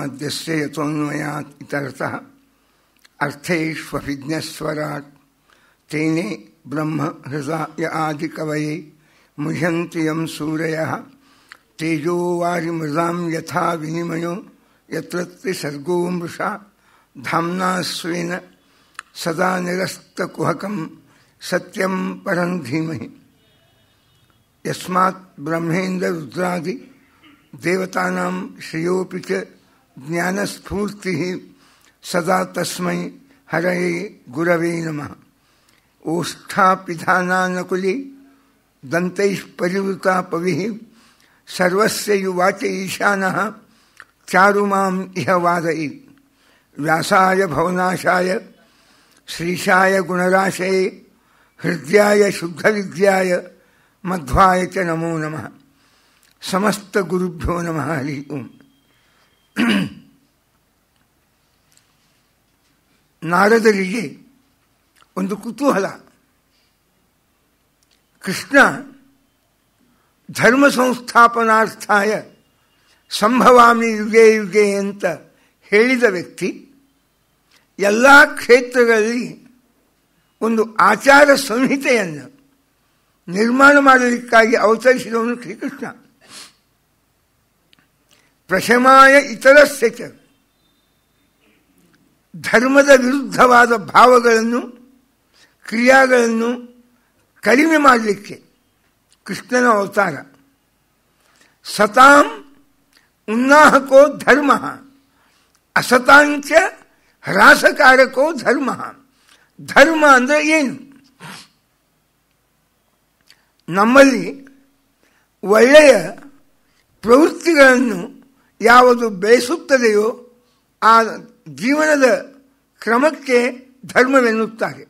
ಅದ್ಯಸ್ಯ ಯಥೋನ್ವಯಾತ್ ಇತರತಃ ಅರ್ಥೈಷ್ವಭಿಜ್ಞಸ್ವರಾಟ್ ತೇನೆ ಬ್ರಹ್ಮ ಹೃದಯ ಆದಿಕವಯೇ ಮುಹ್ಯಂತಿ ಯಂ ಸೂರಯಃ ತೇಜೋ ವಾರಿಮೃದಾಂ ಯಥಾ ವಿನಿಮಯೋ ಯತ್ರ ತ್ರಿಸರ್ಗೋ ಮೃಷಾ ಧಾಮ್ನಾ ಸ್ವೇನ ಸದಾ ನಿರಸ್ತಕುಹಕಂ ಸತ್ಯಂ ಪರಂ ಧೀಮಹಿ ಯಸ್ಮಾತ್ ಬ್ರಹ್ಮೇಂದ್ರ ರುದ್ರಾದಿ ದೇವತಾನಾಂ ಶ್ರೇಯೋಪಿ ಚ ಜ್ಞಾನಸ್ಫೂರ್ತಿ ಸದಾ ತಸ್ಮೈ ಹರಯೇ ಗುರವೇ ನಮಃ ಓಷ್ಠಾಪಿಧಾನಾನಕುಲಿ ದಂತೈಃ ಪರಿವೃತಾ ಪವಿಃ ಸರ್ವಸ್ಯ ಯುವಾಚ ಈಶಾನಃ ಚಾರುಮಾಂ ಇಹ ವಾದಯಿ ವ್ಯಾಸಾಯ ಭವನಾಶಾಯ ಶ್ರೀಶಾಯ ಗುಣರಾಶಯೇ ಹೃದಯಾಯ ಶುದ್ಧವಿದ್ಯಾಯ ಮಧ್ವಾಯ ಚ ನಮೋ ನಮಃ ಸಮಸ್ತ ಗುರುಭ್ಯೋ ನಮಃ ಹರಿ ಓಂ ನಾರದರಿಗೆ ಒಂದು ಕುತೂಹಲ ಕೃಷ್ಣ ಧರ್ಮ ಸಂಸ್ಥಾಪನಾರ್ಥಾಯ ಸಂಭವಾಮಿ ಯುಗೆ ಯುಗೆ ಅಂತ ಹೇಳಿದ ವ್ಯಕ್ತಿ ಎಲ್ಲ ಕ್ಷೇತ್ರಗಳಲ್ಲಿ ಒಂದು ಆಚಾರ ಸಂಹಿತೆಯನ್ನು ನಿರ್ಮಾಣ ಮಾಡಲಿಕ್ಕಾಗಿ ಅವತರಿಸಿದವನು ಶ್ರೀಕೃಷ್ಣ ಪ್ರಶಮಾಯ ಇತರಸ್ಯ ಚ ಧರ್ಮದ ವಿರುದ್ಧವಾದ ಭಾವಗಳನ್ನು ಕ್ರಿಯಾಗಳನ್ನು ಕಡಿಮೆ ಮಾಡಲಿಕ್ಕೆ ಕೃಷ್ಣನ ಅವತಾರ ಸತಾಂ ಉನ್ನಾಹಕೋ ಧರ್ಮ ಅಸತಾಂಚ ಹ್ರಾಸಕಾರಕೋ ಧರ್ಮ ಧರ್ಮ ಅಂದರೆ ಏನು ನಮ್ಮಲ್ಲಿ ಒಳ್ಳೆಯ ಪ್ರವೃತ್ತಿಗಳನ್ನು ಯಾವುದು ಬೆಳೆಸುತ್ತದೆಯೋ ಆ ಜೀವನದ ಕ್ರಮಕ್ಕೆ ಧರ್ಮವೆನ್ನುತ್ತಾರೆ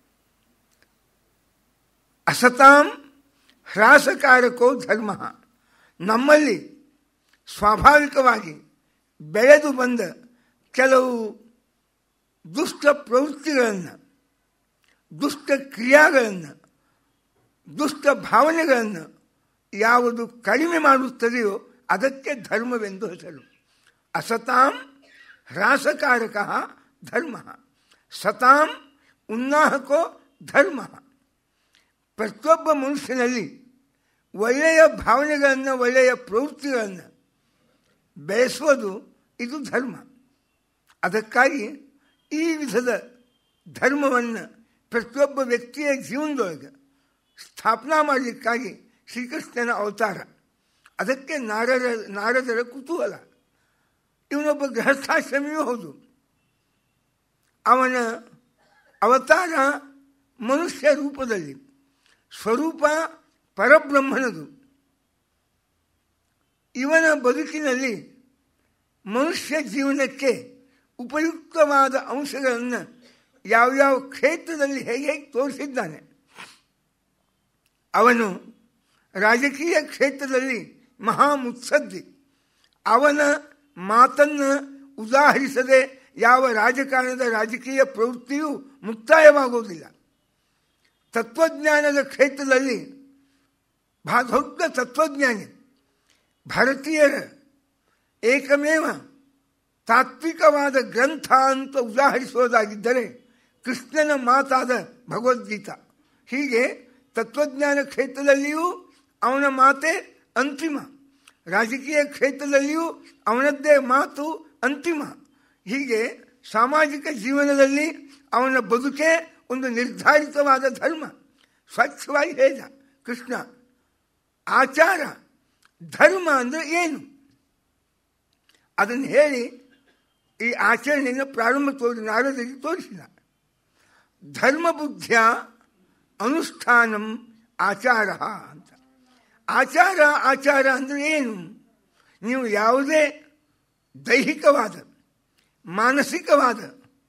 ಅಸತಾಂ ಹ್ರಾಸಕಾರಕೋ ಧರ್ಮ ನಮ್ಮಲ್ಲಿ ಸ್ವಾಭಾವಿಕವಾಗಿ ಬೆಳೆದು ಬಂದ ಕೆಲವು ದುಷ್ಟ ಪ್ರವೃತ್ತಿಗಳನ್ನು ದುಷ್ಟ ಕ್ರಿಯಾಗಳನ್ನು ದುಷ್ಟ ಭಾವನೆಗಳನ್ನು ಯಾವುದು ಕಡಿಮೆ ಮಾಡುತ್ತದೆಯೋ ಅದಕ್ಕೆ ಧರ್ಮವೆಂದು ಹೆಸರು ಅಸತಾಂ ಹ್ರಾಸಕಾರಕ ಧರ್ಮ ಸತಾಂ ಉನ್ನಾಹಕೋ ಧರ್ಮ ಪ್ರತಿಯೊಬ್ಬ ಮನುಷ್ಯನಲ್ಲಿ ಒಳ್ಳೆಯ ಭಾವನೆಗಳನ್ನು ಒಳ್ಳೆಯ ಪ್ರವೃತ್ತಿಗಳನ್ನು ಬೆಳೆಸುವುದು ಇದು ಧರ್ಮ ಅದಕ್ಕಾಗಿ ಈ ವಿಧದ ಧರ್ಮವನ್ನು ಪ್ರತಿಯೊಬ್ಬ ವ್ಯಕ್ತಿಯ ಜೀವನದೊಳಗೆ ಸ್ಥಾಪನಾ ಮಾಡಲಿಕ್ಕಾಗಿ ಶ್ರೀಕೃಷ್ಣನ ಅವತಾರ ಅದಕ್ಕೆ ನಾರದ ನಾರದರ ಕುತೂಹಲ ಇವನೊಬ್ಬ ಗೃಹಸ್ಥಾಶ್ರಮಿಯೂ ಹೌದು ಅವನ ಅವತಾರ ಮನುಷ್ಯ ರೂಪದಲ್ಲಿ ಸ್ವರೂಪ ಪರಬ್ರಹ್ಮನದು ಇವನ ಬದುಕಿನಲ್ಲಿ ಮನುಷ್ಯ ಜೀವನಕ್ಕೆ ಉಪಯುಕ್ತವಾದ ಅಂಶಗಳನ್ನು ಯಾವ್ಯಾವ ಕ್ಷೇತ್ರದಲ್ಲಿ ಹೇಗೆ ಹೇಗೆ ತೋರಿಸಿದ್ದಾನೆ ಅವನು ರಾಜಕೀಯ ಕ್ಷೇತ್ರದಲ್ಲಿ ಮಹಾ ಮುತ್ಸದ್ದಿ ಅವನ ಮಾತನ್ನು ಉದಾಹರಿಸದೆ ಯಾವ ರಾಜಕಾರಣದ ರಾಜಕೀಯ ಪ್ರವೃತ್ತಿಯೂ ಮುಕ್ತಾಯವಾಗುವುದಿಲ್ಲ ತತ್ವಜ್ಞಾನದ ಕ್ಷೇತ್ರದಲ್ಲಿ ಬಹಳ ದೊಡ್ಡ ತತ್ವಜ್ಞಾನಿ ಭಾರತೀಯರ ಏಕಮೇವ ತಾತ್ವಿಕವಾದ ಗ್ರಂಥ ಅಂತ ಉದಾಹರಿಸುವುದಾಗಿದ್ದರೆ ಕೃಷ್ಣನ ಮಾತಾದ ಭಗವದ್ಗೀತಾ ಹೀಗೆ ತತ್ವಜ್ಞಾನ ಕ್ಷೇತ್ರದಲ್ಲಿಯೂ ಅವನ ಮಾತೇ ಅಂತಿಮ ರಾಜಕೀಯ ಕ್ಷೇತ್ರದಲ್ಲಿಯೂ ಅವನದ್ದೇ ಮಾತು ಅಂತಿಮ ಹೀಗೆ ಸಾಮಾಜಿಕ ಜೀವನದಲ್ಲಿ ಅವನ ಬದುಕೇ ಒಂದು ನಿರ್ಧಾರಿತವಾದ ಧರ್ಮ ಸ್ವಚ್ಛವಾಗಿ ಹೇಳಿದ ಕೃಷ್ಣ ಆಚಾರ ಧರ್ಮ ಅಂದರೆ ಏನು ಅದನ್ನು ಹೇಳಿ ಈ ಆಚರಣೆಯನ್ನು ಪ್ರಾರಂಭ ತೋರಿ ನಾರದರಿಗೆ ತೋರಿಸಿದ ಧರ್ಮ ಬುದ್ಧಿಯ ಅನುಷ್ಠಾನಂ ಆಚಾರ ಅಂತ ಆಚಾರ ಆಚಾರ ಅಂದರೆ ಏನು ನೀವು ಯಾವುದೇ ದೈಹಿಕವಾದ ಮಾನಸಿಕವಾದ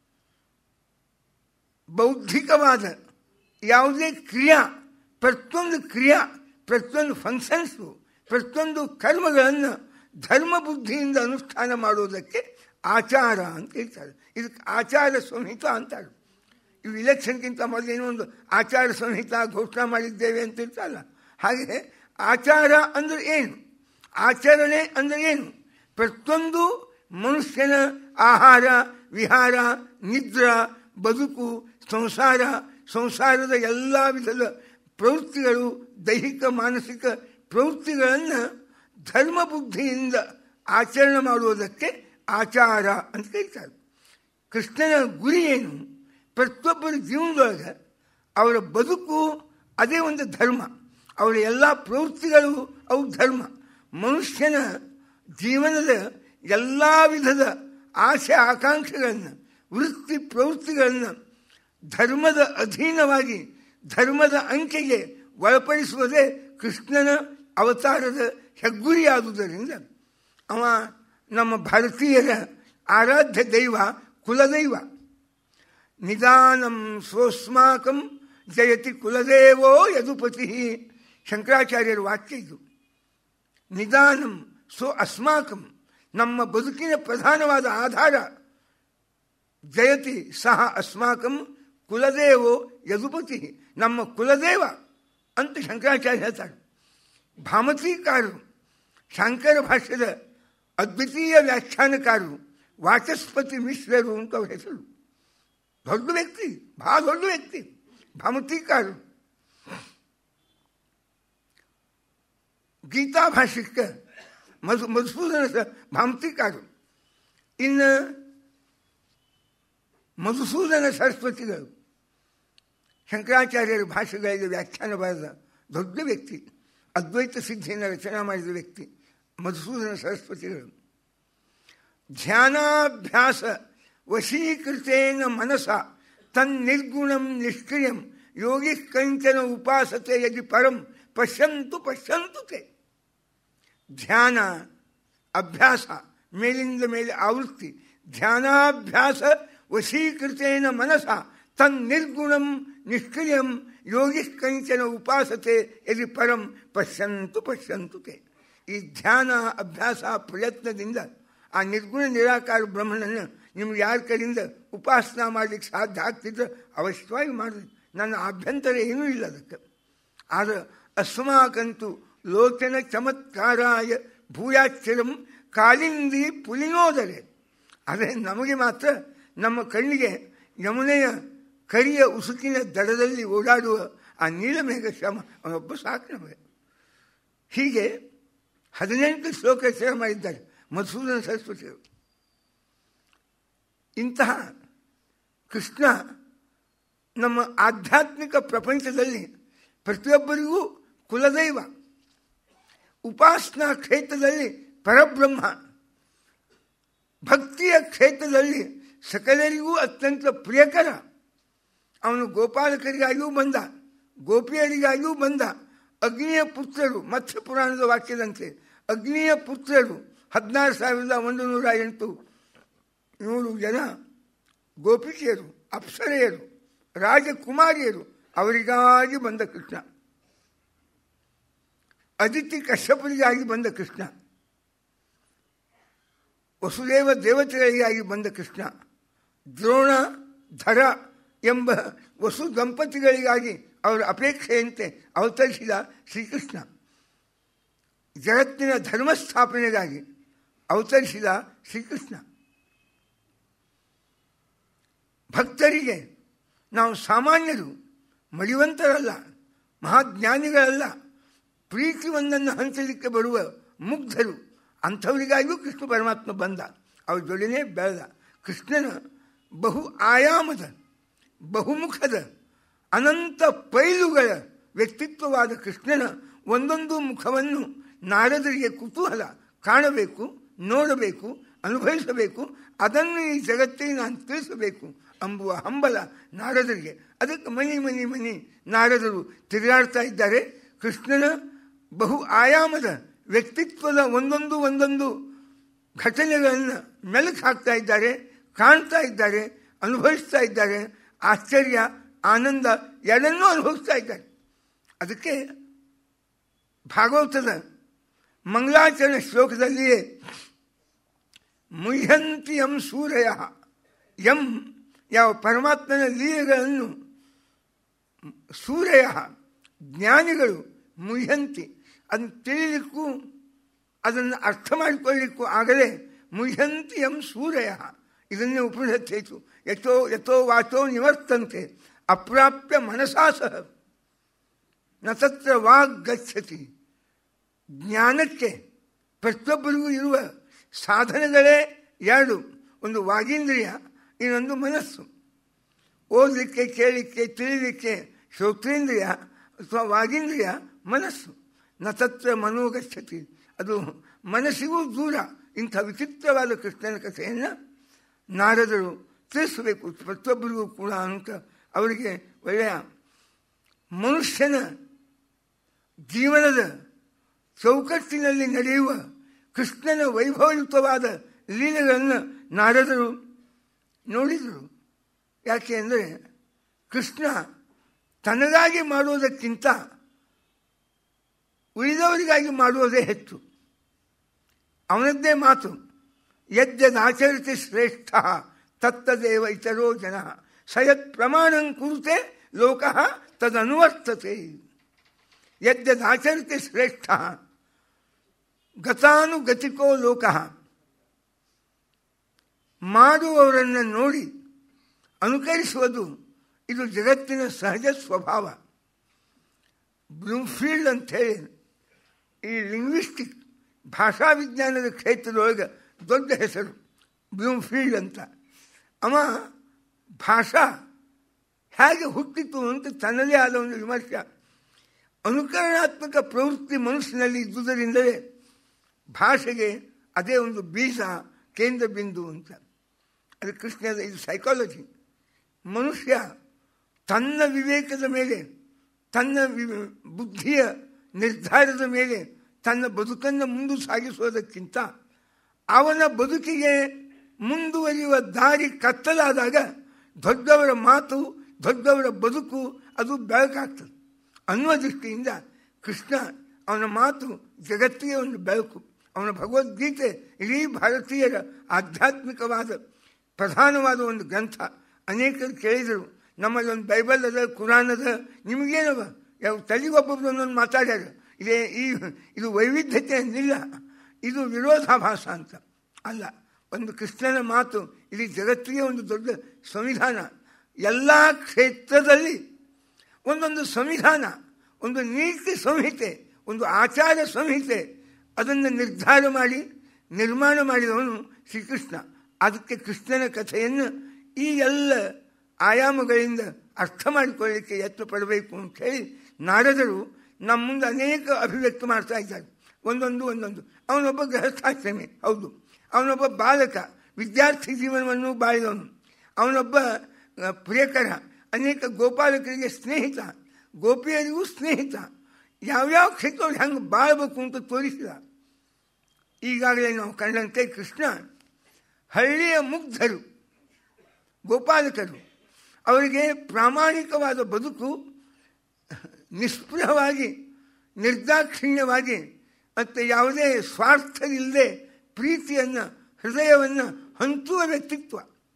ಬೌದ್ಧಿಕವಾದ ಯಾವುದೇ ಕ್ರಿಯಾ ಪ್ರತಿಯೊಂದು ಕ್ರಿಯಾ ಪ್ರತಿಯೊಂದು ಫಂಕ್ಷನ್ಸು ಪ್ರತಿಯೊಂದು ಕರ್ಮಗಳನ್ನು ಧರ್ಮ ಬುದ್ಧಿಯಿಂದ ಅನುಷ್ಠಾನ ಮಾಡುವುದಕ್ಕೆ ಆಚಾರ ಅಂತ ಹೇಳ್ತಾರೆ ಇದಕ್ಕೆ ಆಚಾರ ಸಂಹಿತ ಅಂತಾರೆ ಇವು ಇಲೆಕ್ಷನ್ಗಿಂತ ಮೊದಲೇನೋ ಒಂದು ಆಚಾರ ಸಂಹಿತ ಘೋಷಣೆ ಮಾಡಿದ್ದೇವೆ ಅಂತ ಇರ್ತಲ್ಲ ಹಾಗೆ ಆಚಾರ ಅಂದರೆ ಏನು ಆಚರಣೆ ಅಂದರೆ ಏನು ಪ್ರತಿಯೊಂದು ಮನುಷ್ಯನ ಆಹಾರ ವಿಹಾರ ನಿದ್ರಾ ಬದುಕು ಸಂಸಾರ ಸಂಸಾರದ ಎಲ್ಲ ವಿಧದ ಪ್ರವೃತ್ತಿಗಳು ದೈಹಿಕ ಮಾನಸಿಕ ಪ್ರವೃತ್ತಿಗಳನ್ನು ಧರ್ಮ ಬುದ್ಧಿಯಿಂದ ಆಚರಣೆ ಮಾಡುವುದಕ್ಕೆ ಆಚಾರ ಅಂತ ಕರೀತಾರೆ ಕೃಷ್ಣನ ಗುರಿ ಏನು ಪ್ರತಿಯೊಬ್ಬರ ಜೀವನದೊಳಗೆ ಅವರ ಬದುಕು ಅದೇ ಒಂದು ಧರ್ಮ ಅವರ ಎಲ್ಲ ಪ್ರವೃತ್ತಿಗಳು ಅವು ಧರ್ಮ ಮನುಷ್ಯನ ಜೀವನದ ಎಲ್ಲ ವಿಧದ ಆಸೆ ಆಕಾಂಕ್ಷೆಗಳನ್ನು ವೃತ್ತಿ ಪ್ರವೃತ್ತಿಗಳನ್ನು ಧರ್ಮದ ಅಧೀನವಾಗಿ ಧರ್ಮದ ಅಂಕೆಗೆ ಒಳಪಡಿಸುವುದೇ ಕೃಷ್ಣನ ಅವತಾರದ ಹೆಗ್ಗುರಿಯಾದುದರಿಂದ ಅವ ನಮ್ಮ ಭಾರತೀಯರ ಆರಾಧ್ಯ ದೈವ ಕುಲದೈವ ನಿಧಾನಂ ಸ್ವಸ್ಮಾಕಂ ಜಯತಿ ಕುಲದೇವೋ ಯದುಪತಿ ಶಂಕರಾಚಾರ್ಯರ ವಾಕ್ಯ ಇದು ನಿಧಾನಂ ಸ್ವ ಅಸ್ಮಾಕಂ ನಮ್ಮ ಬದುಕಿನ ಪ್ರಧಾನವಾದ ಆಧಾರ ಜಯತಿ ಸಹ ಅಸ್ಮಾಕಂ ಕುಲದೇವೋ ಯದುಪತಿ ನಮ್ಮ ಕುಲದೇವ ಅಂತ ಶಂಕರಾಚಾರ್ಯ ಹೇಳ್ತಾರೆ ಭಾಮತೀಕಾರರು ಶಾಂಕರ ಭಾಷ್ಯದ ಅದ್ವಿತೀಯ ವ್ಯಾಖ್ಯಾನಕಾರರು ವಾಚಸ್ಪತಿ ಮಿಶ್ರರು ಅಂತ ಅವ್ರ ಹೆಸರು ದೊಡ್ಡ ವ್ಯಕ್ತಿ ಬಹಳ ದೊಡ್ಡ ವ್ಯಕ್ತಿ ಭಾಮತೀಕಾರರು ಗೀತಾ ಭಾಷಿಕ ಮಧು ಮಧುಸೂದನ ಭಾಮತಿಕಾರರು ಇನ್ನು ಮಧುಸೂದನ ಸರಸ್ವತಿಗಳು ಶಂಕರಾಚಾರ್ಯರ ಭಾಷೆಗಳಿಗೆ ವ್ಯಾಖ್ಯಾನ ಬರೆದ ದೊಡ್ಡ ವ್ಯಕ್ತಿ ಅದ್ವೈತ ಸಿದ್ಧಿಯನ್ನು ರಚನೆ ಮಾಡಿದ ವ್ಯಕ್ತಿ ಮಧುಸೂದನ ಸರಸ್ವತಿಗಳು ಧ್ಯಾನಾಭ್ಯಾಸ ವಶೀಕೃತೇನ ಮನಸ ತನ್ನಿರ್ಗುಣಂ ನಿಷ್ಕ್ರಿಯಂ ಯೋಗಿ ಕಂಚನ ಉಪಾಸತೆ ಯದಿ ಪರಂ ಪಶ್ಯಂತು ಪಶ್ಯಂತು ತೇ ಧ್ಯಾನ ಅಭ್ಯಾಸ ಮೇಲಿಂದ ಮೇಲೆ ಆವೃತ್ತಿ ಧ್ಯಾನಾಭ್ಯಾಸ ವಶೀಕೃತೇನ ಮನಸ ತನ್ನಿರ್ಗುಣಂ ನಿಷ್ಕ್ರಿಯಂ ಯೋಗಿ ಕಂಚನ ಉಪಾಸತೆ ಯದಿ ಪರಂ ಪಶ್ಯಂತು ಪಶ್ಯಂತು ತೇ ಈ ಧ್ಯಾನ ಅಭ್ಯಾಸ ಪ್ರಯತ್ನದಿಂದ ಆ ನಿರ್ಗುಣ ನಿರಾಕಾರ ಬ್ರಹ್ಮನನ್ನು ನಿಮ್ಗೆ ಯಾರ ಕಡೆಯಿಂದ ಉಪಾಸನಾ ಮಾಡಲಿಕ್ಕೆ ಸಾಧ್ಯ ಆಗ್ತಿದ್ರೆ ಅವಶ್ಯವಾಗಿ ಮಾಡಿರಿ ನನ್ನ ಅಭ್ಯಂತರ ಏನೂ ಇಲ್ಲ ಅದಕ್ಕೆ ಆದರೆ ಅಸ್ಮಾಕಂತೂ ಲೋಚನ ಚಮತ್ಕಾರಾಯ ಭೂಯಾಚ್ಛರಂ ಕಾಲಿಂದಿ ಪುಲಿನೋದರೆ ಆದರೆ ನಮಗೆ ಮಾತ್ರ ನಮ್ಮ ಕಣ್ಣಿಗೆ ಯಮುನೆಯ ಕರಿಯ ಉಸುಕಿನ ದಡದಲ್ಲಿ ಓಡಾಡುವ ಆ ನೀಲಮೇಘ ಶ್ರಮ ಅವನೊಬ್ಬ ಸಾಕು ನಮಗೆ ಹೀಗೆ ಹದಿನೆಂಟು ಶ್ಲೋಕ ರಚನೆ ಮಾಡಿದ್ದಾರೆ ಮಧುಸೂದನ ಸರಸ್ವತಿಯವರು ಇಂತಹ ಕೃಷ್ಣ ನಮ್ಮ ಆಧ್ಯಾತ್ಮಿಕ ಪ್ರಪಂಚದಲ್ಲಿ ಪ್ರತಿಯೊಬ್ಬರಿಗೂ ಕುಲದೈವ ಉಪಾಸನಾ ಕ್ಷೇತ್ರದಲ್ಲಿ ಪರಬ್ರಹ್ಮ ಭಕ್ತಿಯ ಕ್ಷೇತ್ರದಲ್ಲಿ ಸಕಲರಿಗೂ ಅತ್ಯಂತ ಪ್ರಿಯಕರ ಅವನು ಗೋಪಾಲಕರಿಗಾಗಿಯೂ ಬಂದ ಗೋಪಿಯರಿಗಾಗಿಯೂ ಬಂದ ಅಗ್ನಿಯ ಪುತ್ರರು ಮತ್ಸ್ಯ ಪುರಾಣದ ವಾಕ್ಯದಂತೆ ಅಗ್ನಿಯ ಪುತ್ರರು ಹದಿನಾರು ಸಾವಿರದ ಒಂದು ನೂರ ಎಂಟು ನೂರು ಜನ ಗೋಪಿಕೆಯರು ಅಪ್ಸರೆಯರು ರಾಜಕುಮಾರಿಯರು ಅವರಿಗಾಗಿ ಬಂದ ಕೃಷ್ಣ ಅದಿತಿ ಕಶ್ಯಪರಿಗಾಗಿ ಬಂದ ಕೃಷ್ಣ ವಸುದೇವ ದೇವತೆಗಳಿಗಾಗಿ ಬಂದ ಕೃಷ್ಣ ದ್ರೋಣ ಧರ ಎಂಬ ವಸು ದಂಪತಿಗಳಿಗಾಗಿ ಅವರ ಅಪೇಕ್ಷೆಯಂತೆ ಅವತರಿಸಿದ ಶ್ರೀಕೃಷ್ಣ ಜಗತ್ತಿನ ಧರ್ಮಸ್ಥಾಪನೆಗಾಗಿ ಅವತರಿಸಿದ ಶ್ರೀಕೃಷ್ಣ ಭಕ್ತರಿಗೆ ನಾವು ಸಾಮಾನ್ಯರು ಮಡಿವಂತರಲ್ಲ ಮಹಾಜ್ಞಾನಿಗಳಲ್ಲ ಪ್ರೀತಿ ಒಂದನ್ನು ಹಂಚಲಿಕ್ಕೆ ಬರುವ ಮುಗ್ಧರು ಅಂಥವರಿಗಾಗಿಯೂ ಕೃಷ್ಣ ಪರಮಾತ್ಮ ಬಂದ ಅವ್ರ ಜೊಡೆನೇ ಬೆಳೆದ ಕೃಷ್ಣನ ಬಹು ಆಯಾಮದ ಬಹುಮುಖದ ಅನಂತ ಪೈಲುಗಳ ವ್ಯಕ್ತಿತ್ವವಾದ ಕೃಷ್ಣನ ಒಂದೊಂದು ಮುಖವನ್ನು ನಾರದರಿಗೆ ಕುತೂಹಲ ಕಾಣಬೇಕು ನೋಡಬೇಕು ಅನುಭವಿಸಬೇಕು ಅದನ್ನು ಈ ಜಗತ್ತಿಗೆ ನಾನು ತಿಳಿಸಬೇಕು ಎಂಬುವ ಹಂಬಲ ನಾರದರಿಗೆ ಅದಕ್ಕೆ ಮನಿ ಮನಿ ಮನಿ ನಾರದರು ತಿರುಗಾಡ್ತಾ ಇದ್ದಾರೆ ಕೃಷ್ಣನ ಬಹು ಆಯಾಮದ ವ್ಯಕ್ತಿತ್ವದ ಒಂದೊಂದು ಒಂದೊಂದು ಘಟನೆಗಳನ್ನು ಮೆಲುಕು ಹಾಕ್ತಾ ಇದ್ದಾರೆ ಕಾಣ್ತಾ ಇದ್ದಾರೆ ಅನುಭವಿಸ್ತಾ ಇದ್ದಾರೆ ಆಶ್ಚರ್ಯ ಆನಂದ ಎರಡನ್ನೂ ಅನುಭವಿಸ್ತಾ ಇದ್ದಾರೆ ಅದಕ್ಕೆ ಭಾಗವತದ ಮಂಗಳಾಚರಣೆ ಶ್ಲೋಕದಲ್ಲಿಯೇ ಮುಹ್ಯಂತಿ ಎಂ ಸೂರ್ಯ ಎಂ ಯಾವ ಪರಮಾತ್ಮನ ಲೀಲೆಗಳನ್ನು ಸೂರ್ಯ ಜ್ಞಾನಿಗಳು ಮುಹ್ಯಂತಿ ಅದನ್ನು ತಿಳಿಲಿಕ್ಕೂ ಅದನ್ನು ಅರ್ಥ ಮಾಡಿಕೊಳ್ಳಿಕ್ಕೂ ಆಗದೆ ಮುಹ್ಯಂತಿ ಎಂ ಸೂರ್ಯ ಇದನ್ನೇ ಉಪನಿಷತ್ ಹೇಳ್ತು ಯಥೋ ಯಥೋ ವಾಚೋ ನಿವರ್ತಂತೆ ಅಪ್ರಾಪ್ಯ ಮನಸಾ ಸಹ ನ ತತ್ರ ವಾಗ್ ಗಚ್ಚತಿ ಜ್ಞಾನಕ್ಕೆ ಪ್ರತಿಯೊಬ್ಬರಿಗೂ ಇರುವ ಸಾಧನೆಗಳೇ ಎರಡು ಒಂದು ವಾಗೀಂದ್ರಿಯ ಇನ್ನೊಂದು ಮನಸ್ಸು ಓದಲಿಕ್ಕೆ ಕೇಳಲಿಕ್ಕೆ ತಿಳಿಲಿಕ್ಕೆ ಶ್ರೋತ್ರೇಂದ್ರಿಯ ಅಥವಾ ವಾಗೀಂದ್ರಿಯ ಮನಸ್ಸು ನ ತತ್ರ ಮನೋಗಚ್ಚತಿ ಅದು ಮನಸ್ಸಿಗೂ ದೂರ ಇಂಥ ವಿಚಿತ್ರವಾದ ಕೃಷ್ಣನ ಕಥೆಯನ್ನು ನಾರದರು ತಿಳಿಸಬೇಕು ಪ್ರತಿಯೊಬ್ಬರಿಗೂ ಕೂಡ ಅಂತ ಅವರಿಗೆ ಒಳ್ಳೆಯ ಮನುಷ್ಯನ ಜೀವನದ ಚೌಕಟ್ಟಿನಲ್ಲಿ ನಡೆಯುವ ಕೃಷ್ಣನ ವೈಭವಯುತವಾದ ಲೀಲೆಗಳನ್ನು ನಾರದರು ನೋಡಿದರು ಯಾಕೆ ಅಂದರೆ ಕೃಷ್ಣ ತನಗಾಗಿ ಮಾಡುವುದಕ್ಕಿಂತ ಉಳಿದವರಿಗಾಗಿ ಮಾಡುವುದೇ ಹೆಚ್ಚು ಅವನದ್ದೇ ಮಾತು ಯದ್ಯದಾಚರಿಸಿ ಶ್ರೇಷ್ಠ ತತ್ತದೇವ ಇತರೋ ಜನ ಸಯತ್ ಪ್ರಮಾಣಂ ಕುರುತೆ ಲೋಕ ತದನುವರ್ತತೆ ಯದ್ಯದಾಚರಿಸಿ ಶ್ರೇಷ್ಠ ಗತಾನುಗತಿಕೋ ಲೋಕ ಮಾಡುವವರನ್ನು ನೋಡಿ ಅನುಕರಿಸುವುದು ಇದು ಜಗತ್ತಿನ ಸಹಜ ಸ್ವಭಾವ ಬ್ಲೂಫೀಲ್ಡ್ ಅಂಥೇಳಿ ಈ ಲಿಂಗ್ವಿಸ್ಟಿಕ್ ಭಾಷಾ ವಿಜ್ಞಾನದ ಕ್ಷೇತ್ರದೊಳಗೆ ದೊಡ್ಡ ಹೆಸರು ಬ್ಲೂಮ್ಫೀಲ್ಡ್ ಅಂತ ಅವ ಭಾಷಾ ಹೇಗೆ ಹುಟ್ಟಿತು ಅಂತ ತನ್ನದೇ ಆದ ಒಂದು ವಿಮರ್ಶೆ ಅನುಕರಣಾತ್ಮಕ ಪ್ರವೃತ್ತಿ ಮನಸ್ಸಿನಲ್ಲಿ ಇದ್ದುದರಿಂದಲೇ ಭಾಷೆಗೆ ಅದೇ ಒಂದು ಬೀಜ ಕೇಂದ್ರ ಬಿಂದು ಅಂತ ಅದು ಕೃಷ್ಣದ ಇದು ಸೈಕಾಲಜಿ ಮನುಷ್ಯ ತನ್ನ ವಿವೇಕದ ಮೇಲೆ ತನ್ನ ಬುದ್ಧಿಯ ನಿರ್ಧಾರದ ಮೇಲೆ ತನ್ನ ಬದುಕನ್ನು ಮುಂದೆ ಸಾಗಿಸುವುದಕ್ಕಿಂತ ಅವನ ಬದುಕಿಗೆ ಮುಂದುವರಿಯುವ ದಾರಿ ಕತ್ತಲಾದಾಗ ದೊಡ್ಡವರ ಮಾತು ದೊಡ್ಡವರ ಬದುಕು ಅದು ಬೆಳಕಾಗ್ತದೆ ಅನ್ನುವ ದೃಷ್ಟಿಯಿಂದ ಕೃಷ್ಣ ಅವನ ಮಾತು ಜಗತ್ತಿಗೆ ಒಂದು ಬೆಳಕು ಅವನ ಭಗವದ್ಗೀತೆ ಇಡೀ ಭಾರತೀಯರ ಆಧ್ಯಾತ್ಮಿಕವಾದ ಪ್ರಧಾನವಾದ ಒಂದು ಗ್ರಂಥ ಅನೇಕರು ಕೇಳಿದರು ನಮ್ಮಲ್ಲಿ ಒಂದು ಬೈಬಲ್ ಅದ ಕುರಾನ್ ಅದ ನಿಮಗೇನವ ಯಾವ ತಲೆಗೊಬ್ಬೊಬ್ರು ಒಂದೊಂದು ಮಾತಾಡ್ಯಾರ ಇದೇ ಈ ಇದು ವೈವಿಧ್ಯತೆ ಅಂದಿಲ್ಲ ಇದು ವಿರೋಧಾಭಾಸ ಅಂತ ಅಲ್ಲ ಒಂದು ಕೃಷ್ಣನ ಮಾತು ಇಡೀ ಜಗತ್ತಿಗೆ ಒಂದು ದೊಡ್ಡ ಸಂವಿಧಾನ ಎಲ್ಲ ಕ್ಷೇತ್ರದಲ್ಲಿ ಒಂದೊಂದು ಸಂವಿಧಾನ ಒಂದು ನೀತಿ ಸಂಹಿತೆ ಒಂದು ಆಚಾರ ಸಂಹಿತೆ ಅದನ್ನು ನಿರ್ಧಾರ ಮಾಡಿ ನಿರ್ಮಾಣ ಮಾಡಿದವನು ಶ್ರೀಕೃಷ್ಣ ಅದಕ್ಕೆ ಕೃಷ್ಣನ ಕಥೆಯನ್ನು ಈ ಎಲ್ಲ ಆಯಾಮಗಳಿಂದ ಅರ್ಥ ಮಾಡಿಕೊಳ್ಳಲಿಕ್ಕೆ ಯತ್ನ ಪಡಬೇಕು ಅಂತ ಹೇಳಿ ನಾರದರು ನಮ್ಮ ಮುಂದೆ ಅನೇಕ ಅಭಿವ್ಯಕ್ತಿ ಮಾಡ್ತಾ ಇದ್ದಾರೆ ಒಂದೊಂದು ಒಂದೊಂದು ಅವನೊಬ್ಬ ಗೃಹಸ್ಥಾಶ್ರಮಿ ಹೌದು ಅವನೊಬ್ಬ ಬಾಲಕ ವಿದ್ಯಾರ್ಥಿ ಜೀವನವನ್ನು ಬಾಳಿದವನು ಅವನೊಬ್ಬ ಪ್ರಿಯಕರ ಅನೇಕ ಗೋಪಾಲಕರಿಗೆ ಸ್ನೇಹಿತ ಗೋಪಿಯರಿಗೂ ಸ್ನೇಹಿತ ಯಾವ್ಯಾವ ಕ್ಷೇತ್ರದಲ್ಲಿ ಹೆಂಗೆ ಬಾಳಬೇಕು ಅಂತ ತೋರಿಸಿದ ಈಗಾಗಲೇ ನಾವು ಕಂಡಂತೆ ಕೃಷ್ಣ ಹಳ್ಳಿಯ ಮುಗ್ಧರು ಗೋಪಾಲಕರು ಅವರಿಗೆ ಪ್ರಾಮಾಣಿಕವಾದ ಬದುಕು ನಿಸ್ಪೃಹವಾಗಿ ನಿರ್ದಾಕ್ಷಿಣ್ಯವಾಗಿ ಮತ್ತು ಯಾವುದೇ ಸ್ವಾರ್ಥವಿಲ್ಲದೆ ಪ್ರೀತಿಯನ್ನು ಹೃದಯವನ್ನು ಹಂಚುವ ವ್ಯಕ್ತಿತ್ವ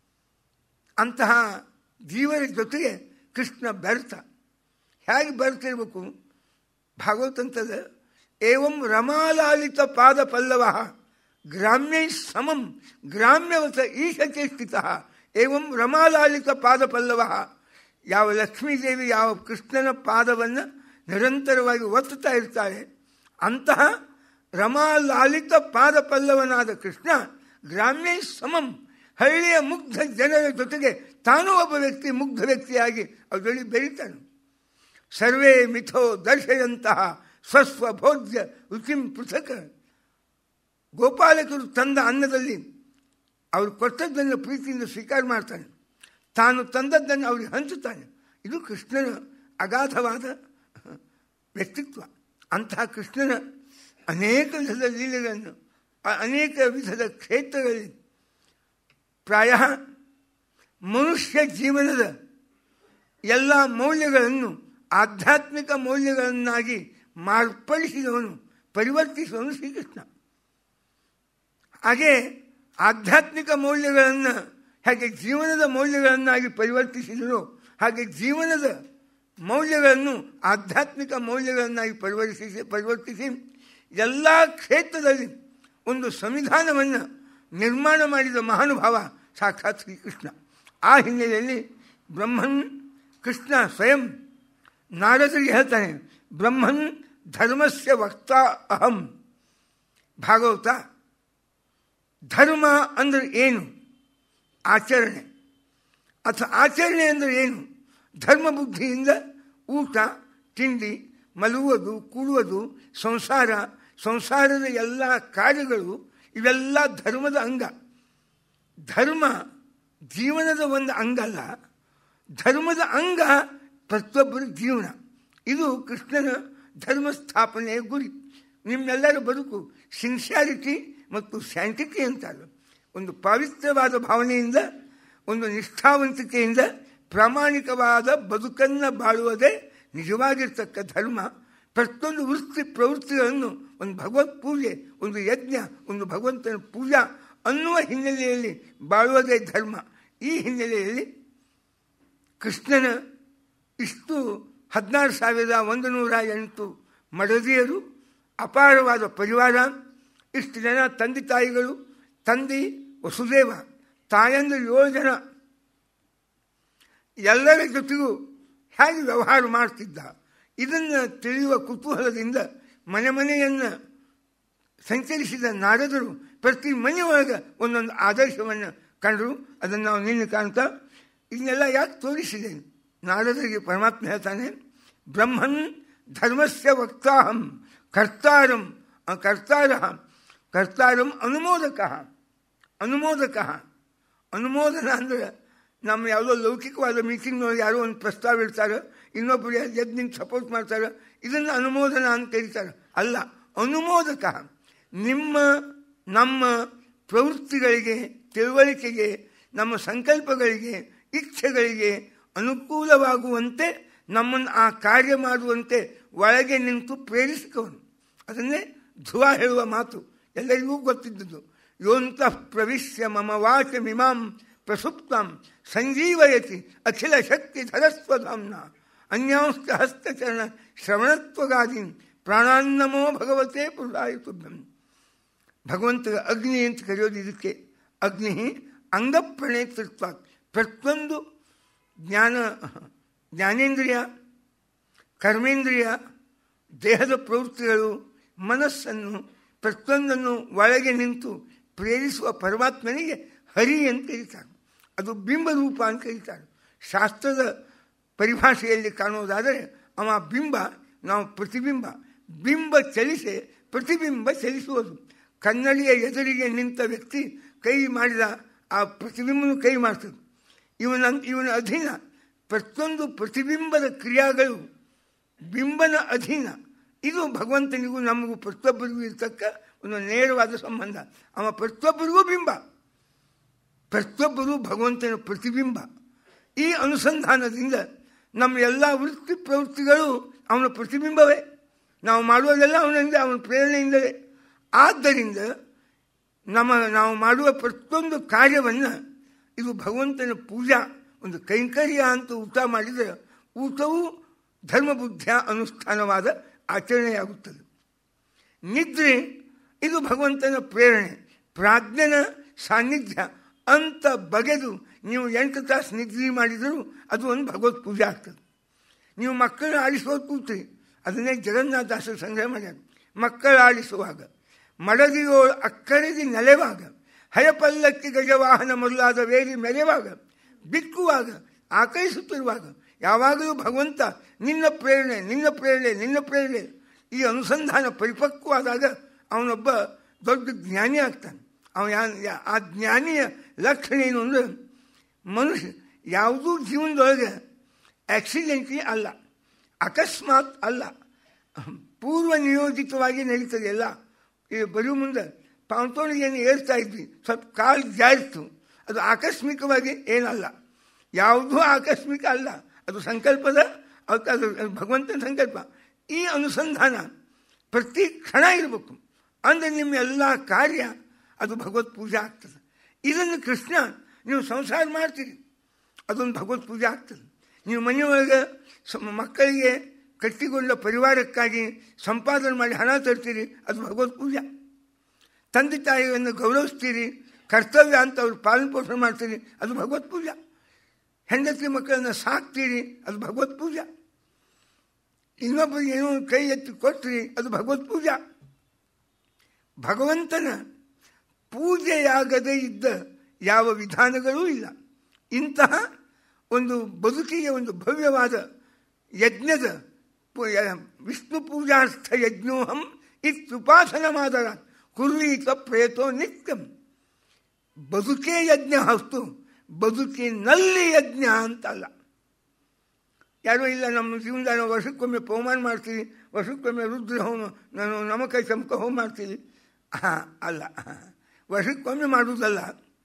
ಅಂತಹ ಜೀವನ ಜೊತೆಗೆ ಕೃಷ್ಣ ಬೆರ್ತ ಹೇಗೆ ಬೆರ್ತಿರ್ಬೇಕು ಭಾಗವತಂತದ ಏವಂ ರಮಾಲಾಲಿತ ಪಾದ ಪಲ್ಲವ ಗ್ರಾಮ್ಯೈ ಸಮಂ ಗ್ರಾಮ್ಯವತ ಈಶಚೇಷ್ಟಿತ ಏವಂ ರಮಾಲಾಲಿತ ಪಾದ ಪಲ್ಲವ ಯಾವ ಲಕ್ಷ್ಮೀದೇವಿ ಯಾವ ಕೃಷ್ಣನ ಪಾದವನ್ನು ನಿರಂತರವಾಗಿ ಒತ್ತುತ್ತಾ ಇರ್ತಾಳೆ ಅಂತಹ ರಮಾಲಾಲಿತ ಪಾದ ಪಲ್ಲವನಾದ ಕೃಷ್ಣ ಗ್ರಾಮ್ಯೈ ಸಮಂ ಹಳ್ಳಿಯ ಮುಗ್ಧ ಜನರ ಜೊತೆಗೆ ತಾನೂ ಒಬ್ಬ ವ್ಯಕ್ತಿ ಮುಗ್ಧ ವ್ಯಕ್ತಿಯಾಗಿ ಅದರಲ್ಲಿ ಬೆರೀತಾನೆ ಸರ್ವೇ ಮಿಥೋ ದರ್ಶೆಯಂತಹ ಸ್ವಸ್ವ ಭೋಜ್ಯ ರುಚಿಂ ಪೃಥಕ್ ಗೋಪಾಲಕರು ತಂದ ಅನ್ನದಲ್ಲಿ ಅವರು ಕೊಟ್ಟದ್ದನ್ನು ಪ್ರೀತಿಯಿಂದ ಸ್ವೀಕಾರ ಮಾಡ್ತಾನೆ ತಾನು ತಂದದ್ದನ್ನು ಅವರಿಗೆ ಹಂಚುತ್ತಾನೆ ಇದು ಕೃಷ್ಣನ ಅಗಾಧವಾದ ವ್ಯಕ್ತಿತ್ವ ಅಂತಹ ಕೃಷ್ಣನ ಅನೇಕ ವಿಧದ ಲೀಲೆಗಳನ್ನು ಅನೇಕ ವಿಧದ ಕ್ಷೇತ್ರಗಳಲ್ಲಿ ಪ್ರಾಯ ಮನುಷ್ಯ ಜೀವನದ ಎಲ್ಲ ಮೌಲ್ಯಗಳನ್ನು ಆಧ್ಯಾತ್ಮಿಕ ಮೌಲ್ಯಗಳನ್ನಾಗಿ ಮಾರ್ಪಡಿಸಿದವನು ಪರಿವರ್ತಿಸುವನು ಶ್ರೀಕೃಷ್ಣ ಹಾಗೆ ಆಧ್ಯಾತ್ಮಿಕ ಮೌಲ್ಯಗಳನ್ನು ಹಾಗೆ ಜೀವನದ ಮೌಲ್ಯಗಳನ್ನಾಗಿ ಪರಿವರ್ತಿಸಿದರು ಹಾಗೆ ಜೀವನದ ಮೌಲ್ಯಗಳನ್ನು ಆಧ್ಯಾತ್ಮಿಕ ಮೌಲ್ಯಗಳನ್ನಾಗಿ ಪರಿವರ್ತಿಸಿ ಪರಿವರ್ತಿಸಿ ಎಲ್ಲ ಕ್ಷೇತ್ರದಲ್ಲಿ ಒಂದು ಸಂವಿಧಾನವನ್ನು ನಿರ್ಮಾಣ ಮಾಡಿದ ಮಹಾನುಭಾವ ಸಾಕ್ಷಾತ್ ಶ್ರೀಕೃಷ್ಣ ಆ ಹಿನ್ನೆಲೆಯಲ್ಲಿ ಬ್ರಹ್ಮನ್ ಕೃಷ್ಣ ಸ್ವಯಂ ನಾರದರಿಗೆ ಹೇಳ್ತಾನೆ ಬ್ರಹ್ಮನ್ ಧರ್ಮಸ್ಯ ವಕ್ತಾ ಅಹಂ ಭಾಗವತ ಧರ್ಮ ಅಂದರೆ ಏನು ಆಚರಣೆ ಅಥವಾ ಆಚರಣೆ ಅಂದರೆ ಏನು ಧರ್ಮ ಬುದ್ಧಿಯಿಂದ ಊಟ ತಿಂಡಿ ಮಲಗುವುದು ಕೂಡುವುದು ಸಂಸಾರ ಸಂಸಾರದ ಎಲ್ಲ ಕಾರ್ಯಗಳು ಇವೆಲ್ಲ ಧರ್ಮದ ಅಂಗ ಧರ್ಮ ಜೀವನದ ಒಂದು ಅಂಗ ಅಲ್ಲ ಧರ್ಮದ ಅಂಗ ಪ್ರತಿಯೊಬ್ಬರ ಜೀವನ ಇದು ಕೃಷ್ಣನ ಧರ್ಮ ಸ್ಥಾಪನೆಯ ಗುರಿ ನಿಮ್ಮೆಲ್ಲರ ಬದುಕು ಸಿನ್ಸಿಯಾರಿಟಿ ಮತ್ತು ಸ್ಯಾಂಟಿಟಿ ಅಂತಾರೆ ಒಂದು ಪವಿತ್ರವಾದ ಭಾವನೆಯಿಂದ ಒಂದು ನಿಷ್ಠಾವಂತಿಕೆಯಿಂದ ಪ್ರಾಮಾಣಿಕವಾದ ಬದುಕನ್ನು ಬಾಳುವುದೇ ನಿಜವಾಗಿರ್ತಕ್ಕ ಧರ್ಮ ಪ್ರತಿಯೊಂದು ವೃತ್ತಿ ಪ್ರವೃತ್ತಿಗಳನ್ನು ಒಂದು ಭಗವತ್ ಪೂಜೆ ಒಂದು ಯಜ್ಞ ಒಂದು ಭಗವಂತನ ಪೂಜಾ ಅನ್ನುವ ಹಿನ್ನೆಲೆಯಲ್ಲಿ ಬಾಳುವುದೇ ಧರ್ಮ ಈ ಹಿನ್ನೆಲೆಯಲ್ಲಿ ಕೃಷ್ಣನ ಇಷ್ಟು ಹದಿನಾರು ಸಾವಿರದ ಒಂದು ನೂರ ಎಂಟು ಮಡದಿಯರು ಅಪಾರವಾದ ಪರಿವಾರ ಇಷ್ಟು ಜನ ತಂದೆ ತಾಯಿಗಳು ತಂದೆ ವಸುದೇವ ತಾಯಂದು ಏಳು ಜನ ಎಲ್ಲರ ಜೊತೆಗೂ ಹೇಗೆ ವ್ಯವಹಾರ ಮಾಡ್ತಿದ್ದ ಇದನ್ನು ತಿಳಿಯುವ ಕುತೂಹಲದಿಂದ ಮನೆ ಮನೆಯನ್ನು ಸಂಚರಿಸಿದ ನಾರದರು ಪ್ರತಿ ಮನೆಯೊಳಗೆ ಒಂದೊಂದು ಆದರ್ಶವನ್ನು ಕಂಡರು ಅದನ್ನು ನಾವು ನಿನ್ನೆ ಕಾಣ್ತಾ ಇದನ್ನೆಲ್ಲ ಯಾಕೆ ತೋರಿಸಿದೆ ನಾರದರಿಗೆ ಪರಮಾತ್ಮ ಹೇಳ್ತಾನೆ ಬ್ರಹ್ಮನ್ ಧರ್ಮಸ್ಯ ವಕ್ತಾಹಂ ಕರ್ತಾರಂ ಕರ್ತಾರ ಕರ್ತಾರಂ ಅನುಮೋದಕ ಅನುಮೋದಕ ಅನುಮೋದನ ಅಂದರೆ ನಮ್ಮ ಯಾವುದೋ ಲೌಕಿಕವಾದ ಮೀಟಿಂಗ್ನೊಳಗೆ ಯಾರೋ ಒಂದು ಪ್ರಸ್ತಾವ ಇಡ್ತಾರೆ ಇನ್ನೊಬ್ಬರು ಎದ್ದು ನಿಂತು ಸಪೋರ್ಟ್ ಮಾಡ್ತಾರೆ ಇದನ್ನು ಅನುಮೋದನ ಅಂತ ಕರೀತಾರೆ ಅಲ್ಲ ಅನುಮೋದಕ ನಿಮ್ಮ ನಮ್ಮ ಪ್ರವೃತ್ತಿಗಳಿಗೆ ತಿಳುವಳಿಕೆಗೆ ನಮ್ಮ ಸಂಕಲ್ಪಗಳಿಗೆ ಇಚ್ಛೆಗಳಿಗೆ ಅನುಕೂಲವಾಗುವಂತೆ ನಮ್ಮನ್ನು ಆ ಕಾರ್ಯ ಮಾಡುವಂತೆ ಒಳಗೆ ನಿಂತು ಪ್ರೇರಿಸಿಕವನು ಅದನ್ನೇ ಧ್ರುವ ಹೇಳುವ ಮಾತು ಎಲ್ಲರಿಗೂ ಗೊತ್ತಿದ್ದದ್ದು ಯೋಂತಃ ಪ್ರವಿಶ್ಯ ಮಮ ವಾಚ ಮಿಮಾಂ ಪ್ರಸುಪ್ತಾಂ ಸಂಜೀವಯತಿ ಅಖಿಲ ಶಕ್ತಿ ಧರಸ್ವಧಾಮ್ನ ಅನ್ಯಾಂಸ್ತ ಹಸ್ತಚರಣ ಶ್ರವಣತ್ವಗಾದೀನ್ ಪ್ರಾಣಾನ್ನಮೋ ಭಗವತೆ ಪುರುಷಾಯ ತುಭ್ಯಂ ಭಗವಂತ ಅಗ್ನಿ ಅಂತ ಕರೆಯೋದು ಇದಕ್ಕೆ ಅಗ್ನಿ ಅಂಗಪ್ರಣೇತೃತ್ವ ಪ್ರತಿಯೊಂದು ಜ್ಞಾನ ಜ್ಞಾನೇಂದ್ರಿಯ ಕರ್ಮೇಂದ್ರಿಯ ದೇಹದ ಪ್ರವೃತ್ತಿಗಳು ಮನಸ್ಸನ್ನು ಪ್ರತಿಯೊಂದನ್ನು ಒಳಗೆ ನಿಂತು ಪ್ರೇರಿಸುವ ಪರಮಾತ್ಮನಿಗೆ ಹರಿ ಅಂತ ಕರೀತಾರೆ ಅದು ಬಿಂಬರೂಪ ಅಂತ ಕರೀತಾರೆ ಶಾಸ್ತ್ರದ ಪರಿಭಾಷೆಯಲ್ಲಿ ಕಾಣುವುದಾದರೆ ಅವ ಬಿಂಬ ನಾವು ಪ್ರತಿಬಿಂಬ ಬಿಂಬ ಚಲಿಸಿ ಪ್ರತಿಬಿಂಬ ಚಲಿಸುವುದು ಕನ್ನಡಿಯ ಎದುರಿಗೆ ನಿಂತ ವ್ಯಕ್ತಿ ಕೈ ಮಾಡಿದ ಆ ಪ್ರತಿಬಿಂಬನು ಕೈ ಮಾಡ್ತದೆ ಇವನ ಇವನ ಅಧೀನ ಪ್ರತಿಯೊಂದು ಪ್ರತಿಬಿಂಬದ ಕ್ರಿಯಾಗಳು ಬಿಂಬನ ಅಧೀನ ಇದು ಭಗವಂತನಿಗೂ ನಮಗೂ ಪ್ರತಿಯೊಬ್ಬರಿಗೂ ಇರ್ತಕ್ಕ ಒಂದು ನೇರವಾದ ಸಂಬಂಧ ಅವ ಪ್ರತಿಯೊಬ್ಬರಿಗೂ ಬಿಂಬ ಪ್ರತಿಯೊಬ್ಬರೂ ಭಗವಂತನ ಪ್ರತಿಬಿಂಬ ಈ ಅನುಸಂಧಾನದಿಂದ ನಮ್ಮ ಎಲ್ಲ ವೃತ್ತಿ ಪ್ರವೃತ್ತಿಗಳು ಅವನ ಪ್ರತಿಬಿಂಬವೇ ನಾವು ಮಾಡುವುದೆಲ್ಲ ಅವನಿಂದ ಅವನ ಪ್ರೇರಣೆಯಿಂದಲೇ ಆದ್ದರಿಂದ ನಮ್ಮ ನಾವು ಮಾಡುವ ಪ್ರತಿಯೊಂದು ಕಾರ್ಯವನ್ನು ಇದು ಭಗವಂತನ ಪೂಜಾ ಒಂದು ಕೈಂಕರ್ಯ ಅಂತ ಊಟ ಮಾಡಿದರೆ ಊಟವು ಧರ್ಮಬುದ್ಧಿಯ ಅನುಷ್ಠಾನವಾದ ಆಚರಣೆಯಾಗುತ್ತದೆ ನಿದ್ರೆ ಇದು ಭಗವಂತನ ಪ್ರೇರಣೆ ಪ್ರಾಜ್ಞನ ಸಾನ್ನಿಧ್ಯ ಅಂತ ಬಗೆದು ನೀವು ಎಂಟು ತಾಸು ನಿದ್ರೆ ಮಾಡಿದರೂ ಅದು ಒಂದು ಭಗವತ್ ಪೂಜೆ ಆಗ್ತದೆ ನೀವು ಮಕ್ಕಳನ್ನ ಆಡಿಸೋದು ಕೂತ್ರಿ ಅದನ್ನೇ ಜಗನ್ನಾಥದಾಸರು ಸಂಗ್ರಹ ಮಾಡ್ಯಾರ ಮಕ್ಕಳು ಆಡಿಸುವಾಗ ಮಡದಿಯೋಳು ಅಕ್ಕರೆದಿ ನೆಲೆವಾಗ ಹಯಪಲ್ಲಕ್ಕಿ ಗಜವಾಹನ ಮೊದಲಾದ ವೇರಿ ಮೆರೆವಾಗ ಬಿಕ್ಕುವಾಗ ಆಕೈಸುತ್ತಿರುವಾಗ ಯಾವಾಗಲೂ ಭಗವಂತ ನಿನ್ನ ಪ್ರೇರಣೆ ನಿನ್ನ ಪ್ರೇರಣೆ ನಿನ್ನ ಪ್ರೇರಣೆ ಈ ಅನುಸಂಧಾನ ಪರಿಪಕ್ವವಾದಾಗ ಅವನೊಬ್ಬ ದೊಡ್ಡ ಜ್ಞಾನಿ ಆಗ್ತಾನೆ ಅವನ ಆ ಜ್ಞಾನಿಯ ಲಕ್ಷಣ ಏನು ಅಂದರೆ ಮನುಷ್ಯ ಯಾವುದೂ ಜೀವನದೊಳಗೆ ಆಕ್ಸಿಡೆಂಟ್ಲಿ ಅಲ್ಲ ಅಕಸ್ಮಾತ್ ಅಲ್ಲ ಪೂರ್ವ ನಿಯೋಜಿತವಾಗಿ ನಡೀತದೆ ಎಲ್ಲ ಈ ಬರುವ ಮುಂದೆ ಪಾಂತೋಣಿಗೆಯನ್ನು ಏರ್ತಾ ಇದ್ವಿ ಸ್ವಲ್ಪ ಕಾಲು ಜಾರಿತು ಅದು ಆಕಸ್ಮಿಕವಾಗಿ ಏನಲ್ಲ ಯಾವುದೂ ಆಕಸ್ಮಿಕ ಅಲ್ಲ ಅದು ಸಂಕಲ್ಪದ ಅದು ಭಗವಂತನ ಸಂಕಲ್ಪ ಈ ಅನುಸಂಧಾನ ಪ್ರತಿ ಕ್ಷಣ ಇರಬೇಕು ಅಂದರೆ ನಿಮ್ಮ ಎಲ್ಲ ಕಾರ್ಯ ಅದು ಭಗವತ್ ಪೂಜೆ ಆಗ್ತದೆ ಇದನ್ನು ಕೃಷ್ಣ ನೀವು ಸಂಸಾರ ಮಾಡ್ತೀರಿ ಅದೊಂದು ಭಗವತ್ ಪೂಜೆ ಆಗ್ತದೆ ನೀವು ಮನೆಯೊಳಗೆ ಮಕ್ಕಳಿಗೆ ಕಟ್ಟಿಕೊಂಡ ಪರಿವಾರಕ್ಕಾಗಿ ಸಂಪಾದನೆ ಮಾಡಿ ಹಣ ತರ್ತೀರಿ ಅದು ಭಗವತ್ ಪೂಜೆ ತಂದೆ ತಾಯಿಯನ್ನು ಗೌರವಿಸ್ತೀರಿ ಕರ್ತವ್ಯ ಅಂತ ಅವ್ರು ಪಾಲನೆ ಪೋಷಣೆ ಮಾಡ್ತೀರಿ ಅದು ಭಗವತ್ ಪೂಜಾ ಹೆಂಡತಿ ಮಕ್ಕಳನ್ನ ಸಾಕ್ತೀರಿ ಅದು ಭಗವತ್ ಪೂಜಾ ಇನ್ನೊಬ್ಬರಿಗೆ ಏನೋ ಕೈ ಎತ್ತಿ ಕೊಟ್ರಿ ಅದು ಭಗವತ್ ಪೂಜಾ ಭಗವಂತನ ಪೂಜೆಯಾಗದೇ ಇದ್ದ ಯಾವ ವಿಧಾನಗಳೂ ಇಲ್ಲ ಇಂತಹ ಒಂದು ಬದುಕಿಗೆ ಒಂದು ಭವ್ಯವಾದ ಯಜ್ಞದ ವಿಷ್ಣು ಪೂಜಾರ್ಥ ಯಜ್ಞೋಹಂ ಇತ್ಯುಪಾಸನ ಮಾದರ ಕುರ್ವೀತ ಪ್ರೇತೋ ನಿತ್ಯಂ ಬದುಕೇ ಯಜ್ಞ ಹೊಸ್ತು ಬದುಕಿನಲ್ಲಿ ಯಜ್ಞ ಅಂತಲ್ಲ ಯಾರೋ ಇಲ್ಲ ನಮ್ಮ ಜೀವನದಾಗ ನಾವು ವರ್ಷಕ್ಕೊಮ್ಮೆ ಪವಮಾನ ಮಾಡ್ತೀವಿ ವರ್ಷಕ್ಕೊಮ್ಮೆ ರುದ್ರ ಹೋಮ ನಾನು ನಮಕ ಚಮಕ ಹೋಮ ಮಾಡ್ತೀವಿ ಹಾಂ ಅಲ್ಲ ವರ್ಷಕ್ಕೊಮ್ಮೆ ಮಾಡುವುದಲ್ಲ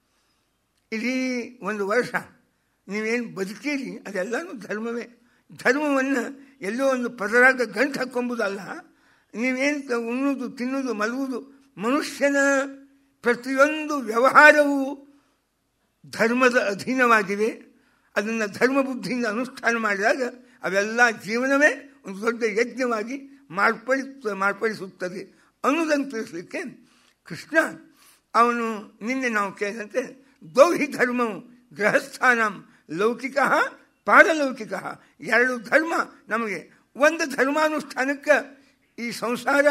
ಇಡೀ ಒಂದು ವರ್ಷ ನೀವೇನು ಬದುಕೀರಿ ಅದೆಲ್ಲನೂ ಧರ್ಮವೇ ಧರ್ಮವನ್ನು ಎಲ್ಲೋ ಒಂದು ಪದರಾಗ ಗಂಟು ಹಾಕೊಂಬುದಲ್ಲ ನೀವೇನು ಉಣ್ಣುವುದು ತಿನ್ನುವುದು ಮಲಗುವುದು ಮನುಷ್ಯನ ಪ್ರತಿಯೊಂದು ವ್ಯವಹಾರವೂ ಧರ್ಮದ ಅಧೀನವಾಗಿವೆ ಅದನ್ನು ಧರ್ಮ ಬುದ್ಧಿಯಿಂದ ಅನುಷ್ಠಾನ ಮಾಡಿದಾಗ ಅವೆಲ್ಲ ಜೀವನವೇ ಒಂದು ದೊಡ್ಡ ಯಜ್ಞವಾಗಿ ಮಾರ್ಪಡಿ ಮಾರ್ಪಡಿಸುತ್ತದೆ ಅನ್ನೋದನ್ನು ತಿಳಿಸಲಿಕ್ಕೆ ಕೃಷ್ಣ ಅವನು ನಿನ್ನೆ ನಾವು ಕೇಳಿದಂತೆ ದೌಹಿ ಧರ್ಮವು ಗೃಹಸ್ಥಾನ ಲೌಕಿಕ ಪಾರಲೌಕಿಕ ಎರಡು ಧರ್ಮ ನಮಗೆ ಒಂದು ಧರ್ಮಾನುಷ್ಠಾನಕ್ಕೆ ಈ ಸಂಸಾರ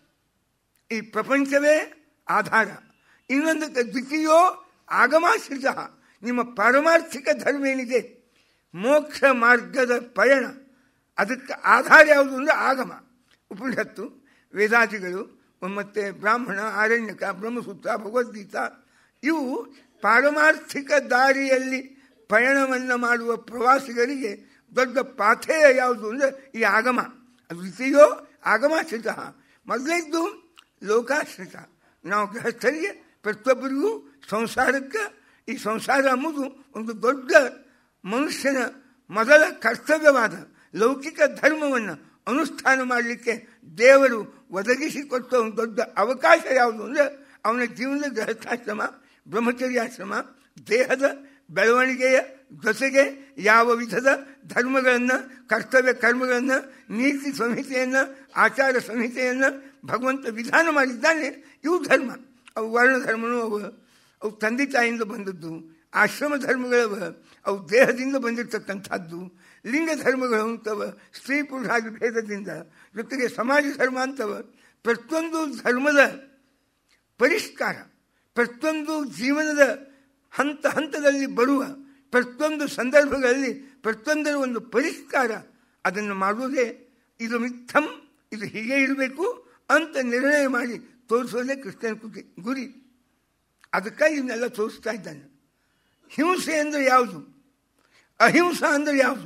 ಈ ಪ್ರಪಂಚವೇ ಆಧಾರ ಇನ್ನೊಂದಕ್ಕೆ ದ್ವಿತೀಯೋ ಆಗಮಾಶ್ರಿತ ನಿಮ್ಮ ಪಾರಮಾರ್ಥಿಕ ಧರ್ಮ ಏನಿದೆ ಮೋಕ್ಷ ಮಾರ್ಗದ ಪಯಣ ಅದಕ್ಕೆ ಆಧಾರ ಯಾವುದು ಅಂದರೆ ಆಗಮ ಉಪನಿಷತ್ತು ವೇದಾದಿಗಳು ಮತ್ತು ಬ್ರಾಹ್ಮಣ ಆರಣ್ಯಕ ಬ್ರಹ್ಮಸೂತ್ರ ಭಗವದ್ಗೀತಾ ಇವು ಪಾರಮಾರ್ಥಿಕ ದಾರಿಯಲ್ಲಿ ಪಯಣವನ್ನು ಮಾಡುವ ಪ್ರವಾಸಿಗರಿಗೆ ದೊಡ್ಡ ಪಾಥೇಯ ಯಾವುದು ಅಂದರೆ ಈ ಆಗಮ ಅದು ದ್ವಿತೀಯೋ ಆಗಮಾಶ್ರಿತ ಮೊದಲೇದ್ದು ಲೋಕಾಶ್ರಿತ ನಾವು ಗೃಹಸ್ಥರಿಗೆ ಪ್ರತಿಯೊಬ್ಬರಿಗೂ ಸಂಸಾರಕ್ಕೆ ಈ ಸಂಸಾರ ಎಂಬುದು ಒಂದು ದೊಡ್ಡ ಮನುಷ್ಯನ ಮೊದಲ ಕರ್ತವ್ಯವಾದ ಲೌಕಿಕ ಧರ್ಮವನ್ನು ಅನುಷ್ಠಾನ ಮಾಡಲಿಕ್ಕೆ ದೇವರು ಒದಗಿಸಿಕೊಟ್ಟ ಒಂದು ದೊಡ್ಡ ಅವಕಾಶ ಯಾವುದು ಅಂದರೆ ಅವನ ಜೀವನದ ಗೃಹಸ್ಥಾಶ್ರಮ ಬ್ರಹ್ಮಚರ್ಯಾಶ್ರಮ ದೇಹದ ಬೆಳವಣಿಗೆಯ ಜೊತೆಗೆ ಯಾವ ವಿಧದ ಧರ್ಮಗಳನ್ನು ಕರ್ತವ್ಯ ಕರ್ಮಗಳನ್ನು ನೀತಿ ಸಂಹಿತೆಯನ್ನು ಆಚಾರ ಸಂಹಿತೆಯನ್ನು ಭಗವಂತ ವಿಧಾನ ಮಾಡಿದ್ದಾನೆ ಇವು ಧರ್ಮ ಅವು ವರ್ಣ ಧರ್ಮನೂ ಅವು ಅವು ತಂದೆ ತಾಯಿಯಿಂದ ಬಂದದ್ದು ಆಶ್ರಮ ಧರ್ಮಗಳವ ಅವು ದೇಹದಿಂದ ಬಂದಿರತಕ್ಕಂಥದ್ದು ಲಿಂಗ ಧರ್ಮಗಳು ಅಂತವ ಸ್ತ್ರೀ ಪುರುಷಾದಿ ಭೇದದಿಂದ ಜೊತೆಗೆ ಸಮಾಜ ಧರ್ಮ ಅಂತವ ಪ್ರತಿಯೊಂದು ಧರ್ಮದ ಪರಿಷ್ಕಾರ ಪ್ರತಿಯೊಂದು ಜೀವನದ ಹಂತ ಹಂತದಲ್ಲಿ ಬರುವ ಪ್ರತಿಯೊಂದು ಸಂದರ್ಭಗಳಲ್ಲಿ ಪ್ರತಿಯೊಂದರ ಒಂದು ಪರಿಷ್ಕಾರ ಅದನ್ನು ಮಾಡುವುದೇ ಇದು ಮಿಥಂ ಇದು ಹೀಗೆ ಇರಬೇಕು ಅಂತ ನಿರ್ಣಯ ಮಾಡಿ ತೋರಿಸೋದೇ ಕೃಷ್ಣನ ಕುಟಿ ಗುರಿ ಅದಕ್ಕಾಗಿ ಇವನ್ನೆಲ್ಲ ತೋರಿಸ್ತಾ ಇದ್ದಾನೆ ಹಿಂಸೆ ಅಂದರೆ ಯಾವುದು ಅಹಿಂಸಾ ಅಂದರೆ ಯಾವುದು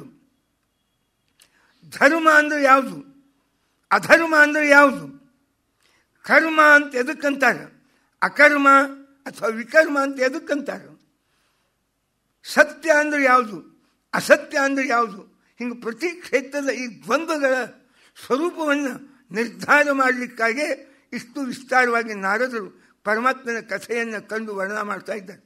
ಧರ್ಮ ಅಂದರೆ ಯಾವುದು ಅಧರ್ಮ ಅಂದರೆ ಯಾವುದು ಕರ್ಮ ಅಂತ ಎದಕ್ಕಂತಾರೆ ಅಕರ್ಮ ಅಥವಾ ವಿಕರ್ಮ ಅಂತ ಎದಕ್ಕಂತಾರೆ ಸತ್ಯ ಅಂದರೆ ಯಾವುದು ಅಸತ್ಯ ಅಂದರೆ ಯಾವುದು ಹಿಂಗೆ ಪ್ರತಿ ಕ್ಷೇತ್ರದ ಈ ದ್ವಂದ್ವಗಳ ಸ್ವರೂಪವನ್ನು ನಿರ್ಧಾರ ಮಾಡಲಿಕ್ಕಾಗಿ ಇಷ್ಟು ವಿಸ್ತಾರವಾಗಿ ನಾರದರು ಪರಮಾತ್ಮನ ಕಥೆಯನ್ನು ಕಂಡು ವರ್ಣನ ಮಾಡ್ತಾ ಇದ್ದಾರೆ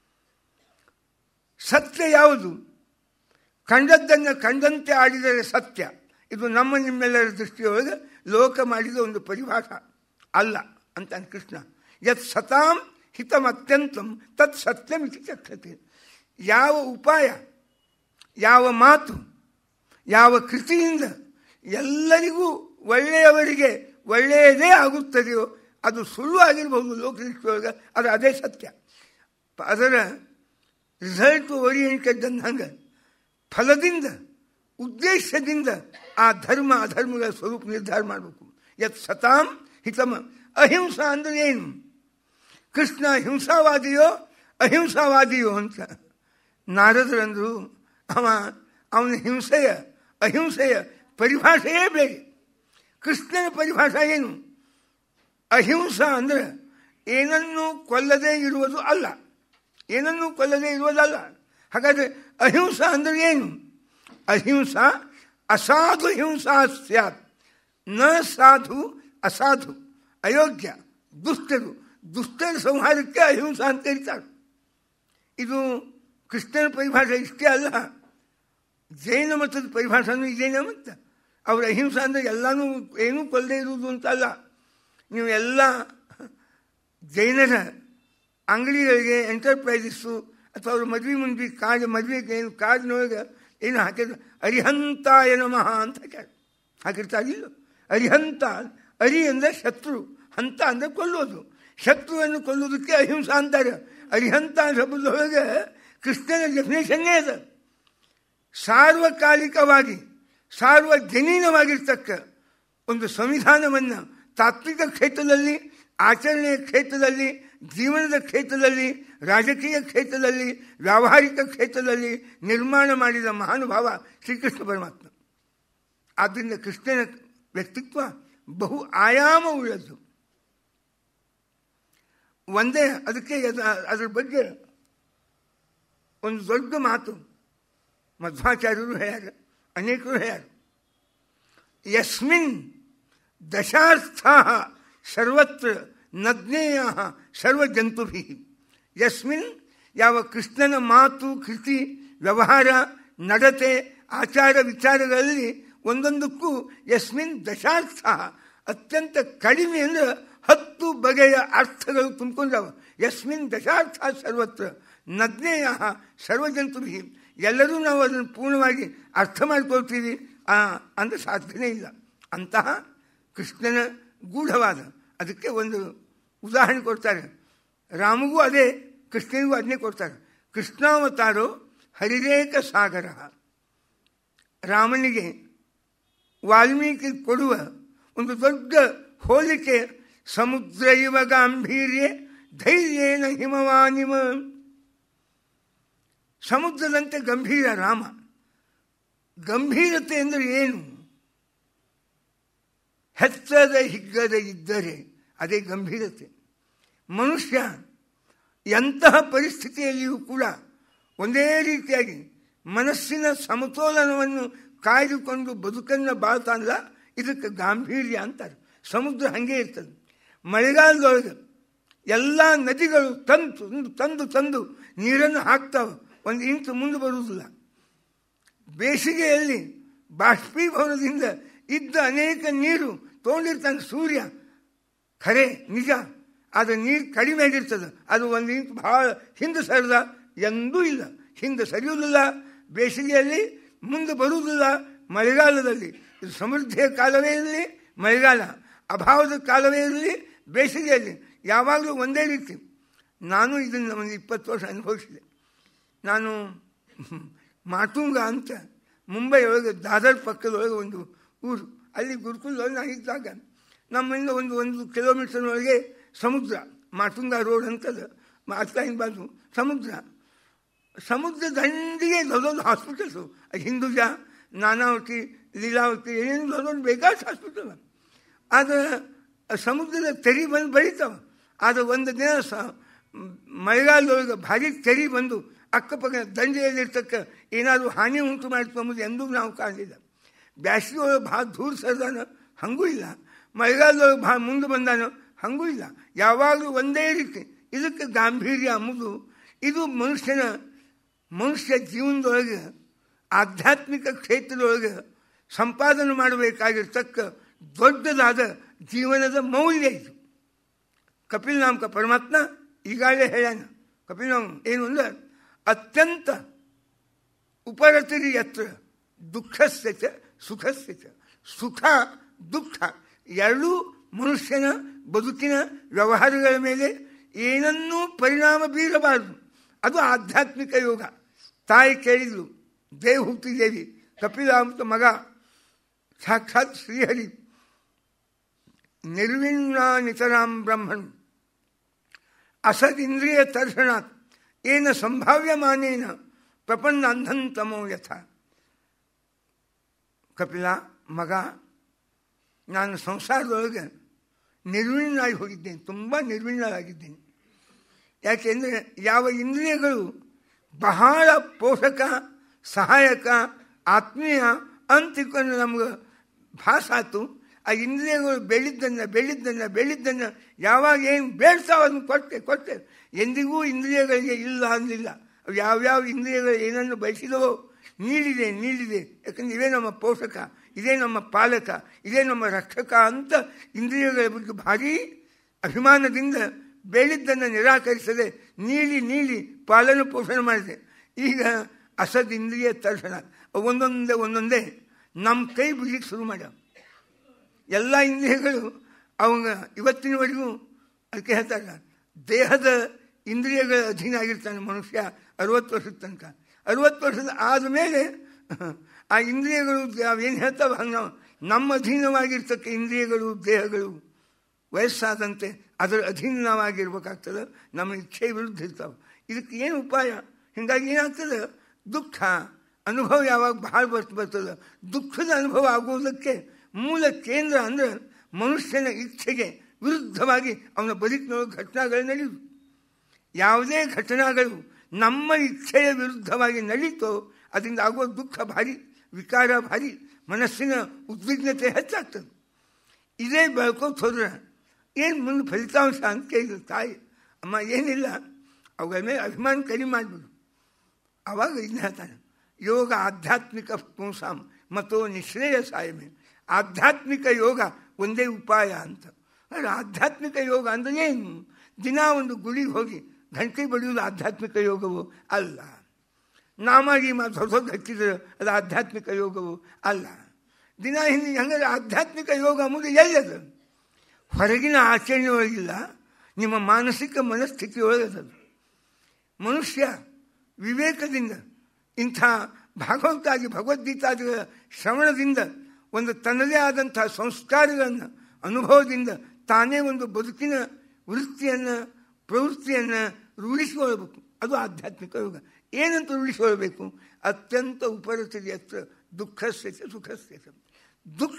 ಸತ್ಯ ಯಾವುದು ಕಂಡದ್ದನ್ನು ಕಂಡಂತೆ ಆಡಿದರೆ ಸತ್ಯ ಇದು ನಮ್ಮ ನಿಮ್ಮೆಲ್ಲರ ದೃಷ್ಟಿಯೊಳಗೆ ಲೋಕ ಮಾಡಿದ ಒಂದು ಪರಿಭಾಷ ಅಲ್ಲ ಅಂತ ಕೃಷ್ಣ ಯತ್ ಸತಾಂ ಹಿತಮತ್ಯಂತಂ ತತ್ ಸತ್ಯಮಿತಿ ಚಕ್ಷತೆ ಯಾವ ಉಪಾಯ ಯಾವ ಮಾತು ಯಾವ ಕೃತಿಯಿಂದ ಎಲ್ಲರಿಗೂ ಒಳ್ಳೆಯವರಿಗೆ ಒಳ್ಳೆಯದೇ ಆಗುತ್ತದೆಯೋ ಅದು ಸುಳ್ಳು ಆಗಿರ್ಬೋದು ಲೋಕದೃಷ್ಟಿಯೊಳಗೆ ಅದು ಅದೇ ಸತ್ಯ ಅದರ ರಿಸಲ್ಟ್ ಓರಿಯೆಂಟೆಡ್ ಅಂದಂಗೆ ಫಲದಿಂದ ಉದ್ದೇಶದಿಂದ ಆ ಧರ್ಮ ಅಧರ್ಮಗಳ ಸ್ವರೂಪ ನಿರ್ಧಾರ ಮಾಡಬೇಕು ಯತ್ ಸತಾಂ ಹಿತಮ ಅಹಿಂಸಾ ಅಂದರೆ ಏನು ಕೃಷ್ಣ ಹಿಂಸಾವಾದಿಯೋ ಅಹಿಂಸಾವಾದಿಯೋ ಅಂತ ನಾರದರಂದರು ಅವ ಅವನ ಹಿಂಸೆಯ ಅಹಿಂಸೆಯ ಪರಿಭಾಷೆಯೇ ಬೇರೆ ಕೃಷ್ಣನ ಪರಿಭಾಷೆ ಏನು ಅಹಿಂಸಾ ಅಂದರೆ ಏನನ್ನು ಕೊಲ್ಲದೇ ಇರುವುದು ಅಲ್ಲ ಏನನ್ನು ಕೊಲ್ಲದೇ ಇರುವುದಲ್ಲ ಹಾಗಾದರೆ ಅಹಿಂಸಾ ಅಂದರೆ ಏನು ಅಹಿಂಸಾ ಅಸಾಧು ಹಿಂಸಾ ಸ್ಯಾತ್ ನ ಸಾಧು ಅಸಾಧು ಅಯೋಗ್ಯ ದುಷ್ಟರು ದುಷ್ಟರ ಸಂಹಾರಕ್ಕೆ ಅಹಿಂಸಾ ಅಂತ ಹೇಳ್ತಾರೆ ಇದು ಕೃಷ್ಣನ ಪರಿಭಾಷೆ ಇಷ್ಟೇ ಅಲ್ಲ ಜೈನ ಮತದ ಪರಿಭಾಷೆನೂ ಇದೇನ ಮತ ಅವ್ರ ಅಹಿಂಸಾ ಅಂದರೆ ಎಲ್ಲನೂ ಏನೂ ಕೊಲ್ಲದೆ ಇರುವುದು ಅಂತ ಅಲ್ಲ ನೀವು ಎಲ್ಲ ಜೈನರ ಅಂಗಡಿಗಳಿಗೆ ಎಂಟರ್ಪ್ರೈಸಸ್ಸು ಅಥವಾ ಅವರು ಮದುವೆ ಮುಂದೆ ಕಾಜ್ ಮದುವೆಗೆ ಏನು ಕಾಜಿನೊಳಗೆ ಏನು ಹಾಕಿದ್ರು ಅರಿಹಂತಾಯ ನಮಃ ಅಂತ ಹಾಕ್ಯಾರ ಹಾಕಿರ್ತಾರಿಲ್ಲ ಅರಿಹಂತ ಅರಿ ಅಂದರೆ ಶತ್ರು ಹಂತ ಅಂದರೆ ಕೊಲ್ಲೋದು ಶತ್ರುವನ್ನು ಕೊಲ್ಲೋದಕ್ಕೆ ಅಹಿಂಸಾ ಅಂತಾರೆ ಅರಿಹಂತ ಶಬ್ದದೊಳಗೆ ಕೃಷ್ಣನ ಡೆಫಿನೇಷನ್ನೇ ಅದ ಸಾರ್ವಕಾಲಿಕವಾಗಿ ಸಾರ್ವಜನೀನವಾಗಿರ್ತಕ್ಕ ಒಂದು ಸಂವಿಧಾನವನ್ನು ತಾತ್ವಿಕ ಕ್ಷೇತ್ರದಲ್ಲಿ ಆಚರಣೆಯ ಕ್ಷೇತ್ರದಲ್ಲಿ ಜೀವನದ ಕ್ಷೇತ್ರದಲ್ಲಿ ರಾಜಕೀಯ ಕ್ಷೇತ್ರದಲ್ಲಿ ವ್ಯಾವಹಾರಿಕ ಕ್ಷೇತ್ರದಲ್ಲಿ ನಿರ್ಮಾಣ ಮಾಡಿದ ಮಹಾನುಭಾವ ಶ್ರೀಕೃಷ್ಣ ಪರಮಾತ್ಮ ಆದ್ದರಿಂದ ಕೃಷ್ಣನ ವ್ಯಕ್ತಿತ್ವ ಬಹು ಆಯಾಮವುಳ್ಳದ್ದು ಒಂದೇ ಅದಕ್ಕೆ ಅದರ ಬಗ್ಗೆ ಒಂದು ದೊಡ್ಡ ಮಾತು ಮಧ್ವಾಚಾರ್ಯರು ಹೇಳ್ಯಾರ ಅನೇಕರು ಹೇಳ್ಯಾರ ಯಸ್ಮಿನ್ ದಶಾರ್ಥ ಸರ್ವತ್ರ ನಜ್ಞೇಯ ಸರ್ವಜಂತುಭಿ ಯಸ್ಮಿನ್ ಯಾವ ಕೃಷ್ಣನ ಮಾತು ಕೃತಿ ವ್ಯವಹಾರ ನಡತೆ ಆಚಾರ ವಿಚಾರಗಳಲ್ಲಿ ಒಂದೊಂದಕ್ಕೂ ಯಸ್ಮಿನ್ ದಶಾರ್ಥ ಅತ್ಯಂತ ಕಡಿಮೆ ಅಂದ್ರೆ ಹತ್ತು ಬಗೆಯ ಅರ್ಥಗಳು ತುಂಬಿಕೊಂಡವ ಯಸ್ಮಿನ್ ದಶಾರ್ಥ ಸರ್ವತ್ರ ನಜ್ಞೇಯ ಸರ್ವಜಂತುಭಿ ಎಲ್ಲರೂ ನಾವು ಅದನ್ನು ಪೂರ್ಣವಾಗಿ ಅರ್ಥ ಮಾಡ್ಕೊಳ್ತೀವಿ ಅಂದರೆ ಸಾಧ್ಯನೇ ಇಲ್ಲ ಅಂತಹ ಕೃಷ್ಣನ ಗೂಢವಾದ ಅದಕ್ಕೆ ಒಂದು ಉದಾಹರಣೆ ಕೊಡ್ತಾರೆ ರಾಮಗೂ ಅದೇ ಕೃಷ್ಣನಿಗೂ ಅದನ್ನೇ ಕೊಡ್ತಾರೆ ಕೃಷ್ಣಾವತಾರೋ ಹರಿರೇಕ ಸಾಗರ ರಾಮನಿಗೆ ವಾಲ್ಮೀಕಿ ಕೊಡುವ ಒಂದು ದೊಡ್ಡ ಹೋಲಿಕೆ ಸಮುದ್ರ ಇವ ಗಾಂಭೀರ್ಯ ಧೈರ್ಯೇನ ಹಿಮವಾನಿಮ ಸಮುದ್ರದಂತೆ ಗಂಭೀರ ರಾಮ ಗಂಭೀರತೆ ಅಂದರೆ ಏನು ಹೆತ್ತದ ಹಿಗ್ಗದ ಇದ್ದರೆ ಅದೇ ಗಂಭೀರತೆ ಮನುಷ್ಯ ಎಂತಹ ಪರಿಸ್ಥಿತಿಯಲ್ಲಿಯೂ ಕೂಡ ಒಂದೇ ರೀತಿಯಾಗಿ ಮನಸ್ಸಿನ ಸಮತೋಲನವನ್ನು ಕಾಯ್ದುಕೊಂಡು ಬದುಕನ್ನು ಬಾಳ್ತಾನಲ್ಲ ಇದಕ್ಕೆ ಗಾಂಭೀರ್ಯ ಅಂತಾರೆ ಸಮುದ್ರ ಹಾಗೆ ಇರ್ತದೆ ಮಳೆಗಾಲದೊಳಗೆ ಎಲ್ಲ ನದಿಗಳು ತಂದು ತಂದು ತಂದು ನೀರನ್ನು ಹಾಕ್ತಾವೆ ಒಂದು ಇಂಚು ಮುಂದೆ ಬರುವುದಿಲ್ಲ ಬೇಸಿಗೆಯಲ್ಲಿ ಬಾಷ್ಪೀಭವನದಿಂದ ಇದ್ದ ಅನೇಕ ನೀರು ತೊಗೊಂಡಿರ್ತಾನೆ ಸೂರ್ಯ ಖರೆ ನಿಜ ಅದು ನೀರು ಕಡಿಮೆ ಆಗಿರ್ತದೆ ಅದು ಒಂದು ಇಂಚು ಭಾಳ ಹಿಂದೆ ಸರಿದ ಎಂದೂ ಇಲ್ಲ ಹಿಂದೆ ಸರಿಯುವುದಿಲ್ಲ ಬೇಸಿಗೆಯಲ್ಲಿ ಮುಂದೆ ಬರುವುದಿಲ್ಲ ಮಳೆಗಾಲದಲ್ಲಿ ಇದು ಸಮೃದ್ಧಿಯ ಕಾಲವೇ ಇರಲಿ ಮಳೆಗಾಲ ಅಭಾವದ ಕಾಲವೇ ಇರಲಿ ಬೇಸಿಗೆಯಲ್ಲಿ ಯಾವಾಗಲೂ ಒಂದೇ ರೀತಿ ನಾನು ಇದನ್ನು ಒಂದು ಇಪ್ಪತ್ತು ವರ್ಷ ಅನುಭವಿಸಿದೆ ನಾನು ಮಾಟುಂಗ ಅಂತ ಮುಂಬೈ ಒಳಗೆ ದಾದರ್ ಪಕ್ಕದೊಳಗೆ ಒಂದು ಊರು ಅಲ್ಲಿ ಗುರುಕುಲದೊಳಗೆ ನಾನು ಇದ್ದಾಗ ನಮ್ಮಿಂದ ಒಂದು ಒಂದು ಕಿಲೋಮೀಟರ್ನೊಳಗೆ ಸಮುದ್ರ ಮಾಟುಂಗ ರೋಡ್ ಅಂತದ ಅತ್ಲಾಯಿನ ಬಾಜು ಸಮುದ್ರ ಸಮುದ್ರ ದಂಡಿಗೆ ದೊಡ್ಡೊಂದು ಹಾಸ್ಪಿಟಲ್ಸು ಹಿಂದೂಜ ನಾನಾವತಿ ಲೀಲಾವತಿ ಏನೇನು ದೊಡ್ಡೊಂದು ಬೇಕಾದ ಹಾಸ್ಪಿಟಲ್ ಆದರೆ ಸಮುದ್ರದ ತೆರಿ ಬಂದು ಬೆಳೀತಾವೆ ಆದರೆ ಒಂದು ದಿನ ಸ ಮಳೆಗಾಲದೊಳಗೆ ಭಾರಿ ತೆರಿ ಬಂದು ಅಕ್ಕಪಕ್ಕ ದಂಡೆಯಲ್ಲಿರ್ತಕ್ಕ ಏನಾದರೂ ಹಾನಿ ಉಂಟು ಮಾಡಿತು ಎಂಬುದು ಎಂದೂ ನಾವು ಕಾಣಲಿಲ್ಲ ಬ್ಯಾಸಿಗೆ ಒಳಗೆ ಭಾಳ ದೂರ ಸರಿದಾನ ಹಂಗೂ ಇಲ್ಲ ಮಳೆಗಾಲದೊಳಗೆ ಭಾಳ ಮುಂದೆ ಬಂದಾನೋ ಹಂಗೂ ಇಲ್ಲ ಯಾವಾಗಲೂ ಒಂದೇ ರೀತಿ ಇದಕ್ಕೆ ಗಾಂಭೀರ್ಯ ಅಂಬುದು ಇದು ಮನುಷ್ಯನ ಮನುಷ್ಯ ಜೀವನದೊಳಗೆ ಆಧ್ಯಾತ್ಮಿಕ ಕ್ಷೇತ್ರದೊಳಗೆ ಸಂಪಾದನೆ ಮಾಡಬೇಕಾಗಿರ್ತಕ್ಕ ದೊಡ್ಡದಾದ ಜೀವನದ ಮೌಲ್ಯ ಇದು ಕಪಿಲ್ ನಾಮಕ ಪರಮಾತ್ಮ ಈಗಾಗಲೇ ಹೇಳ್ಯಾನ ಕಪಿಲ್ ನಾಮ ಏನು ಅಂದ್ರೆ ಅತ್ಯಂತ ಉಪರತಿರಿ ಯತ್ರ ದುಃಖಸ್ಯ ಚ ಸುಖಸ್ಯ ಚ ಸುಖ ದುಃಖ ಎರಡೂ ಮನುಷ್ಯನ ಬದುಕಿನ ವ್ಯವಹಾರಗಳ ಮೇಲೆ ಏನನ್ನೂ ಪರಿಣಾಮ ಬೀರಬಾರದು ಅದು ಆಧ್ಯಾತ್ಮಿಕ ಯೋಗ ತಾಯಿ ಕೇಳಿದ್ಲು ದೇವಹುತಿ ದೇವಿ ಕಪಿಲಾಂತ ಮಗ ಸಾಕ್ಷಾತ್ ಶ್ರೀಹರಿ ನಿರ್ವಿಣ್ಣಿತರಾಂ ಬ್ರಹ್ಮನ್ ಅಸದಿಂದ್ರಿಯ ತರ್ಷಣಾತ್ ಏನ ಸಂಭಾವ್ಯಮಾನೇನ ಪ್ರಪನ್ನ ಅಂಧಂತಮೋ ಯಥ ಕಪಿಲ ಮಗ ನಾನು ಸಂಸಾರದೊಳಗೆ ನಿರ್ವಿಣ್ಣಾಗಿ ಹೋಗಿದ್ದೇನೆ ತುಂಬ ನಿರ್ವಿಣ್ಣರಾಗಿದ್ದೇನೆ ಯಾಕೆಂದರೆ ಯಾವ ಇಂದ್ರಿಯಗಳು ಬಹಳ ಪೋಷಕ ಸಹಾಯಕ ಆತ್ಮೀಯ ಅಂತಿಕೊಂಡು ನಮ್ಗೆ ಭಾಸಾತು ಆ ಇಂದ್ರಿಯಗಳು ಬೆಳಿದ್ದನ್ನು ಬೆಳಿದ್ದನ್ನು ಬೆಳಿದ್ದನ್ನು ಯಾವಾಗ ಏನು ಬೇಡ್ತಾವ ಅದನ್ನು ಕೊಟ್ಟೆ ಕೊಟ್ಟೆ ಎಂದಿಗೂ ಇಂದ್ರಿಯಗಳಿಗೆ ಇಲ್ಲ ಅನ್ನಲಿಲ್ಲ ಅವು ಯಾವ್ಯಾವ ಇಂದ್ರಿಯಗಳು ಏನನ್ನು ಬಯಸಿದವೋ ನೀಡಿದೆ ನೀಡಿದೆ ಯಾಕಂದ್ರೆ ಇವೇ ನಮ್ಮ ಪೋಷಕ ಇದೇ ನಮ್ಮ ಪಾಲಕ ಇದೇ ನಮ್ಮ ರಕ್ಷಕ ಅಂತ ಇಂದ್ರಿಯಗಳ ಬಗ್ಗೆ ಭಾರೀ ಅಭಿಮಾನದಿಂದ ಬೇಡಿದ್ದನ್ನು ನಿರಾಕರಿಸದೆ ನೀಲಿ ನೀಲಿ ಪಾಲನ ಪೋಷಣೆ ಮಾಡಿದೆ ಈಗ ಅಸದ್ ಇಂದ್ರಿಯ ತರ್ಷಣ ಒಂದೊಂದೇ ಒಂದೊಂದೇ ನಮ್ಮ ಕೈ ಬಿಡ್ಲಿಕ್ಕೆ ಶುರು ಮಾಡ್ಯಾವ ಎಲ್ಲ ಇಂದ್ರಿಯಗಳು ಅವಾಗ ಇವತ್ತಿನವರೆಗೂ ಅದಕ್ಕೆ ಹೇಳ್ತಾರೆ ದೇಹದ ಇಂದ್ರಿಯಗಳ ಅಧೀನ ಆಗಿರ್ತಾನೆ ಮನುಷ್ಯ ಅರುವತ್ತು ವರ್ಷದ ತನಕ ಅರುವತ್ತು ವರ್ಷದ ಆದಮೇಲೆ ಆ ಇಂದ್ರಿಯಗಳು ಅವೇನು ಹೇಳ್ತಾವೆ ಹಂಗೆ ನಾವು ನಮ್ಮ ಅಧೀನವಾಗಿರ್ತಕ್ಕ ಇಂದ್ರಿಯಗಳು ದೇಹಗಳು ವಯಸ್ಸಾದಂತೆ ಅದರ ಅಧೀನ ನಾವಾಗಿರ್ಬೇಕಾಗ್ತದೆ ನಮ್ಮ ಇಚ್ಛೆ ವಿರುದ್ಧ ಇರ್ತಾವೆ ಇದಕ್ಕೆ ಏನು ಉಪಾಯ ಹೀಗಾಗಿ ಏನಾಗ್ತದೆ ದುಃಖ ಅನುಭವ ಯಾವಾಗ ಭಾಳ ಬರ್ತ ಬರ್ತದೆ ದುಃಖದ ಅನುಭವ ಆಗುವುದಕ್ಕೆ ಮೂಲ ಕೇಂದ್ರ ಅಂದರೆ ಮನುಷ್ಯನ ಇಚ್ಛೆಗೆ ವಿರುದ್ಧವಾಗಿ ಅವನ ಬದುಕಿನೊಳಗೆ ಘಟನಾಗಳು ನಡೆಯುವುದು ಯಾವುದೇ ಘಟನಾಗಳು ನಮ್ಮ ಇಚ್ಛೆಯ ವಿರುದ್ಧವಾಗಿ ನಡೀತೋ ಅದರಿಂದ ಆಗುವ ದುಃಖ ಭಾರಿ ವಿಕಾರ ಭಾರಿ ಮನಸ್ಸಿನ ಉದ್ವಿಗ್ನತೆ ಹೆಚ್ಚಾಗ್ತದೆ ಇದೇ ಬೆಳ್ಕೋತ ಹೋದ್ರೆ ಏನು ಮುಂದೆ ಫಲಿತಾಂಶ ಅಂತ ಕೇಳಿದ್ರು ತಾಯಿ ಅಮ್ಮ ಏನಿಲ್ಲ ಅವುಗಳ ಮೇಲೆ ಅಭಿಮಾನ ಕಡಿಮೆ ಮಾಡಿಬಿಡು ಆವಾಗ ಇದನ್ನ ಹೇಳ್ತಾನೆ ಯೋಗ ಆಧ್ಯಾತ್ಮಿಕ ಪುಂಸಾಂ ಮತ್ತು ನಿಶ್ರೇಯ ಸಾಯಮೆ ಆಧ್ಯಾತ್ಮಿಕ ಯೋಗ ಒಂದೇ ಉಪಾಯ ಅಂತ ಆದರೆ ಆಧ್ಯಾತ್ಮಿಕ ಯೋಗ ಅಂದರೆ ಏನು ದಿನ ಒಂದು ಗುಡಿಗೆ ಹೋಗಿ ಗಂಟೆ ಬಡಿಯೋದು ಆಧ್ಯಾತ್ಮಿಕ ಯೋಗವು ಅಲ್ಲ ನಾಮಾಗಿ ಮಾತು ಹೊಸ ಹೊಸ ಹಚ್ಚಿದ್ರೆ ಅದು ಆಧ್ಯಾತ್ಮಿಕ ಯೋಗವು ಅಲ್ಲ ದಿನ ಹಿಂದೆ ಹಂಗಾದ್ರೆ ಆಧ್ಯಾತ್ಮಿಕ ಯೋಗ ಅಂಬುದು ಎಲ್ಲದು ಹೊರಗಿನ ಆಚರಣೆ ಒಳಗಿಲ್ಲ ನಿಮ್ಮ ಮಾನಸಿಕ ಮನಸ್ಥಿತಿ ಒಳಗದದು ಮನುಷ್ಯ ವಿವೇಕದಿಂದ ಇಂಥ ಭಾಗವತಾದಿ ಭಗವದ್ಗೀತಾದಿಗಳ ಶ್ರವಣದಿಂದ ಒಂದು ತನ್ನದೇ ಆದಂಥ ಸಂಸ್ಕಾರಗಳನ್ನು ಅನುಭವದಿಂದ ತಾನೇ ಒಂದು ಬದುಕಿನ ವೃತ್ತಿಯನ್ನು ಪ್ರವೃತ್ತಿಯನ್ನು ರೂಢಿಸಿಕೊಳ್ಬೇಕು ಅದು ಆಧ್ಯಾತ್ಮಿಕ ಯೋಗ ಏನಂತ ರೂಢಿಸಿಕೊಳ್ಬೇಕು ಅತ್ಯಂತ ಉಪರತಿದೆ ಹತ್ರ ದುಃಖ ಸ್ಥಿತಿ ಸುಖ ಸ್ಥಿತಿ ದುಃಖ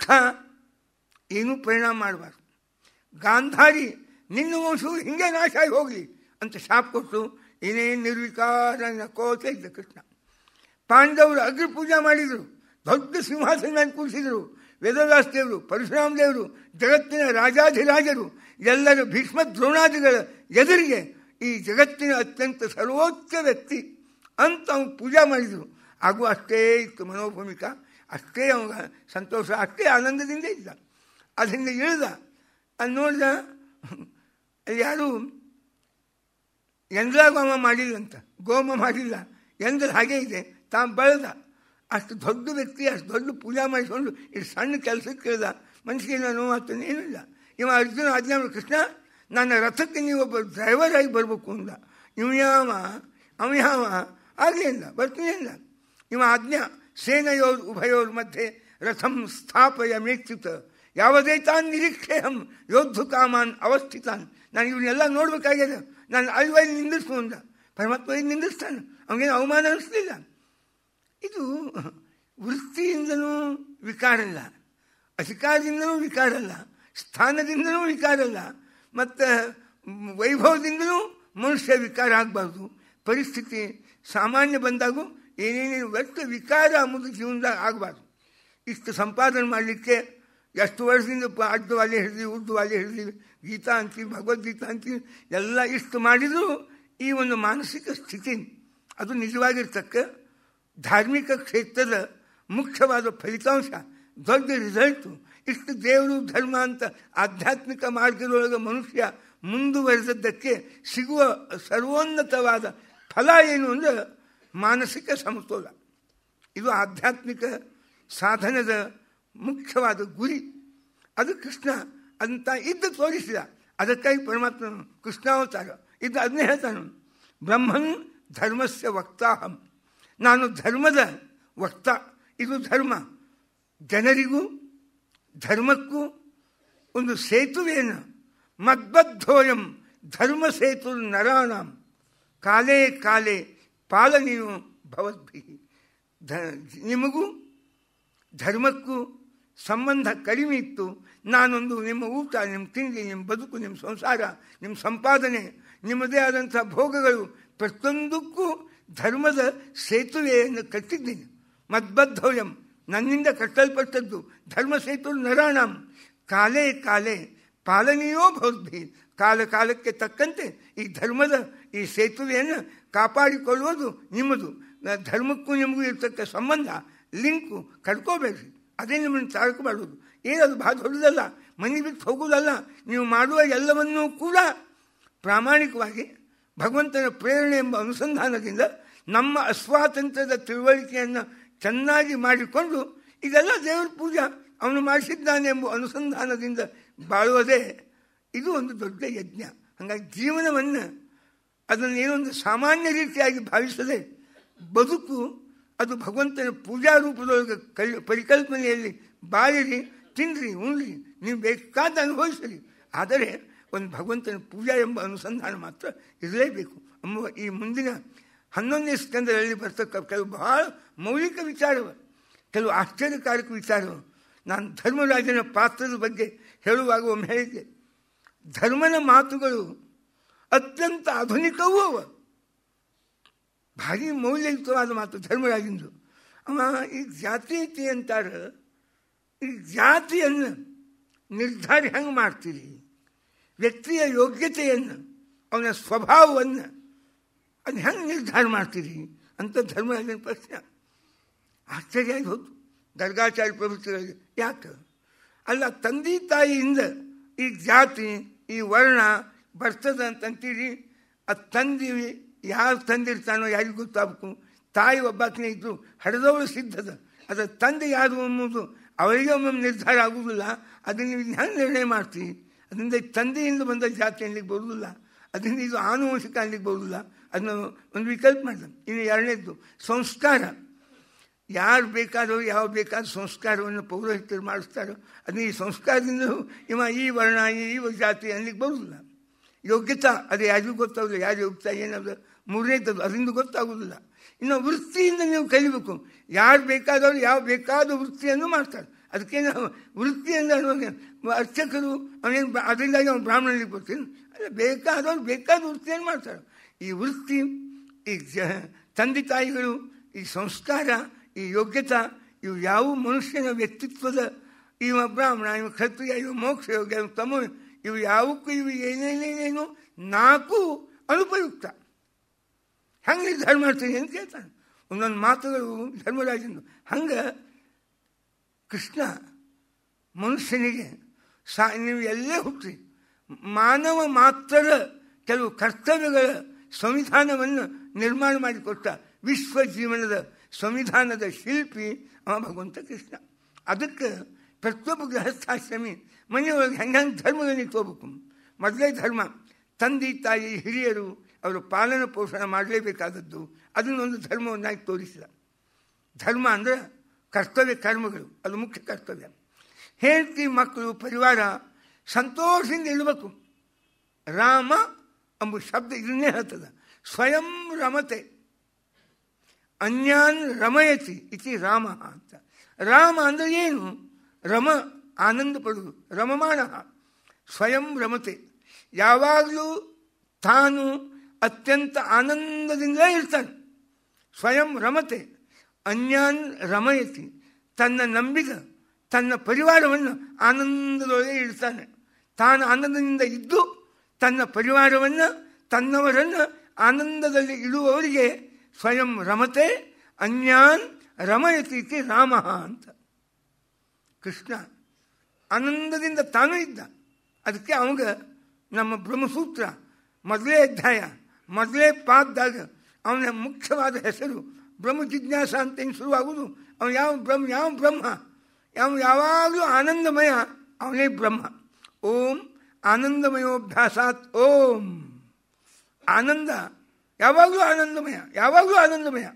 ಏನೂ ಪರಿಣಾಮ ಮಾಡಬಾರ್ದು ಗಾಂಧಾರಿ ನಿನ್ನ ವಂಶವು ಹಿಂಗೆ ನಾಶ ಆಗಿ ಹೋಗಲಿ ಅಂತ ಶಾಪ್ ಕೊಟ್ಟು ಏನೇನು ನಿರ್ವಿಕಾರ ನಕೋತ ಇದ್ದ ಕೃಷ್ಣ ಪಾಂಡವರು ಅಗ್ರ ಪೂಜೆ ಮಾಡಿದರು ದೊಡ್ಡ ಸಿಂಹಾಸನ ಮೇಲೆ ಕೂರಿಸಿದರು ವೇದವ್ಯಾಸ ದೇವರು ಪರಶುರಾಮ ದೇವರು ಜಗತ್ತಿನ ರಾಜಾಧಿರಾಜರು ಎಲ್ಲರ ಭೀಷ್ಮ ದ್ರೋಣಾದಿಗಳ ಎದುರಿಗೆ ಈ ಜಗತ್ತಿನ ಅತ್ಯಂತ ಸರ್ವೋಚ್ಚ ವ್ಯಕ್ತಿ ಅಂತ ಅವ್ನು ಪೂಜೆ ಮಾಡಿದರು ಹಾಗೂ ಅಷ್ಟೇ ಇತ್ತು ಮನೋಭೂಮಿಕ ಅಷ್ಟೇ ಅವಾಗ ಸಂತೋಷ ಅಷ್ಟೇ ಆನಂದದಿಂದ ಇದ್ದ ಅದರಿಂದ ಇಳಿದ ಅಲ್ಲಿ ನೋಡಿದ ಯಾರು ಎಂದ್ರಾಗೋಮ ಮಾಡಿಲ್ಲಂತ ಗೋಮ ಮಾಡಿಲ್ಲ ಎಂದ್ರ ಹಾಗೆ ಇದೆ ತಾ ಬೆಳೆದ ಅಷ್ಟು ದೊಡ್ಡ ವ್ಯಕ್ತಿ ಅಷ್ಟು ದೊಡ್ಡ ಪೂಜೆ ಮಾಡಿಕೊಂಡು ಇಷ್ಟು ಸಣ್ಣ ಕೆಲಸಕ್ಕೆ ಕೇಳ್ದ ಮನಸ್ಸಿಗೆ ನೋವು ಆಗ್ತಾನೆ ಏನಿಲ್ಲ ಇವ ಅರ್ಜುನ ಆಜ್ಞಾ ಕೃಷ್ಣ ನನ್ನ ರಥಕ್ಕೆ ನೀವು ಒಬ್ಬ ಡ್ರೈವರ್ ಆಗಿ ಬರಬೇಕು ಅಂದ ಇವ ಯಾವ ಅವ ಯಾವ ಆಗಲೇ ಇಲ್ಲ ಬರ್ತೀನಿ ಇಲ್ಲ ಇವ ಆಜ್ಞಾ ಸೇನೆಯೋರ್ ಉಭಯೋರ್ ಮಧ್ಯೆ ರಥಂ ಸ್ಥಾಪಯ ಮೇಚ್ಯುತ ಯಾವುದೇ ತಾನ್ ನಿರೀಕ್ಷೆಹಂ ಯೋಧು ಕಾಮಾನ್ ಅವಸ್ಥಿತಾನ್ ನಾನು ಇವನ್ನೆಲ್ಲ ನೋಡ್ಬೇಕಾಗಿದೆ ನಾನು ಅಲ್ವಲ್ಲಿ ನಿಂದಿಸ್ತು ಅಂದ ಪರಮಾತ್ಮ ಇಲ್ಲಿ ನಿಂದಿಸ್ತಾನೆ ಅವನಿಗೇನು ಅವಮಾನ ಅನಿಸ್ಲಿಲ್ಲ ಇದು ವೃತ್ತಿಯಿಂದನೂ ವಿಕಾರ ಇಲ್ಲ ಅಧಿಕಾರದಿಂದನೂ ವಿಕಾರ ಇಲ್ಲ ಸ್ಥಾನದಿಂದನೂ ವಿಕಾರ ಇಲ್ಲ ಮತ್ತು ವೈಭವದಿಂದನೂ ಮನುಷ್ಯ ವಿಕಾರ ಆಗಬಾರ್ದು ಪರಿಸ್ಥಿತಿ ಸಾಮಾನ್ಯ ಬಂದಾಗೂ ಏನೇನೇನು ವ್ಯಕ್ತ ವಿಕಾರ ಅಂಬುದು ಜೀವನದಾಗ ಆಗಬಾರ್ದು ಇಷ್ಟು ಸಂಪಾದನೆ ಮಾಡಲಿಕ್ಕೆ ಎಷ್ಟು ವರ್ಷದಿಂದ ಅಡ್ಡ ವಾಲೆ ಹಿಡಿದ್ವಿ ಉರ್ದು ವಾಲೆ ಹಿಡಿದ್ವಿ ಗೀತಾ ಅಂತೀವಿ ಭಗವದ್ಗೀತಾ ಅಂತೀವಿ ಎಲ್ಲ ಇಷ್ಟು ಮಾಡಿದರೂ ಈ ಒಂದು ಮಾನಸಿಕ ಸ್ಥಿತಿ ಅದು ನಿಜವಾಗಿರ್ತಕ್ಕ ಧಾರ್ಮಿಕ ಕ್ಷೇತ್ರದ ಮುಖ್ಯವಾದ ಫಲಿತಾಂಶ ದೊಡ್ಡ ರಿಸಲ್ಟು ಇಷ್ಟು ದೇವರು ಧರ್ಮ ಅಂತ ಆಧ್ಯಾತ್ಮಿಕ ಮಾರ್ಗದೊಳಗೆ ಮನುಷ್ಯ ಮುಂದುವರೆದದ್ದಕ್ಕೆ ಸಿಗುವ ಸರ್ವೋನ್ನತವಾದ ಫಲ ಏನು ಅಂದರೆ ಮಾನಸಿಕ ಸಮತೋಲ ಇದು ಆಧ್ಯಾತ್ಮಿಕ ಸಾಧನದ ಮುಖ್ಯವಾದ ಗುರಿ ಅದು ಕೃಷ್ಣ ಅಂತ ಇದ್ದು ತೋರಿಸಿದ ಅದಕ್ಕಾಗಿ ಪರಮಾತ್ಮ ಕೃಷ್ಣಾವತಾರ ಇದು ಅದನ್ನೇ ಹೇಳ್ತಾನು ಬ್ರಹ್ಮನ್ ಧರ್ಮಸ್ಯ ವಕ್ತಾಹಂ ನಾನು ಧರ್ಮದ ವಕ್ತ ಇದು ಧರ್ಮ ಜನರಿಗೂ ಧರ್ಮಕ್ಕೂ ಒಂದು ಸೇತುವೆಯನ್ನು ಮದ್ಬದ್ಧೋಯಂ ಧರ್ಮ ಸೇತು ನರಾಣಂ ಕಾಲೇ ಕಾಲೇ ಪಾಲನೆಯು ಭವದ್ಭಿ ಧ ನಿಮಗೂ ಧರ್ಮಕ್ಕೂ ಸಂಬಂಧ ಕಡಿಮೆ ಇತ್ತು ನಾನೊಂದು ನಿಮ್ಮ ಊಟ ನಿಮ್ಮ ತಿಂಡಿ ನಿಮ್ಮ ಬದುಕು ನಿಮ್ಮ ಸಂಸಾರ ನಿಮ್ಮ ಸಂಪಾದನೆ ನಿಮ್ಮದೇ ಆದಂಥ ಭೋಗಗಳು ಪ್ರತಿಯೊಂದಕ್ಕೂ ಧರ್ಮದ ಸೇತುವೆಯನ್ನು ಕಟ್ಟಿದ್ದೀನಿ ಮದ್ಬದ್ಧೋಯಂ ನನ್ನಿಂದ ಕಟ್ಟಲ್ಪಟ್ಟದ್ದು ಧರ್ಮ ಸೇತು ನರಾಣಂ ಕಾಲೇ ಕಾಲೇ ಪಾಲನೆಯೋ ಭವದ್ಭಿ ಕಾಲ ಕಾಲಕ್ಕೆ ತಕ್ಕಂತೆ ಈ ಧರ್ಮದ ಈ ಸೇತುವೆಯನ್ನು ಕಾಪಾಡಿಕೊಳ್ಳುವುದು ನಿಮ್ಮದು ಧರ್ಮಕ್ಕೂ ನಿಮಗೂ ಇರ್ತಕ್ಕ ಸಂಬಂಧ ಲಿಂಕು ಕಡ್ಕೋಬೇಡ್ರಿ ಅದೇ ನಿಮ್ಮನ್ನು ತಾಳ್ಕು ಮಾಡೋದು ಏನದು ಭಾಳ ದೊಡ್ಡದಲ್ಲ ಮನೆ ಬಿಟ್ಟು ಹೋಗೋದಲ್ಲ ನೀವು ಮಾಡುವ ಎಲ್ಲವನ್ನೂ ಕೂಡ ಪ್ರಾಮಾಣಿಕವಾಗಿ ಭಗವಂತನ ಪ್ರೇರಣೆ ಎಂಬ ಅನುಸಂಧಾನದಿಂದ ನಮ್ಮ ಅಸ್ವಾತಂತ್ರ್ಯದ ತಿಳುವಳಿಕೆಯನ್ನು ಚೆನ್ನಾಗಿ ಮಾಡಿಕೊಂಡು ಇದೆಲ್ಲ ದೇವರ ಪೂಜಾ ಅವನು ಮಾಡಿಸಿದ್ದಾನೆ ಎಂಬ ಅನುಸಂಧಾನದಿಂದ ಬಾಳುವುದೇ ಇದು ಒಂದು ದೊಡ್ಡ ಯಜ್ಞ ಹಾಗಾಗಿ ಜೀವನವನ್ನು ಅದನ್ನು ಏನೊಂದು ಸಾಮಾನ್ಯ ರೀತಿಯಾಗಿ ಭಾವಿಸದೆ ಬದುಕು ಅದು ಭಗವಂತನ ಪೂಜಾ ರೂಪದೊಳಗೆ ಕಲ್ ಪರಿಕಲ್ಪನೆಯಲ್ಲಿ ಬಾಳಿರಿ ತಿನ್ನಿರಿ ಉಣ್ರಿ ನೀವು ಬೇಕಾದ ಅನುಭವಿಸಿರಿ ಆದರೆ ಒಂದು ಭಗವಂತನ ಪೂಜಾ ಎಂಬ ಅನುಸಂಧಾನ ಮಾತ್ರ ಇರಲೇಬೇಕು ಎಂಬ ಈ ಮುಂದಿನ ಹನ್ನೊಂದನೇ ಸ್ಕಂದರಲ್ಲಿ ಬರ್ತಕ್ಕ ಕೆಲವು ಬಹಳ ಮೌಲಿಕ ವಿಚಾರವ ಕೆಲವು ಆಶ್ಚರ್ಯಕಾರಕ ವಿಚಾರವು ನಾನು ಧರ್ಮರಾಜನ ಪಾತ್ರದ ಬಗ್ಗೆ ಹೇಳುವಾಗ ಒಮ್ಮೆ ಹೇಳಿದ್ದೆ ಧರ್ಮನ ಮಾತುಗಳು ಅತ್ಯಂತ ಆಧುನಿಕವೂ ಅವ ಭಾರಿ ಮೌಲ್ಯಯುತವಾದ ಮಾತು ಧರ್ಮರಾಜಂದು ಅವ ಈ ಜಾತೀಯತೆ ಅಂತಾರೆ ಈ ಜಾತಿಯನ್ನು ನಿರ್ಧಾರ ಹೆಂಗೆ ಮಾಡ್ತೀರಿ ವ್ಯಕ್ತಿಯ ಯೋಗ್ಯತೆಯನ್ನು ಅವನ ಸ್ವಭಾವವನ್ನು ಅದು ಹೆಂಗೆ ನಿರ್ಧಾರ ಮಾಡ್ತೀರಿ ಅಂತ ಧರ್ಮರಾಜನ ಪ್ರಶ್ನೆ ಆಶ್ಚರ್ಯ ಆಗಿ ಹೋಯ್ತು ಗರ್ಗಾಚಾರ್ಯ ಪ್ರಭುತ್ವಗಳಿಗೆ ಯಾಕೆ ಅಲ್ಲ ತಂದೆ ತಾಯಿಯಿಂದ ಈ ಜಾತಿ ಈ ವರ್ಣ ಬರ್ತದ ಅಂತಂತೀರಿ ಅದು ತಂದಿ ಯಾರು ತಂದಿರ್ತಾನೋ ಯಾರಿಗೂ ಗೊತ್ತಾಗಬೇಕು ತಾಯಿ ಒಬ್ಬಾಕಿನೇ ಇದ್ದು ಹಡೆದವಳು ಸಿದ್ಧದ ಅದರ ತಂದೆ ಯಾರು ಅನ್ನೋದು ಅವರಿಗೆ ಒಮ್ಮೊಮ್ಮೆ ನಿರ್ಧಾರ ಆಗುವುದಿಲ್ಲ ಅದನ್ನು ನೀವು ಹೆಂಗೆ ನಿರ್ಣಯ ಮಾಡ್ತೀವಿ ಅದರಿಂದ ತಂದೆಯಿಂದ ಬಂದ ಜಾತಿ ಅನ್ಲಿಕ್ಕೆ ಬರುವುದಿಲ್ಲ ಅದರಿಂದ ಇದು ಆನುವಂಶಿಕ ಅನ್ಲಿಕ್ಕೆ ಬರುವುದಿಲ್ಲ ಅದನ್ನು ಒಂದು ವಿಕಲ್ಪ ಮಾಡಿದ ಇನ್ನು ಎರಡನೇದ್ದು ಸಂಸ್ಕಾರ ಯಾರು ಬೇಕಾದವರು ಯಾವ ಬೇಕಾದ ಸಂಸ್ಕಾರವನ್ನು ಪೌರೋಹಿತರು ಮಾಡಿಸ್ತಾರೋ ಅದನ್ನ ಈ ಸಂಸ್ಕಾರದಿಂದ ಇವ ಈ ವರ್ಣ ಈ ಜಾತಿ ಅನ್ಲಿಕ್ಕೆ ಬರುವುದಿಲ್ಲ ಯೋಗ್ಯತಾ ಅದು ಯಾರಿಗೂ ಗೊತ್ತಾಗೋದಿಲ್ಲ ಯಾರು ಯೋಗ್ಯತಾ ಏನದು ಮೂರನೇದದು ಅದರಿಂದ ಗೊತ್ತಾಗೋದಿಲ್ಲ ಇನ್ನು ವೃತ್ತಿಯಿಂದ ನೀವು ಕಲಿಬೇಕು ಯಾರು ಬೇಕಾದವರು ಯಾವ ಬೇಕಾದ ವೃತ್ತಿಯನ್ನು ಮಾಡ್ತಾರೆ ಅದಕ್ಕೆ ನಾವು ವೃತ್ತಿ ಅಂದರೆ ಅರ್ಚಕರು ಅವನೇನು ಅದರಿಂದಾಗಿ ಅವ್ನು ಬ್ರಾಹ್ಮಣನಿಗೆ ಬರ್ತೀನಿ ಅಲ್ಲ ಬೇಕಾದವ್ರು ಬೇಕಾದ ವೃತ್ತಿಯನ್ನು ಮಾಡ್ತಾರೆ ಈ ವೃತ್ತಿ ಈ ಜ ತಂದೆ ತಾಯಿಗಳು ಈ ಸಂಸ್ಕಾರ ಈ ಯೋಗ್ಯತಾ ಇವು ಯಾವ ಮನುಷ್ಯನ ವ್ಯಕ್ತಿತ್ವದ ಇವ ಬ್ರಾಹ್ಮಣ ಇವ ಕ್ಷತ್ರಿಯ ಇವ ಮೋಕ್ಷ ಯೋಗ್ಯ ಇವ ತಮ ಇವು ಯಾವಕ್ಕೂ ಇವು ಏನೇನೇನೇನು ನಾಲ್ಕು ಅನುಪಯುಕ್ತ ಹೆಂಗೆ ನಿರ್ಧಾರ ಮಾಡ್ತೀನಿ ಅಂತ ಕೇಳ್ತಾನೆ ಒಂದೊಂದು ಮಾತುಗಳು ಧರ್ಮರಾಜಂದು ಹಂಗೆ ಕೃಷ್ಣ ಮನುಷ್ಯನಿಗೆ ಸಾ ನೀವು ಎಲ್ಲೇ ಹುಟ್ಟಿ ಮಾನವ ಮಾತ್ರ ಕೆಲವು ಕರ್ತವ್ಯಗಳ ಸಂವಿಧಾನವನ್ನು ನಿರ್ಮಾಣ ಮಾಡಿಕೊಟ್ಟ ವಿಶ್ವ ಜೀವನದ ಸಂವಿಧಾನದ ಶಿಲ್ಪಿ ಅವ ಭಗವಂತ ಕೃಷ್ಣ ಅದಕ್ಕೆ ಪ್ರತಿಯೊಬ್ಬ ಗೃಹಸ್ಥಾಶ್ರಮಿ ಮನೆಯೊಳಗೆ ಹೆಂಗೆ ಹೆಂಗೆ ಧರ್ಮದಲ್ಲಿ ತಗೋಬೇಕು ಮೊದಲೇ ಧರ್ಮ ತಂದೆ ತಾಯಿ ಹಿರಿಯರು ಅವರು ಪಾಲನ ಪೋಷಣ ಮಾಡಲೇಬೇಕಾದದ್ದು ಅದನ್ನೊಂದು ಧರ್ಮವನ್ನಾಗಿ ತೋರಿಸಿದ ಧರ್ಮ ಅಂದರೆ ಕರ್ತವ್ಯ ಕರ್ಮಗಳು ಅದು ಮುಖ್ಯ ಕರ್ತವ್ಯ ಹೆಂಡತಿ ಮಕ್ಕಳು ಪರಿವಾರ ಸಂತೋಷದಿಂದ ಇರಬೇಕು ರಾಮ ಎಂಬ ಶಬ್ದ ಇದನ್ನೇ ಹೇಳ್ತದ ಸ್ವಯಂ ರಮತೆ ಅನ್ಯಾನ್ ರಮಯತಿ ಇತಿ ರಾಮ ಅಂತ ರಾಮ ಅಂದರೆ ಏನು ರಮ ಆನಂದ ಪಡುವುದು ರಮಮಾಣ ಸ್ವಯಂ ರಮತೆ ಯಾವಾಗಲೂ ತಾನು ಅತ್ಯಂತ ಆನಂದದಿಂದಲೇ ಇರ್ತಾನೆ ಸ್ವಯಂ ರಮತೆ ಅನ್ಯಾನ್ ರಮಯತಿ ತನ್ನ ನಂಬಿದ ತನ್ನ ಪರಿವಾರವನ್ನು ಆನಂದದೊಳಗೆ ಇಡ್ತಾನೆ ತಾನು ಆನಂದದಿಂದ ಇದ್ದು ತನ್ನ ಪರಿವಾರವನ್ನು ತನ್ನವರನ್ನು ಆನಂದದಲ್ಲಿ ಇಡುವವರಿಗೆ ಸ್ವಯಂ ರಮತೆ ಅನ್ಯಾನ್ ರಮಯತಿ ಇತಿ ರಾಮ ಅಂತ ಕೃಷ್ಣ ಆನಂದದಿಂದ ತಾನೂ ಇದ್ದ ಅದಕ್ಕೆ ಅವಾಗ ನಮ್ಮ ಬ್ರಹ್ಮಸೂತ್ರ ಮೊದಲೇ ಅಧ್ಯಾಯ ಮೊದಲೇ ಪಾದದಾಗ ಅವನ ಮುಖ್ಯವಾದ ಹೆಸರು ಬ್ರಹ್ಮ ಜಿಜ್ಞಾಸ ಅಂತ ಹೆಂಗೆ ಶುರುವಾಗುವುದು ಅವನು ಯಾವ ಬ್ರಹ್ಮ ಯಾವ ಬ್ರಹ್ಮ ಯಾವ ಯಾವಾಗಲೂ ಆನಂದಮಯ ಅವನೇ ಬ್ರಹ್ಮ ಓಂ ಆನಂದಮಯೋಭ್ಯಾಸಾತ್ ಓಂ ಆನಂದ ಯಾವಾಗಲೂ ಆನಂದಮಯ ಯಾವಾಗಲೂ ಆನಂದಮಯ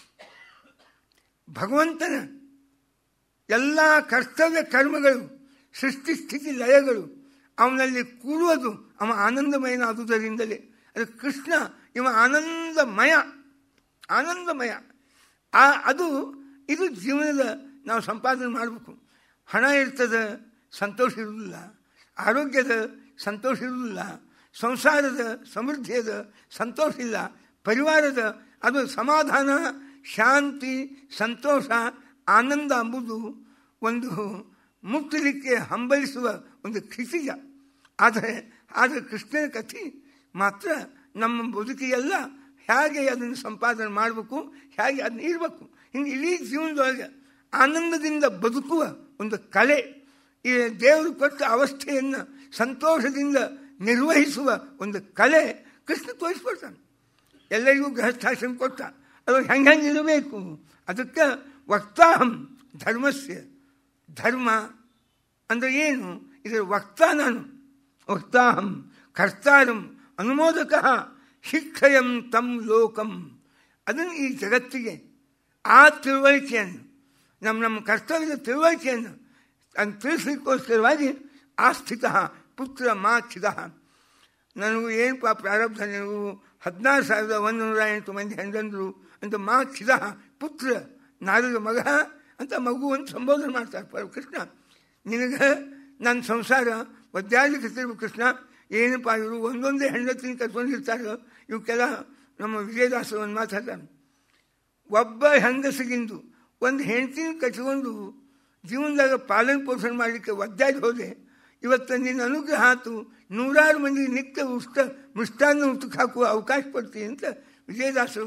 ಭಗವಂತನ ಎಲ್ಲ ಕರ್ತವ್ಯ ಕರ್ಮಗಳು ಸೃಷ್ಟಿ ಸ್ಥಿತಿ ಲಯಗಳು ಅವನಲ್ಲಿ ಕೂಡುವುದು ಅವ ಆನಂದಮಯನಾದುದರಿಂದಲೇ ಅದು ಕೃಷ್ಣ ಇವ ಆನಂದಮಯ ಆನಂದಮಯ ಆ ಅದು ಇದು ಜೀವನದ ನಾವು ಸಂಪಾದನೆ ಮಾಡಬೇಕು ಹಣ ಇರ್ತದೆ ಸಂತೋಷ ಇರುವುದಿಲ್ಲ ಆರೋಗ್ಯದ ಸಂತೋಷ ಇರುವುದಿಲ್ಲ ಸಂಸಾರದ ಸಮೃದ್ಧಿಯದ ಸಂತೋಷ ಇಲ್ಲ ಪರಿವಾರದ ಅದು ಸಮಾಧಾನ ಶಾಂತಿ ಸಂತೋಷ ಆನಂದ ಎಂಬುದು ಒಂದು ಮುಟ್ಟಲಿಕ್ಕೆ ಹಂಬಲಿಸುವ ಒಂದು ಕ್ಷಿತಿಜ ಆದರೆ ಆದರೆ ಕೃಷ್ಣನ ಕಥೆ ಮಾತ್ರ ನಮ್ಮ ಬದುಕಿಗೆಲ್ಲ ಹೇಗೆ ಅದನ್ನು ಸಂಪಾದನೆ ಮಾಡಬೇಕು ಹೇಗೆ ಅದನ್ನ ಇರಬೇಕು ಹಿಂಗೆ ಇಡೀ ಜೀವನದೊಳಗೆ ಆನಂದದಿಂದ ಬದುಕುವ ಒಂದು ಕಲೆ ಈ ದೇವರು ಕೊಟ್ಟ ಅವಸ್ಥೆಯನ್ನು ಸಂತೋಷದಿಂದ ನಿರ್ವಹಿಸುವ ಒಂದು ಕಲೆ ಕೃಷ್ಣ ತೋರಿಸ್ಕೊಡ್ತಾನೆ ಎಲ್ಲರಿಗೂ ಗೃಹಸ್ಥಾಶ್ರಮ ಕೊಟ್ಟ ಅದು ಹೆಂಗೆ ಹೆಂಗೆ ಇರಬೇಕು ಅದಕ್ಕೆ ವಕ್ತಾಹಂ ಧರ್ಮಸ್ಯ ಧರ್ಮ ಅಂದರೆ ಏನು ಇದರ ವಕ್ತ ನಾನು ವಕ್ತಾಹಂ ಕರ್ತಾರಂ ಅನುಮೋದಕ ಶಿಕ್ಷಯಂ ತಂ ಲೋಕಂ ಅದನ್ನು ಈ ಜಗತ್ತಿಗೆ ಆ ತಿಳುವಳಿಕೆಯನ್ನು ನಮ್ಮ ನಮ್ಮ ಕರ್ತವ್ಯದ ತಿಳುವಳಿಕೆಯನ್ನು ಅದನ್ನು ತಿಳಿಸ್ಲಿಕ್ಕೋಸ್ಕರವಾಗಿ ಆಸ್ಥಿತ ಪುತ್ರ ಮಾಚಿದ ನನಗೂ ಏನು ಪಾ ಪ್ರಾರಬ್ಧ ನೀವು ಹದಿನಾರು ಸಾವಿರದ ಒಂದು ನೂರ ಎಂಟು ಮಂದಿ ಹೆಂಡಂದರು ಅಂತ ಮಾಚಿದ ಪುತ್ರ ನಾರದ ಮಗ ಅಂತ ಮಗು ಅಂತ ಸಂಬೋಧನೆ ಮಾಡ್ತಾರೆ ಪ ಕೃಷ್ಣ ನಿನಗೆ ನನ್ನ ಸಂಸಾರ ಒದ್ದಾಡ್ಲಿಕ್ಕೆ ತಿರುಗು ಕೃಷ್ಣ ಏನಪ್ಪ ಇವರು ಒಂದೊಂದೇ ಹೆಂಡತಿನ ಕಟ್ಕೊಂಡಿರ್ತಾರೆ ಇವಕ್ಕೆಲ್ಲ ನಮ್ಮ ವಿಜಯದಾಸರು ಒಂದು ಮಾತಾಡ್ತಾನೆ ಒಬ್ಬ ಹೆಂಗಸಿಗಿಂದು ಒಂದು ಹೆಂಡತಿನ ಕಟ್ಕೊಂಡು ಜೀವನದಾಗ ಪಾಲನೆ ಪೋಷಣೆ ಮಾಡಲಿಕ್ಕೆ ಒದ್ದಾಡಿ ಹೋದೆ ಇವತ್ತು ನಿನ್ನ ಅನುಗ್ರಹ ಆತು ನೂರಾರು ಮಂದಿ ನಿತ್ಯ ಉಷ್ಟ ಮೃಷ್ಟಾನ್ನ ಊಟಕ್ಕೆ ಹಾಕುವ ಅವಕಾಶ ಕೊಡ್ತೀನಿ ಅಂತ ವಿಜಯದಾಸರು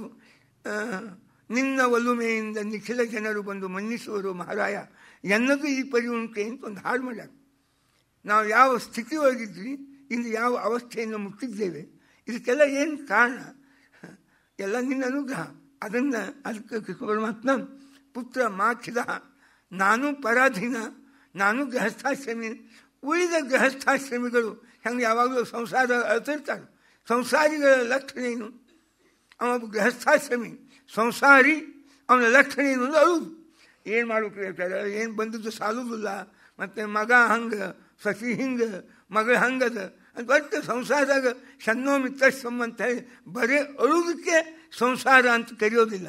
ನಿನ್ನ ಒಲುಮೆಯಿಂದ ನಿಖಿಲ ಜನರು ಬಂದು ಮನ್ನಿಸುವರು ಮಹಾರಾಯ ಎನ್ನದು ಈ ಪರಿ ಉಂಟೆ ಅಂತ ಒಂದು ಹಾಡು ಮಾಡ್ಯಾರ ನಾವು ಯಾವ ಸ್ಥಿತಿ ಒಳಗಿದ್ವಿ ಇಂದು ಯಾವ ಅವಸ್ಥೆಯನ್ನು ಮುಟ್ಟಿದ್ದೇವೆ ಇದಕ್ಕೆಲ್ಲ ಏನು ಕಾರಣ ಎಲ್ಲ ನಿನ್ನ ಅನುಗ್ರಹ ಅದನ್ನು ಅದಕ್ಕೆ ಕೃಷ್ಣ ಪರಮಾತ್ಮ ಪುತ್ರ ಮಾಚಿದ ನಾನು ಪರಾಧೀನ ನಾನು ಗೃಹಸ್ಥಾಶ್ರಮಿ ಉಳಿದ ಗೃಹಸ್ಥಾಶ್ರಮಿಗಳು ಹೆಂಗೆ ಯಾವಾಗಲೂ ಸಂಸಾರ ಅಳ್ತಿರ್ತಾರೆ ಸಂಸಾರಿಗಳ ಲಕ್ಷಣ ಏನು ಅವ ಗೃಹಸ್ಥಾಶ್ರಮಿ ಸಂಸಾರಿ ಅವನ ಲಕ್ಷಣ ಏನು ಅಂದ್ರೆ ಅಳುದು ಏನು ಮಾಡ್ಬೇಕು ಹೇಳ್ತಾರೆ ಏನು ಬಂದದ್ದು ಸಾಲುದಿಲ್ಲ ಮತ್ತು ಮಗ ಹಂಗೆ ಸಸಿ ಹಿಂಗೆ ಮಗಳು ಹಂಗದ ಅಂತ ಒಟ್ಟು ಸಂಸಾರದಾಗ ಸಣ್ಣೋ ಮಿತ್ರಶ್ವಮ್ ಅಂತ ಹೇಳಿ ಬರೀ ಅಳುವುದಕ್ಕೆ ಸಂಸಾರ ಅಂತ ಕರೆಯೋದಿಲ್ಲ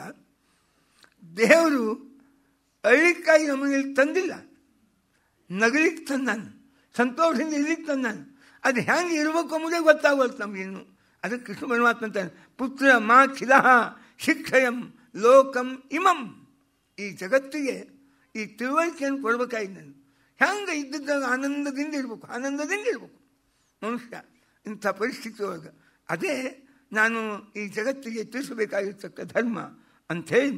ದೇವರು ಅಳಿಕ್ಕಾಗಿ ನಮ್ಮಲ್ಲಿ ತಂದಿಲ್ಲ ನಗಲಿಕ್ಕೆ ತಂದಾನು ಸಂತೋಷದಿಂದ ಇರ್ಲಿಕ್ಕೆ ತಂದಾನು ಅದು ಹೆಂಗೆ ಇರಬೇಕು ಅನ್ನೋದೇ ಗೊತ್ತಾಗವಲ್ತು ನಮಗಿನ್ನು ಅದಕ್ಕೆ ಕೃಷ್ಣ ಪರಮಾತ್ಮ ಅಂತಾನೆ ಪುತ್ರ ಮಾ ಖಿಲಹ ಶಿಕ್ಷಯಂ ಲೋಕಂ ಇಮಂ ಈ ಜಗತ್ತಿಗೆ ಈ ತಿಳುವಳಿಕೆಯನ್ನು ಕೊಡ್ಬೇಕಾಗಿದೆ ನಾನು ಹೆಂಗೆ ಇದ್ದಿದ್ದಾಗ ಆನಂದದಿಂದ ಇರಬೇಕು ಆನಂದದಿಂದ ಇರಬೇಕು ಮನುಷ್ಯ ಇಂಥ ಪರಿಸ್ಥಿತಿ ಒಳಗೆ ಅದೇ ನಾನು ಈ ಜಗತ್ತಿಗೆ ತಿಳಿಸಬೇಕಾಗಿರ್ತಕ್ಕ ಧರ್ಮ ಅಂಥೇಳಿ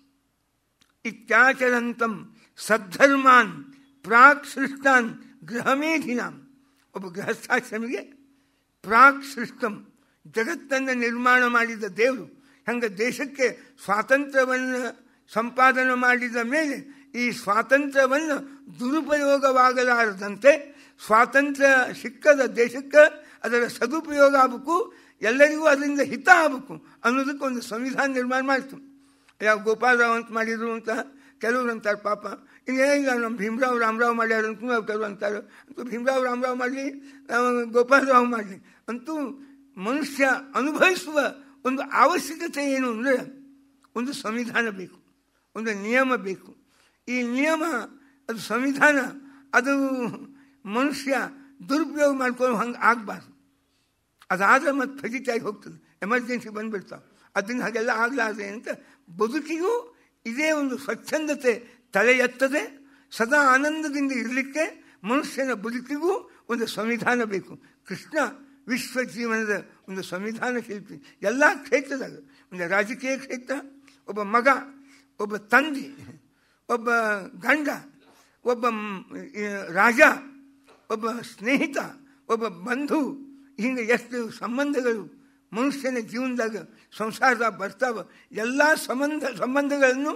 ಇತ್ಯಾಚರಂತಂ ಸದ್ಧರ್ಮಾನ್ ಪ್ರಾಕ್ ಸೃಷ್ಟಾನ್ ಗೃಹಮೇಧಿನಾಂ ಒಬ್ಬ ಗೃಹಸ್ಥಾಶ್ರಮಿಗೆ ಪ್ರಾಕ್ ಸೃಷ್ಟಂ ಜಗತ್ತನ್ನು ನಿರ್ಮಾಣ ಮಾಡಿದ ದೇವರು ಹಂಗೆ ದೇಶಕ್ಕೆ ಸ್ವಾತಂತ್ರ್ಯವನ್ನು ಸಂಪಾದನೆ ಮಾಡಿದ ಮೇಲೆ ಈ ಸ್ವಾತಂತ್ರ್ಯವನ್ನು ದುರುಪಯೋಗವಾಗಲಾರದಂತೆ ಸ್ವಾತಂತ್ರ್ಯ ಸಿಕ್ಕದ ದೇಶಕ್ಕೆ ಅದರ ಸದುಪಯೋಗ ಆಗಬೇಕು ಎಲ್ಲರಿಗೂ ಅದರಿಂದ ಹಿತ ಆಗಬೇಕು ಅನ್ನೋದಕ್ಕೆ ಒಂದು ಸಂವಿಧಾನ ನಿರ್ಮಾಣ ಮಾಡಿತು ಯಾವ ಗೋಪಾಲರಾವ್ ಅಂತ ಮಾಡಿದ್ರು ಅಂತ ಕೆಲವರು ಅಂತಾರೆ ಪಾಪ ಇನ್ನೇನಿಲ್ಲ ನಮ್ಮ ಭೀಮರಾವ್ ರಾಮರಾವ್ ಮಾಡ್ಯಾರ ಅಂತ ಕೆಲವರು ಅಂತಾರೆ ಅಂತೂ ಭೀಮರಾವ್ ರಾಮರಾವ್ ಮಾಡಲಿ ಗೋಪಾಲರಾವ್ ಮಾಡಲಿ ಅಂತೂ ಮನುಷ್ಯ ಅನುಭವಿಸುವ ಒಂದು ಅವಶ್ಯಕತೆ ಏನು ಅಂದರೆ ಒಂದು ಸಂವಿಧಾನ ಬೇಕು ಒಂದು ನಿಯಮ ಬೇಕು ಈ ನಿಯಮ ಅದು ಸಂವಿಧಾನ ಅದು ಮನುಷ್ಯ ದುರುಪಯೋಗ ಮಾಡ್ಕೊಂಡು ಹಂಗೆ ಆಗಬಾರ್ದು ಅದಾದರೆ ಮತ್ತೆ ಫಜಿತಾಗಿ ಹೋಗ್ತದೆ ಎಮರ್ಜೆನ್ಸಿ ಬಂದುಬಿಡ್ತಾವೆ ಅದನ್ನು ಹಾಗೆಲ್ಲ ಆಗಲಾರ್ದೆ ಅಂತ ಬದುಕಿಗೂ ಇದೇ ಒಂದು ಸ್ವಚ್ಛಂದತೆ ತಲೆ ಎತ್ತದೆ ಸದಾ ಆನಂದದಿಂದ ಇರಲಿಕ್ಕೆ ಮನುಷ್ಯನ ಬದುಕಿಗೂ ಒಂದು ಸಂವಿಧಾನ ಬೇಕು ಕೃಷ್ಣ ವಿಶ್ವ ಜೀವನದ ಒಂದು ಸಂವಿಧಾನ ಶಿಲ್ಪಿ ಎಲ್ಲ ಕ್ಷೇತ್ರದಾಗ ಒಂದು ರಾಜಕೀಯ ಕ್ಷೇತ್ರ ಒಬ್ಬ ಮಗ ಒಬ್ಬ ತಂದೆ ಒಬ್ಬ ಗಂಡ ಒಬ್ಬ ರಾಜ ಒಬ್ಬ ಸ್ನೇಹಿತ ಒಬ್ಬ ಬಂಧು ಹಿಂಗೆ ಎಷ್ಟು ಸಂಬಂಧಗಳು ಮನುಷ್ಯನ ಜೀವನದಾಗ ಸಂಸಾರದಾಗ ಬರ್ತಾವ ಎಲ್ಲ ಸಂಬಂಧ ಸಂಬಂಧಗಳನ್ನು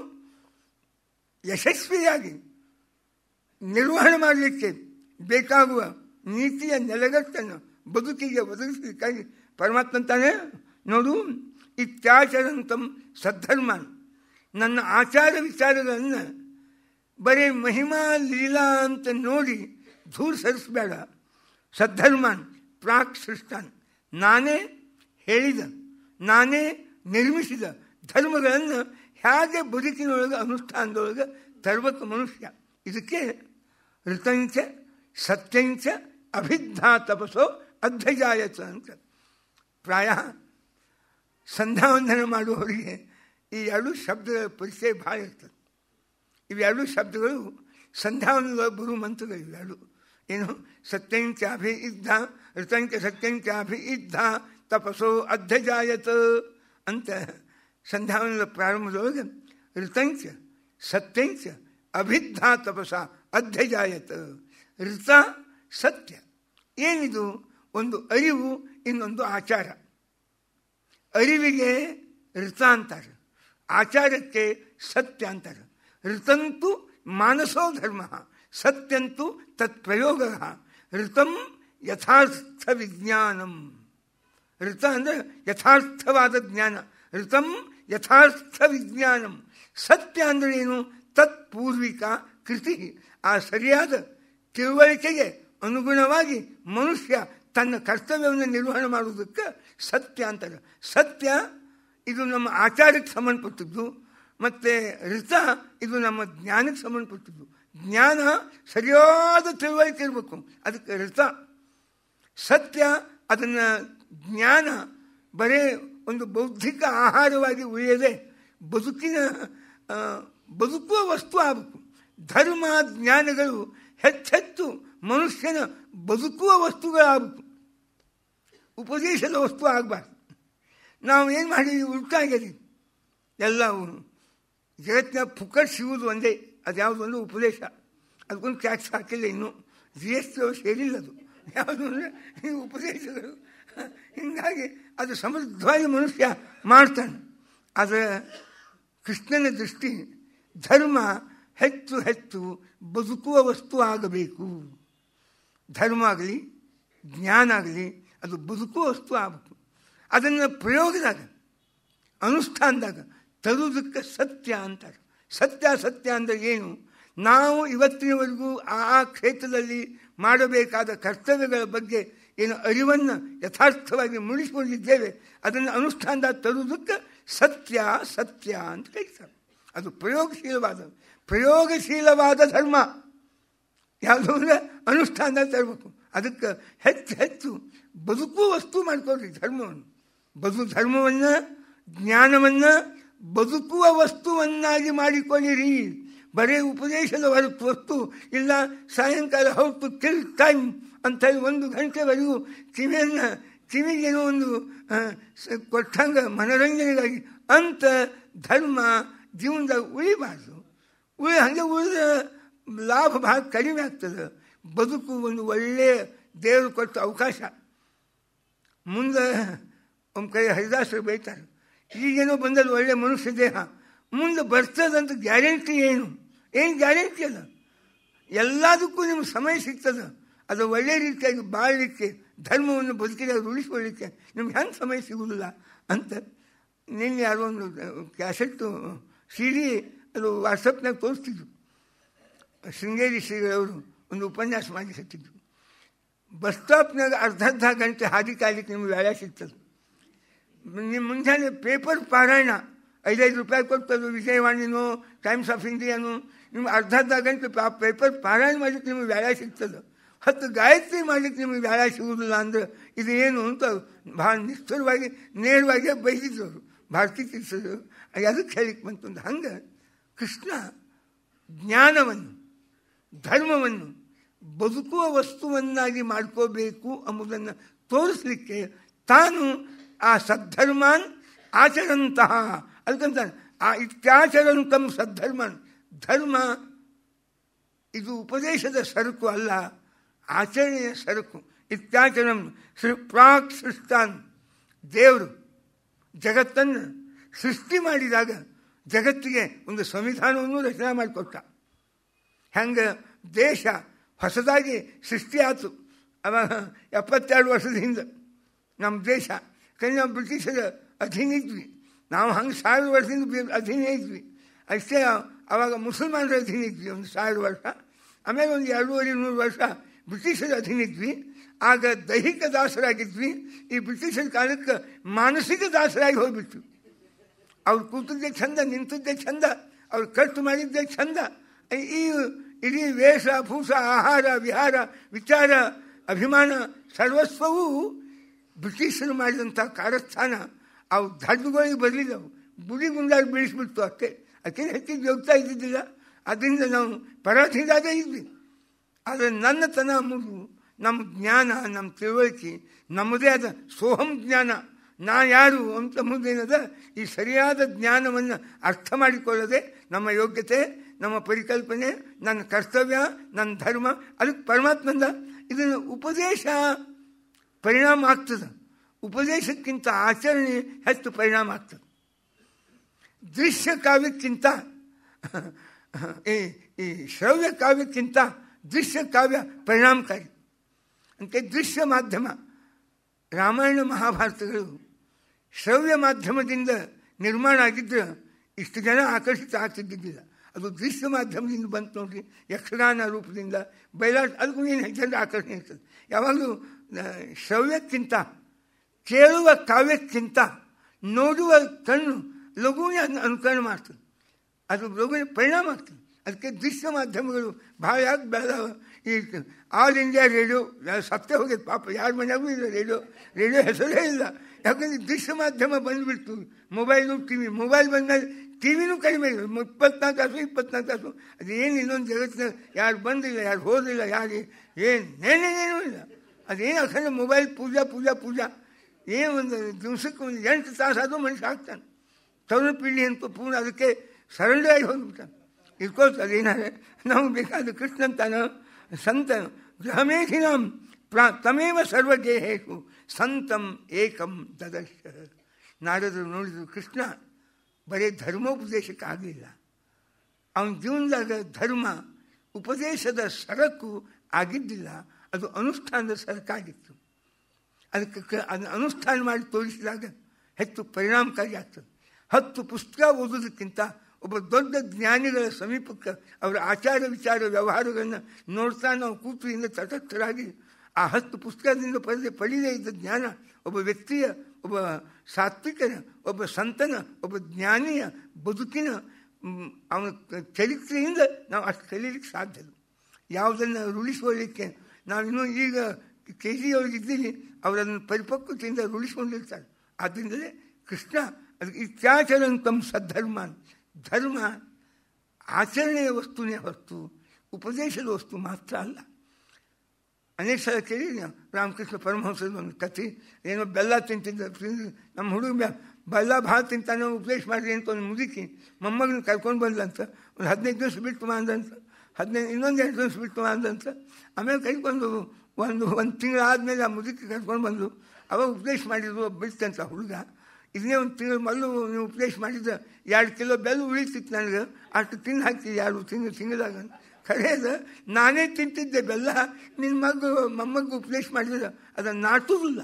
ಯಶಸ್ವಿಯಾಗಿ ನಿರ್ವಹಣೆ ಮಾಡಲಿಕ್ಕೆ ಬೇಕಾಗುವ ನೀತಿಯ ನೆಲೆಗಟ್ಟನ್ನು ಬದುಕಿಗೆ ಒದಗಿಸಲಿಕ್ಕಾಗಿ ಪರಮಾತ್ಮ ಅಂತಾನೆ ನೋಡು ಇತ್ಯಾಚರಂತಂ ಸದ್ಧರ್ಮನ್ ನನ್ನ ಆಚಾರ ವಿಚಾರಗಳನ್ನು ಬರೀ ಮಹಿಮಾ ಲೀಲಾ ಅಂತ ನೋಡಿ ದೂರ ಸರಿಸಬೇಡ ಸದ್ಧರ್ಮನ್ ಪ್ರಾಕ್ ಸೃಷ್ಟಾನ್ ನಾನೇ ಹೇಳಿದ ನಾನೇ ನಿರ್ಮಿಸಿದ ಧರ್ಮಗಳನ್ನು ಹೇಗೆ ಬದುಕಿನೊಳಗೆ ಅನುಷ್ಠಾನದೊಳಗೆ ತರಬೇಕು ಮನುಷ್ಯ ಇದಕ್ಕೆ ಋತಂಚ ಸತ್ಯಂಚ ಅಭಿದ್ಧಾ ತಪಸೋ ಅಧ್ಯಜಾಯತ ಅಂತ ಪ್ರಾಯ ಸಂಧ್ಯಾವಂದನೆ ಮಾಡುವವರಿಗೆ ಈ ಎರಡು ಶಬ್ದಗಳ ಪರಿಚಯ ಭಾಳ ಇರ್ತದೆ ಇವೆರಡು ಶಬ್ದಗಳು ಸಂಧ್ಯಾವಂದನ ಬರುವ ಮಂತ್ರಗಳು ಇವೆರಡು ಏನು ಸತ್ಯಂಚ ಅಭಿ ಇದ್ದ ಋತಂಚ ಸತ್ಯಂಚ ಅಭಿ ಇದ್ದ ತಪಸೋ ಅಧ್ಯಜಾಯತ ಅಂತ ಸಂಧ್ಯಾವನದ ಪ್ರಾರಂಭದೊಳಗೆ ಋತಂಚ ಸತ್ಯಂಚ ಅಭಿದ್ಧ ತಪಸ ಅಧ್ಯಜಾಯತ ಋತ ಸತ್ಯ ಏನಿದು ಒಂದು ಅರಿವು ಇನ್ನೊಂದು ಆಚಾರ ಅರಿವಿಗೆ ಋತ ಅಂತಾರೆ ಆಚಾರಕ್ಕೆ ಸತ್ಯ ಅಂತಾರೆ ಋತಂತು ಮಾನಸೋ ಧರ್ಮ ಸತ್ಯಂತು ತತ್ ಪ್ರಯೋಗ ಋತಂ ಯಥಾರ್ಥ ವಿಜ್ಞಾನಂ ಋತ ಅಂದರೆ ಯಥಾರ್ಥವಾದ ಜ್ಞಾನ ಋತಂ ಯಥಾರ್ಥ ವಿಜ್ಞಾನಂ ಸತ್ಯ ಅಂದರೆ ಏನು ತತ್ ಪೂರ್ವಿಕ ಕೃತಿ ಆ ಸರಿಯಾದ ತಿಳುವಳಿಕೆಗೆ ಅನುಗುಣವಾಗಿ ಮನುಷ್ಯ ತನ್ನ ಕರ್ತವ್ಯವನ್ನು ನಿರ್ವಹಣೆ ಮಾಡುವುದಕ್ಕೆ ಸತ್ಯ ಅಂತಾರೆ ಸತ್ಯ ಇದು ನಮ್ಮ ಆಚಾರಕ್ಕೆ ಸಂಬಂಧಪಟ್ಟದ್ದು ಮತ್ತು ಋತ ಇದು ನಮ್ಮ ಜ್ಞಾನಕ್ಕೆ ಸಂಬಂಧಪಟ್ಟದ್ದು ಜ್ಞಾನ ಸರಿಯಾದ ತಿಳುವಳಿಕೆ ಇರಬೇಕು ಅದಕ್ಕೆ ಋತ ಸತ್ಯ ಅದನ್ನು ಜ್ಞಾನ ಬರೇ ಒಂದು ಬೌದ್ಧಿಕ ಆಹಾರವಾಗಿ ಉಳಿಯದೆ ಬದುಕಿನ ಬದುಕುವ ವಸ್ತು ಆಗಬೇಕು ಧರ್ಮ ಜ್ಞಾನಗಳು ಹೆಚ್ಚೆಚ್ಚು ಮನುಷ್ಯನ ಬದುಕುವ ವಸ್ತುಗಳಾಗಬೇಕು ಉಪದೇಶದ ವಸ್ತು ಆಗಬಾರ್ದು ನಾವು ಏನು ಮಾಡಿದ್ವಿ ಉಲ್ಟಾಗ್ಯದೀವಿ ಎಲ್ಲವೂ ಜಗತ್ತಿನ ಪುಕ್ಕಟ್ ಸಿಗುವುದು ಒಂದೇ ಅದ್ಯಾವುದು ಒಂದು ಉಪದೇಶ ಅದಕ್ಕೊಂದು ಟ್ಯಾಕ್ಸ್ ಹಾಕಿಲ್ಲ ಇನ್ನೂ ಜಿ ಎಸ್ ಟಿ ಸೇರಿಲ್ಲ ಅದು ಯಾವುದು ಅಂದರೆ ಈ ಉಪದೇಶಗಳು ಹೀಗಾಗಿ ಅದು ಸಮೃದ್ಧವಾಗಿ ಮನುಷ್ಯ ಮಾಡ್ತಾನೆ ಆದರೆ ಕೃಷ್ಣನ ದೃಷ್ಟಿ ಧರ್ಮ ಹೆಚ್ಚು ಹೆಚ್ಚು ಬದುಕುವ ವಸ್ತು ಆಗಬೇಕು ಧರ್ಮ ಆಗಲಿ ಜ್ಞಾನ ಆಗಲಿ ಅದು ಬದುಕುವ ವಸ್ತು ಆಗಬೇಕು ಅದನ್ನು ಪ್ರಯೋಗದಾಗ ಅನುಷ್ಠಾನದಾಗ ತರುವುದಕ್ಕೆ ಸತ್ಯ ಅಂತಾರೆ ಸತ್ಯ ಸತ್ಯ ಅಂದರೆ ಏನು ನಾವು ಇವತ್ತಿನವರೆಗೂ ಆ ಕ್ಷೇತ್ರದಲ್ಲಿ ಮಾಡಬೇಕಾದ ಕರ್ತವ್ಯಗಳ ಬಗ್ಗೆ ಏನು ಅರಿವನ್ನು ಯಥಾರ್ಥವಾಗಿ ಮುಳಿಸಿಕೊಂಡಿದ್ದೇವೆ ಅದನ್ನು ಅನುಷ್ಠಾನದಾಗ ತರುವುದಕ್ಕೆ ಸತ್ಯ ಸತ್ಯ ಅಂತ ಕರೀತಾರೆ ಅದು ಪ್ರಯೋಗಶೀಲವಾದ ಪ್ರಯೋಗಶೀಲವಾದ ಧರ್ಮ ಯಾವುದು ಅಂದರೆ ಅನುಷ್ಠಾನದಾಗ ತರಬೇಕು ಅದಕ್ಕೆ ಹೆಚ್ಚು ಹೆಚ್ಚು ಬದುಕುವ ವಸ್ತು ಮಾಡ್ಕೊಳ್ರಿ ಧರ್ಮವನ್ನು ಬದು ಧರ್ಮವನ್ನು ಜ್ಞಾನವನ್ನು ಬದುಕುವ ವಸ್ತುವನ್ನಾಗಿ ಮಾಡಿಕೊಳ್ಳಿರಿ ಬರೀ ಉಪದೇಶದ ಹೊರತು ವಸ್ತು ಇಲ್ಲ ಸಾಯಂಕಾಲ ಹೊರತು ಟಿಲ್ ಟೈಮ್ ಅಂತ ಹೇಳಿ ಒಂದು ಗಂಟೆವರೆಗೂ ಕಿವಿಯನ್ನು ಕಿವಿಗೇನೋ ಒಂದು ಕೊಟ್ಟಂಗ ಮನೋರಂಜನೆಗಾಗಿ ಅಂತ ಧರ್ಮ ಜೀವನದಾಗ ಉಳಿಬಾರ್ದು ಉಳಿ ಹಾಗೆ ಉಳಿದ ಲಾಭ ಭಾಳ ಕಡಿಮೆ ಆಗ್ತದೆ ಬದುಕು ಒಂದು ಒಳ್ಳೆಯ ದೇವರು ಕೊಟ್ಟ ಅವಕಾಶ ಮುಂದೆ ಒಂದು ಕೈ ಹರಿದಾಸರು ಬೈತಾರೆ ಈಗೇನೋ ಬಂದಲ್ಲಿ ಒಳ್ಳೆ ಮನುಷ್ಯ ದೇಹ ಮುಂದೆ ಬರ್ತದಂತ ಗ್ಯಾರಂಟಿ ಏನು ಏನು ಗ್ಯಾರಂಟಿ ಅಲ್ಲ ಎಲ್ಲದಕ್ಕೂ ನಿಮ್ಗೆ ಸಮಯ ಸಿಗ್ತದೆ ಅದು ಒಳ್ಳೆ ರೀತಿಯಾಗಿ ಬಾಳಲಿಕ್ಕೆ ಧರ್ಮವನ್ನು ಬದುಕಿದಾಗ ಉಳಿಸ್ಕೊಳ್ಳಿಕ್ಕೆ ನಿಮ್ಗೆ ಹೆಂಗೆ ಸಮಯ ಸಿಗುವುದಿಲ್ಲ ಅಂತ ನಿನ್ನೆ ಯಾರೋ ಒಂದು ಕ್ಯಾಸೆಟ್ಟು ಸಿಡಿ ಅದು ವಾಟ್ಸಪ್ನಾಗ ತೋರಿಸ್ತಿದ್ರು ಶೃಂಗೇರಿ ಶ್ರೀಗಳವರು ಒಂದು ಉಪನ್ಯಾಸ ಮಾಡಿ ಹತ್ತಿದ್ರು ಬಸ್ ಸ್ಟಾಪ್ನಾಗ ಅರ್ಧ ಅರ್ಧ ಗಂಟೆ ಹಾದಿ ಕಾಯ್ಲಿಕ್ಕೆ ನಿಮ್ಗೆ ವೇಳೆ ಸಿಗ್ತದೆ ನಿಮ್ಮ ಮುಂಜಾನೆ ಪೇಪರ್ ಪಾರಾಯಣ ಐದೈದು ರೂಪಾಯಿ ಕೊಡ್ತದೆ ವಿಜಯವಾಣಿನೋ ಟೈಮ್ಸ್ ಆಫ್ ಇಂಡಿಯಾನು ನಿಮ್ಗೆ ಅರ್ಧ ಅರ್ಧ ಗಂಟೆ ಆ ಪೇಪರ್ ಪಾರಾಯಣ ಮಾಡ್ಲಿಕ್ಕೆ ನಿಮಗೆ ವೇಳೆ ಸಿಗ್ತದೆ ಹತ್ತು ಗಾಯತ್ರಿ ಮಾಡ್ಲಿಕ್ಕೆ ನಿಮಗೆ ವೇಳೆ ಸಿಗುವುದಿಲ್ಲ ಅಂದ್ರೆ ಇದು ಏನು ಅಂತ ಭಾಳ ನಿಷ್ಠುರವಾಗಿ ನೇರವಾಗಿ ಬೈದಿದ್ರು ಅವರು ಭಾರತೀಯ ತೀರ್ಥರು ಅದಕ್ಕೆ ಹೇಳಿಕ್ಕೆ ಬಂತಂದು ಹಂಗೆ ಕೃಷ್ಣ ಜ್ಞಾನವನ್ನು ಧರ್ಮವನ್ನು ಬದುಕುವ ವಸ್ತುವನ್ನಾಗಿ ಮಾಡ್ಕೋಬೇಕು ಎಂಬುದನ್ನು ತೋರಿಸಲಿಕ್ಕೆ ತಾನು ಆ ಸದ್ಧರ್ಮಾನ್ ಆಚರಂತಹ ಅದಕ್ಕಂತಾನೆ ಆ ಇತ್ಯಾಚರಂತಂ ಸದ್ಧರ್ಮನ್ ಧರ್ಮ ಇದು ಉಪದೇಶದ ಸರಕು ಅಲ್ಲ ಆಚರಣೆಯ ಸರಕು ಇತ್ಯಾಚರಂ ಶ್ರೀ ಪ್ರಾಕ್ ಸೃಷ್ಟಾನ್ ದೇವರು ಜಗತ್ತನ್ನು ಸೃಷ್ಟಿ ಮಾಡಿದಾಗ ಜಗತ್ತಿಗೆ ಒಂದು ಸಂವಿಧಾನವನ್ನು ರಚನೆ ಮಾಡಿಕೊಟ್ಟ ಹೆಂಗೆ ದೇಶ ಹೊಸದಾಗಿ ಸೃಷ್ಟಿಯಾಯಿತು ಅವಾಗ ಎಪ್ಪತ್ತೆರಡು ವರ್ಷದ ಹಿಂದೆ ನಮ್ಮ ದೇಶ ಯಾಕಂದ್ರೆ ನಾವು ಬ್ರಿಟಿಷರ ಅಧೀನ ಇದ್ವಿ ನಾವು ಹಂಗೆ ಸಾವಿರ ವರ್ಷದಿಂದ ಅಧೀನ ಇದ್ವಿ ಅಷ್ಟೇ ಆವಾಗ ಮುಸಲ್ಮಾನರ ಅಧೀನ ಇದ್ವಿ ಒಂದು ಸಾವಿರ ವರ್ಷ ಆಮೇಲೆ ಒಂದು ಎರಡೂವರೆ ನೂರು ವರ್ಷ ಬ್ರಿಟಿಷರ ಅಧೀನ ಇದ್ವಿ ಆಗ ದೈಹಿಕ ದಾಸರಾಗಿದ್ವಿ ಈ ಬ್ರಿಟಿಷರ ಕಾಲಕ್ಕೆ ಮಾನಸಿಕ ದಾಸರಾಗಿ ಹೋಗ್ಬಿಟ್ವಿ ಅವ್ರು ಕೂತದ್ದೇ ಚಂದ ನಿಂತದ್ದೇ ಚಂದ ಅವ್ರು ಖರ್ಚು ಮಾಡಿದ್ದೇ ಚಂದ ಈ ಇಡೀ ವೇಷ ಭೂಷ ಆಹಾರ ವಿಹಾರ ವಿಚಾರ ಅಭಿಮಾನ ಸರ್ವಸ್ವವೂ ಬ್ರಿಟಿಷರು ಮಾಡಿದಂಥ ಕಾರಸ್ಥಾನ ಅವು ಧಡ್ಡುಗಳಿಗೆ ಬರಲಿಲ್ಲವು ಬುಡಿ ಗುಂಡಾಗಿ ಬೀಳಿಸ್ಬಿಡ್ತು ಅಷ್ಟೇ ಅದಕ್ಕೆ ಹೆಚ್ಚಿಗೆ ಹೋಗ್ತಾ ಇದ್ದಿದ್ದಿಲ್ಲ ಅದರಿಂದ ನಾವು ಪರಾಧೀನಾಗ ಇದ್ವಿ ಆದರೆ ನನ್ನತನ ಎಂಬುದು ನಮ್ಮ ಜ್ಞಾನ ನಮ್ಮ ತಿಳುವಳಿಕೆ ನಮ್ಮದೇ ಆದ ಸೋಹಂ ಜ್ಞಾನ ನಾ ಯಾರು ಅಂತ ಮುಂದೇನದ ಈ ಸರಿಯಾದ ಜ್ಞಾನವನ್ನು ಅರ್ಥ ಮಾಡಿಕೊಳ್ಳದೆ ನಮ್ಮ ಯೋಗ್ಯತೆ ನಮ್ಮ ಪರಿಕಲ್ಪನೆ ನನ್ನ ಕರ್ತವ್ಯ ನನ್ನ ಧರ್ಮ ಅದಕ್ಕೆ ಪರಮಾತ್ಮಂದ ಇದನ್ನು ಉಪದೇಶ ಪರಿಣಾಮ ಆಗ್ತದೆ ಉಪದೇಶಕ್ಕಿಂತ ಆಚರಣೆ ಹೆಚ್ಚು ಪರಿಣಾಮ ಆಗ್ತದೆ ದೃಶ್ಯ ಕಾವ್ಯಕ್ಕಿಂತ ಈ ಈ ಶ್ರವ್ಯ ಕಾವ್ಯಕ್ಕಿಂತ ದೃಶ್ಯ ಕಾವ್ಯ ಪರಿಣಾಮಕಾರಿ ಅಂತೆ ದೃಶ್ಯ ಮಾಧ್ಯಮ ರಾಮಾಯಣ ಮಹಾಭಾರತಗಳು ಶ್ರವ್ಯ ಮಾಧ್ಯಮದಿಂದ ನಿರ್ಮಾಣ ಆಗಿದ್ದರೆ ಇಷ್ಟು ಜನ ಆಕರ್ಷಿತ ಆಗ್ತಿದ್ದಿದ್ದಿಲ್ಲ ಅದು ದೃಶ್ಯ ಮಾಧ್ಯಮದಿಂದ ಬಂತು ನೋಡ್ರಿ ಯಕ್ಷಗಾನ ರೂಪದಿಂದ ಬಯಲಾಟ ಅದಕ್ಕೂ ಏನು ಜನರ ಆಕರ್ಷಣೆ ಇರ್ತದೆ ಯಾವಾಗಲೂ ಶ್ರವ್ಯಕ್ಕಿಂತ ಕೇಳುವ ಕಾವ್ಯಕ್ಕಿಂತ ನೋಡುವ ಕಣ್ಣು ಲಘುವಿನ ಅದನ್ನ ಅನುಕರಣೆ ಮಾಡ್ತದೆ ಅದು ಲಘುವಿನ ಪರಿಣಾಮ ಆಗ್ತದೆ ಅದಕ್ಕೆ ದೃಶ್ಯ ಮಾಧ್ಯಮಗಳು ಭಾಳ ಯಾಕೆ ಬೆಳೆದಾವ ಈ ಆಲ್ ಇಂಡಿಯಾ ರೇಡಿಯೋ ಸತ್ತೇ ಹೋಗಿದೆ ಪಾಪ ಯಾರ ಮನೆಯಾಗೂ ಇಲ್ಲ ರೇಡಿಯೋ ರೇಡಿಯೋ ಹೆಸರೇ ಇಲ್ಲ ಯಾಕಂದರೆ ದೃಶ್ಯ ಮಾಧ್ಯಮ ಬಂದುಬಿಡ್ತು ಮೊಬೈಲು ಟಿ ವಿ ಮೊಬೈಲ್ ಬಂದಾಗ ಟಿ ವಿನೂ ಕಡಿಮೆ ಇಲ್ಲ ಇಪ್ಪತ್ನಾಲ್ಕು ತಾಸು ಇಪ್ಪತ್ನಾಲ್ಕು ತಾಸು ಅದೇನು ಇನ್ನೊಂದು ಜಗತ್ತಿನ ಯಾರು ಬಂದಿಲ್ಲ ಯಾರು ಹೋದಿಲ್ಲ ಯಾರು ಏನು ನೇನೇನೇನೂ ಇಲ್ಲ ಅದೇನು ಅಖಂಡ ಮೊಬೈಲ್ ಪೂಜಾ ಪೂಜಾ ಪೂಜಾ ಏನು ಒಂದು ದಿವಸಕ್ಕೆ ಒಂದು ಎಂಟು ತಾಸು ಆದರೂ ಮನುಷ್ಯ ಆಗ್ತಾನೆ ತರುಣ ಪೀಳಿ ಅಂತ ಪೂರ್ಣ ಅದಕ್ಕೆ ಸರೆಂಡರ್ ಆಗಿ ಹೋಗ್ಬಿಡ್ತಾನೆ ಇಟ್ಕೊಳ್ತು ಅದೇನಾದ್ರೆ ನಮಗೆ ಬೇಕಾದ ಕೃಷ್ಣಂತಾನ ಸಂತನ ಗೃಹಮೇಧಿನಾಂ ಪ್ರಾ ತಮೇವ ಸರ್ವದೇಹೇಶು ಸಂತಂ ಏಕಂ ದದರ್ಶ ನಾರದರು ನೋಡಿದ್ರು ಕೃಷ್ಣ ಬರೀ ಧರ್ಮೋಪದೇಶಕ್ಕೆ ಆಗಲಿಲ್ಲ ಅವನ ಜೀವನದಾಗ ಧರ್ಮ ಉಪದೇಶದ ಸರಕು ಆಗಿದ್ದಿಲ್ಲ ಅದು ಅನುಷ್ಠಾನದ ಸರಕಾಗಿತ್ತು ಅದಕ್ಕೆ ಅದನ್ನು ಅನುಷ್ಠಾನ ಮಾಡಿ ತೋರಿಸಿದಾಗ ಹೆಚ್ಚು ಪರಿಣಾಮಕಾರಿ ಆಗ್ತದೆ ಹತ್ತು ಪುಸ್ತಕ ಓದೋದಕ್ಕಿಂತ ಒಬ್ಬ ದೊಡ್ಡ ಜ್ಞಾನಿಗಳ ಸಮೀಪಕ್ಕೆ ಅವರ ಆಚಾರ ವಿಚಾರ ವ್ಯವಹಾರಗಳನ್ನು ನೋಡ್ತಾ ನಾವು ಕೂತುಯಿಂದ ತಟಸ್ಥರಾಗಿ ಆ ಹತ್ತು ಪುಸ್ತಕದಿಂದ ಪಡೆದ ಪಡೆಯದೇ ಇದ್ದ ಜ್ಞಾನ ಒಬ್ಬ ವ್ಯಕ್ತಿಯ ಒಬ್ಬ ಸಾತ್ವಿಕನ ಒಬ್ಬ ಸಂತನ ಒಬ್ಬ ಜ್ಞಾನಿಯ ಬದುಕಿನ ಅವನ ಚರಿತ್ರೆಯಿಂದ ನಾವು ಅಷ್ಟು ಕಲೀಲಿಕ್ಕೆ ಸಾಧ್ಯ ಇಲ್ಲ ಯಾವುದನ್ನು ರೂಢಿಸಿಕೊಳ್ಳಿಕ್ಕೆ ನಾವಿನ್ನೂ ಈಗ ಕೆ ಜಿ ಒಳಗಿದ್ದೀವಿ ಅವರನ್ನು ಪರಿಪಕ್ವತೆಯಿಂದ ರೂಢಿಸಿಕೊಂಡಿರ್ತಾರೆ ಆದ್ದರಿಂದಲೇ ಕೃಷ್ಣ ಅದಕ್ಕೆ ಇತ್ಯಾಚರಂತಂ ಸದ್ಧರ್ಮ ಧರ್ಮ ಆಚರಣೆಯ ವಸ್ತುನೇ ಹೊರತು ಉಪದೇಶದ ವಸ್ತು ಮಾತ್ರ ಅಲ್ಲ ಅನೇಕ ಸಲ ಕೇಳಿ ರಾಮಕೃಷ್ಣ ಪರಮಹಂಸದ ಒಂದು ಕಥೆ ಏನೋ ಬೆಲ್ಲ ತಿಂತಿದ್ದ ನಮ್ಮ ಹುಡುಗ ಬೆಲ್ಲ ಭಾಳ ತಿಂತಾನೆ ಉಪದೇಶ ಮಾಡಿರಿ ಅಂತ ಒಂದು ಮುದುಕಿ ಮೊಮ್ಮಗನ ಕರ್ಕೊಂಡು ಬಂದಂತ ಒಂದು ಹದಿನೈದು ದಿವಸ ಬಿಟ್ಟು ಅಂದಂತ ಹದಿನೈದು ಇನ್ನೊಂದು ಎರಡು ದಿವಸ ಬಿಟ್ಟು ಅಂದಂತ ಆಮೇಲೆ ಕೈಕೊಂಡು ಒಂದು ಒಂದು ತಿಂಗಳು ಆದಮೇಲೆ ಆ ಮುದುಕಿ ಕರ್ಕೊಂಡು ಬಂದು ಅವಾಗ ಉಪದೇಶ ಮಾಡಿದ್ರು ಬಿಡ್ತಂತ ಹುಡುಗ ಇದನ್ನೇ ಒಂದು ತಿಂಗಳು ಮೊದಲು ನೀವು ಉಪದೇಶ ಮಾಡಿದ್ರೆ ಎರಡು ಕಿಲೋ ಬೆಲ್ಲ ಉಳಿತಿತ್ತು ನನಗೆ ಅಷ್ಟು ತಿಂದು ಹಾಕ್ತಿದ್ದೆ ಎರಡು ತಿಂಗಳು ತಿಂಗಳಾಗ ಖರೇದ ನಾನೇ ತಿಂತಿದ್ದೆ ಬೆಲ್ಲ ನಿನ್ನ ಮಗು ಮೊಮ್ಮಗ ಉಪದೇಶ ಮಾಡಿದ್ರೆ ಅದನ್ನು ನಾಟುವುದಿಲ್ಲ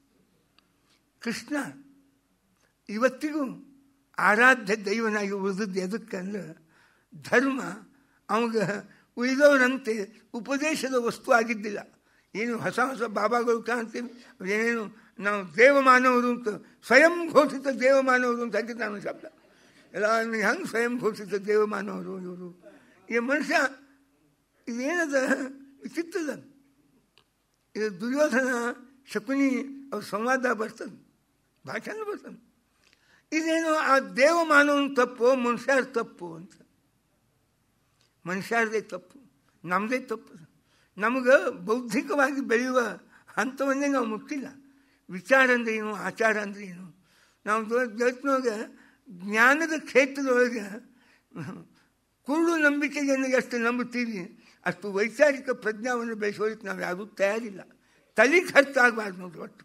ಕೃಷ್ಣ ಇವತ್ತಿಗೂ ಆರಾಧ್ಯ ದೈವನಾಗಿ ಉಳಿದದ್ದು ಎದಕ್ಕಂದ್ರೆ ಧರ್ಮ ಅವಾಗ ಉಳಿದವರಂತೆ ಉಪದೇಶದ ವಸ್ತು ಆಗಿದ್ದಿಲ್ಲ ಏನು ಹೊಸ ಹೊಸ ಬಾಬಾಗಳು ಕಾಣ್ತೀವಿ ಏನೇನು ನಾವು ದೇವಮಾನವರು ಅಂತ ಸ್ವಯಂ ಘೋಷಿತ ದೇವಮಾನವರು ಅಂತ ಹಾಕಿದ್ದ ನಾನು ಶಬ್ದ ಎಲ್ಲ ಹೆಂಗೆ ಸ್ವಯಂ ಘೋಷಿತ ದೇವಮಾನವರು ಇವರು ಈ ಮನುಷ್ಯ ಇದೇನದ ವಿಚಿತ್ರದ ಇದು ದುರ್ಯೋಧನ ಶಕುನಿ ಅವ್ರ ಸಂವಾದ ಬರ್ತದೆ ಭಾಷಣ ಬರ್ತದೆ ಇದೇನು ಆ ದೇವಮಾನವನ ತಪ್ಪು ಮನುಷ್ಯರ ತಪ್ಪು ಅಂತ ಮನುಷ್ಯರದೇ ತಪ್ಪು ನಮ್ಮದೇ ತಪ್ಪು ನಮಗೆ ಬೌದ್ಧಿಕವಾಗಿ ಬೆಳೆಯುವ ಹಂತವನ್ನೇ ನಾವು ಮುಟ್ಟಿಲ್ಲ ವಿಚಾರ ಅಂದ್ರೆ ಏನು ಆಚಾರ ಅಂದ್ರೆ ಏನು ನಾವು ಜಗತ್ತಿನೊಳಗೆ ಜ್ಞಾನದ ಕ್ಷೇತ್ರದೊಳಗೆ ಕುರುಡು ನಂಬಿಕೆಯನ್ನು ಎಷ್ಟು ನಂಬುತ್ತೀವಿ ಅಷ್ಟು ವೈಚಾರಿಕ ಪ್ರಜ್ಞಾವನ್ನು ಬೆಳೆಸೋದಕ್ಕೆ ನಾವು ಯಾವುದೂ ತಯಾರಿಲ್ಲ ತಲೆ ಖರ್ಚಾಗಬಾರ್ದು ನೋಡಿ ಒಟ್ಟು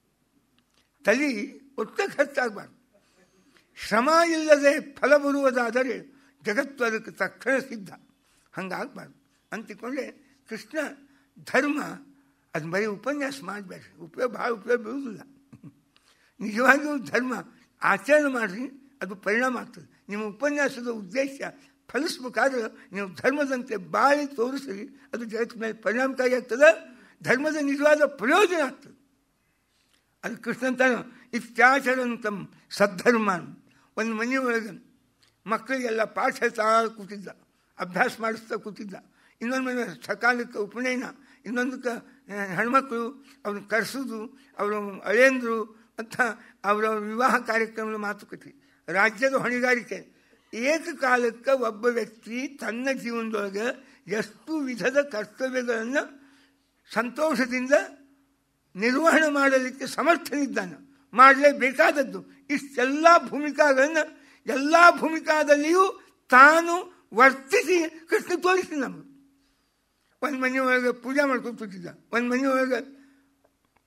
ತಲೆ ಒಟ್ಟು ಖರ್ಚಾಗಬಾರ್ದು ಶ್ರಮ ಇಲ್ಲದೆ ಫಲ ಬರುವುದಾದರೆ ಜಗತ್ತು ಅದಕ್ಕೆ ತಕ್ಷಣ ಸಿದ್ಧ ಹಂಗಾಗಬಾರ್ದು ಅಂತಿಕೊಂಡ್ರೆ ಕೃಷ್ಣ ಧರ್ಮ ಅದು ಬರೀ ಉಪನ್ಯಾಸ ಮಾಡಬೇಡ್ರಿ ಉಪಯೋಗ ಭಾಳ ಉಪಯೋಗ ಬೀಳುವುದಿಲ್ಲ ನಿಜವಾಗಿಯೂ ಧರ್ಮ ಆಚರಣೆ ಮಾಡಿರಿ ಅದು ಪರಿಣಾಮ ಆಗ್ತದೆ ನಿಮ್ಮ ಉಪನ್ಯಾಸದ ಉದ್ದೇಶ ಫಲಿಸ್ಬೇಕಾದ್ರೆ ನೀವು ಧರ್ಮದಂತೆ ಬಾಳಿ ತೋರಿಸ್ರಿ ಅದು ಜಗತ್ತಿನ ಮೇಲೆ ಪರಿಣಾಮಕಾರಿ ಆಗ್ತದೆ ಧರ್ಮದ ನಿಜವಾದ ಪ್ರಯೋಜನ ಆಗ್ತದೆ ಅದು ಕೃಷ್ಣಂತಾನ ಇತ್ಯಾಚರಂತಂ ಸದ್ಧರ್ಮಾನ್ ಒಂದು ಮನೆಯೊಳಗೆ ಮಕ್ಕಳಿಗೆಲ್ಲ ಪಾಠ ಹೇಳ್ತಾ ಕೂತಿದ್ದ ಅಭ್ಯಾಸ ಮಾಡಿಸ್ತಾ ಕೂತಿದ್ದ ಇನ್ನೊಂದು ಮನೆ ಸಕಾಲಕ್ಕೆ ಉಪನಯನ ಇನ್ನೊಂದಕ್ಕೆ ಹೆಣ್ಮಕ್ಳು ಅವ್ರನ್ನ ಕರೆಸೋದು ಅವರ ಅಳೆಯಂದರು ಅಂತ ಅವರ ವಿವಾಹ ಕಾರ್ಯಕ್ರಮದ ಮಾತುಕತೆ ರಾಜ್ಯದ ಹೊಣೆಗಾರಿಕೆ ಏಕಕಾಲಕ್ಕೆ ಒಬ್ಬ ವ್ಯಕ್ತಿ ತನ್ನ ಜೀವನದೊಳಗೆ ಎಷ್ಟು ವಿಧದ ಕರ್ತವ್ಯಗಳನ್ನು ಸಂತೋಷದಿಂದ ನಿರ್ವಹಣೆ ಮಾಡಲಿಕ್ಕೆ ಸಮರ್ಥನಿದ್ದಾನೆ ಮಾಡಲೇಬೇಕಾದದ್ದು ಇಷ್ಟೆಲ್ಲ ಭೂಮಿಕಾಗಳನ್ನು ಎಲ್ಲ ಭೂಮಿಕಾದಲ್ಲಿಯೂ ತಾನು ವರ್ತಿಸಿ ಕೃಷ್ಣ ತೋರಿಸಿ ನಮಗೆ ಒಂದು ಮನೆಯೊಳಗೆ ಪೂಜೆ ಮಾಡ್ಕೊಂಡು ಕೂತಿದ್ದ ಒಂದು ಮನೆಯೊಳಗೆ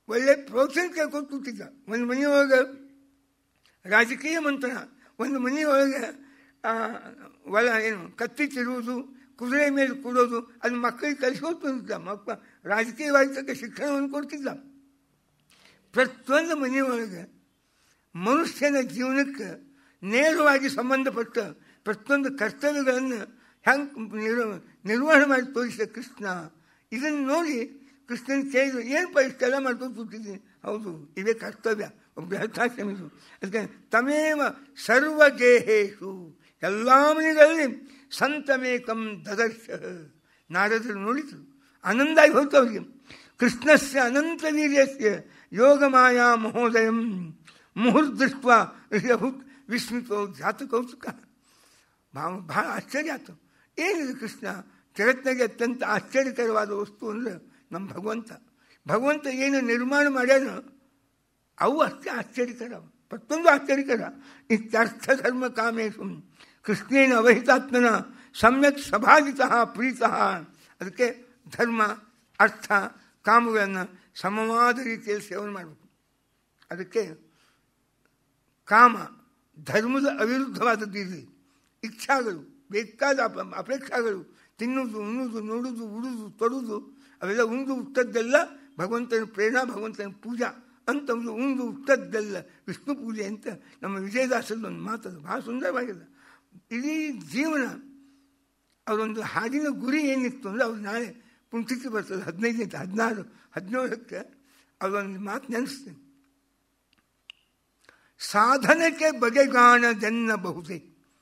ಒಳ್ಳೆ ಪ್ರೋತ್ಸಾಹ ಕೇಳ್ಕೊಂಡು ಕೂತಿದ್ದ ಒಂದು ಮನೆಯೊಳಗೆ ರಾಜಕೀಯ ಮಂತ್ರಣ ಒಂದು ಮನೆಯೊಳಗೆ ಒಳ ಏನು ಕತ್ತಿ ತಿರುವುದು ಕುದುರೆ ಮೇಲೆ ಕೂಡೋದು ಅದು ಮಕ್ಕಳಿಗೆ ಕಲಿಸ್ಕೊಂಡು ಬಂದಿದ್ದ ಮಕ್ಕ ರಾಜಕೀಯವಾಗಿ ಶಿಕ್ಷಣವನ್ನು ಕೊಡ್ತಿದ್ದ ಪ್ರತಿಯೊಂದು ಮನೆಯೊಳಗೆ ಮನುಷ್ಯನ ಜೀವನಕ್ಕೆ ನೇರವಾಗಿ ಸಂಬಂಧಪಟ್ಟ ಪ್ರತಿಯೊಂದು ಕರ್ತವ್ಯಗಳನ್ನು ಹೆಂಗೆ ನಿರ್ ನಿರ್ವಹಣೆ ಮಾಡಿ ತೋರಿಸಿದ ಕೃಷ್ಣ ಇದನ್ನು ನೋಡಿ ಕೃಷ್ಣನ ಕೇಳಿದ್ರು ಏನಪ್ಪ ಇಷ್ಟೆಲ್ಲ ಮಾಡ್ಕೊಂಡು ಕೂತಿದ್ದೀನಿ ಹೌದು ಇವೇ ಕರ್ತವ್ಯ ಒಬ್ಬ ಗೃಹಸ್ಥಾಶ್ರಮಿದು ಅದಕ್ಕೆ ತಮೇವ ಸರ್ವಗೇಹೇಶು ಎಲ್ಲ ಮನೆಗಳಲ್ಲಿ ಸಂತಮೇಕಂ ದದರ್ಶ ನಾರದರು ನೋಡಿದರು ಆನಂದ ಆಗಿ ಹೋಯ್ತು ಅವರಿಗೆ ಕೃಷ್ಣಸ್ಯ ಅನಂತ ವೀರ್ಯಸ್ಯ ಯೋಗಮಾಯಾ ಮಹೋದಯಂ ಮುಹುರ್ದೃಷ್ಟ ಋಷಭೂತ್ ವಿಸ್ಮಿತೋ ಜಾತ ಕೌತುಕ ಭಾಳ ಭಾಳ ಆಶ್ಚರ್ಯ ಆಯ್ತು ಏನಿದೆ ಕೃಷ್ಣ ಜಗತ್ತಿನಾಗೆ ಅತ್ಯಂತ ಆಶ್ಚರ್ಯಕರವಾದ ವಸ್ತು ಅಂದರೆ ನಮ್ಮ ಭಗವಂತ ಭಗವಂತ ಏನು ನಿರ್ಮಾಣ ಮಾಡ್ಯಾನ ಅವು ಅಷ್ಟೇ ಆಶ್ಚರ್ಯಕರ ಪ್ರತಿಯೊಂದು ಆಶ್ಚರ್ಯಕರ ಇತ್ಯರ್ಥ ಧರ್ಮ ಕಾಮೇಶು ಕೃಷ್ಣೇನ ಅವಹಿತಾತ್ಮನ ಸಮ್ಯಕ್ ಸಭಾಜಿತ ಪ್ರೀತ ಅದಕ್ಕೆ ಧರ್ಮ ಅರ್ಥ ಕಾಮಗಳನ್ನು ಸಮವಾದ ರೀತಿಯಲ್ಲಿ ಸೇವನೆ ಮಾಡಬೇಕು ಅದಕ್ಕೆ ಕಾಮ ಧರ್ಮದ ಅವಿರುದ್ಧವಾದದ್ದು ಇಲ್ಲಿ ಇಚ್ಛಾಗಳು ಬೇಕಾದ ಅಪ ಅಪೇಕ್ಷಾಗಳು ತಿನ್ನುವುದು ಉಣ್ಣುವುದು ನೋಡುವುದು ಉಡುವುದು ತೊಡುವುದು ಅವೆಲ್ಲ ಉಂಡು ಹುಟ್ಟದ್ದೆಲ್ಲ ಭಗವಂತನ ಪ್ರೇರಣಾ ಭಗವಂತನ ಪೂಜಾ ಅಂತ ಒಂದು ಉಂಡು ಹುಟ್ಟದ್ದೆಲ್ಲ ವಿಷ್ಣು ಪೂಜೆ ಅಂತ ನಮ್ಮ ವಿಜಯದಾಸದ ಒಂದು ಮಾತದು ಭಾಳ ಸುಂದರವಾಗಿದೆ ಇಡೀ ಜೀವನ ಅವರೊಂದು ಹಾಡಿನ ಗುರಿ ಏನಿತ್ತು ಅಂದರೆ ಅವ್ರು ನಾಳೆ ಪುಂಚಿಕೆ ಬರ್ತದೆ ಹದಿನೈದನೇ ಹದಿನಾರು ಹದಿನೇಳಕ್ಕೆ ಅವರೊಂದು ಮಾತು ನೆನೆಸ್ತೀನಿ ಸಾಧನಕ್ಕೆ ಬಗೆಗಾಣದೆನ್ನಬಹುದೇ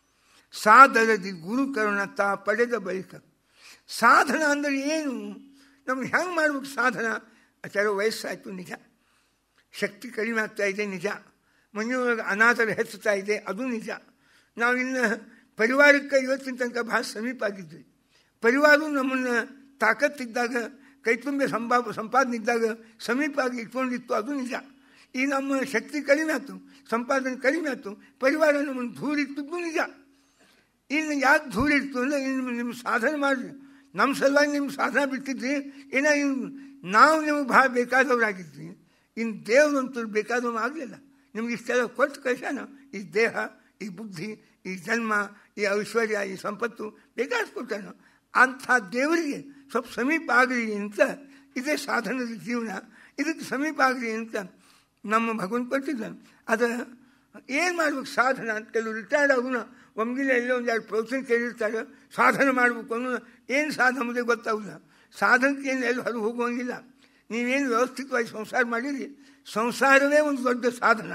ಸಾಧನದಿ ಗುರುಕರುಣತ ಪಡೆದ ಬಳಿಕ ಸಾಧನ ಅಂದರೆ ಏನು ನಮ್ಗೆ ಹೆಂಗೆ ಮಾಡ್ಬೇಕು ಸಾಧನ ಕೆಲವು ವಯಸ್ಸಾಯಿತು ನಿಜ ಶಕ್ತಿ ಕಡಿಮೆ ಆಗ್ತಾ ಇದೆ ನಿಜ ಮನೆಯೊಳಗೆ ಅನಾಥರು ಹೆಚ್ಚುತ್ತಾ ಇದೆ ಅದು ನಿಜ ನಾವಿನ್ನು ಪರಿವಾರಕ್ಕೆ ಇವತ್ತಿನ ತನಕ ಭಾಳ ಸಮೀಪ ಆಗಿದ್ವಿ ಪರಿವಾರವು ನಮ್ಮನ್ನು ತಾಕತ್ತಿದ್ದಾಗ ಕೈತುಂಬೆ ಸಂಪಾ ಸಂಪಾದನೆ ಇದ್ದಾಗ ಸಮೀಪ ಆಗಿ ಇಟ್ಕೊಂಡಿತ್ತು ಅದು ನಿಜ ಈ ನಮ್ಮ ಶಕ್ತಿ ಕಡಿಮೆ ಆಯ್ತು ಸಂಪಾದನೆ ಕಡಿಮೆ ಆಯ್ತು ಪರಿವಾರ ನಮ್ಮನ್ನು ದೂರಿಟ್ಟಿದ್ದು ನಿಜ ಇನ್ನು ಯಾಕೆ ದೂರಿಡ್ತು ಅಂದರೆ ಇನ್ನು ನಿಮ್ಮ ಸಾಧನೆ ಮಾಡಿರಿ ನಮ್ಮ ಸಲುವಾಗಿ ನಿಮ್ಮ ಸಾಧನೆ ಬಿಟ್ಟಿದ್ರಿ ಏನೋ ಇನ್ನು ನಾವು ನಿಮಗೆ ಭಾಳ ಬೇಕಾದವರಾಗಿದ್ವಿ ಇನ್ನು ದೇವರಂತೂ ಬೇಕಾದವ ಆಗಲಿಲ್ಲ ನಿಮ್ಗೆ ಇಷ್ಟೆಲ್ಲ ಕೊಟ್ಟು ಕಳ್ಸಾನ ಈ ದೇಹ ಈ ಬುದ್ಧಿ ಈ ಜನ್ಮ ಈ ಐಶ್ವರ್ಯ ಈ ಸಂಪತ್ತು ಬೇಕಾದಷ್ಟು ಕೊಟ್ಟಾನ ಅಂಥ ದೇವರಿಗೆ ಸ್ವಲ್ಪ ಸಮೀಪ ಆಗಲಿ ಅಂತ ಇದೇ ಸಾಧನದ ಜೀವನ ಇದಕ್ಕೆ ಸಮೀಪ ಆಗಲಿ ಅಂತ ನಮ್ಮ ಭಗವಂತ ಕೊಟ್ಟಿದ್ದಾನೆ ಅದು ಏನು ಮಾಡ್ಬೇಕು ಸಾಧನ ಅಂತ ಕೆಲವು ರಿಟೈರ್ಡ್ ಆಗೋಣ ಒಮ್ಗಿಲೆ ಎಲ್ಲೋ ಒಂದು ಎರಡು ಪ್ರೋತ್ಸಾಹ ಕೇಳಿರ್ತಾರೆ ಸಾಧನೆ ಮಾಡಬೇಕು ಅನ್ನೋ ಏನು ಸಾಧನ ಮುಂದೆ ಗೊತ್ತಾಗೋಲ್ಲ ಸಾಧನಕ್ಕೆ ಏನು ಎಲ್ಲೂ ಹೊರಗೆ ಹೋಗುವಂಗಿಲ್ಲ ನೀವೇನು ವ್ಯವಸ್ಥಿತವಾಗಿ ಸಂಸಾರ ಮಾಡಿರಿ ಸಂಸಾರವೇ ಒಂದು ದೊಡ್ಡ ಸಾಧನ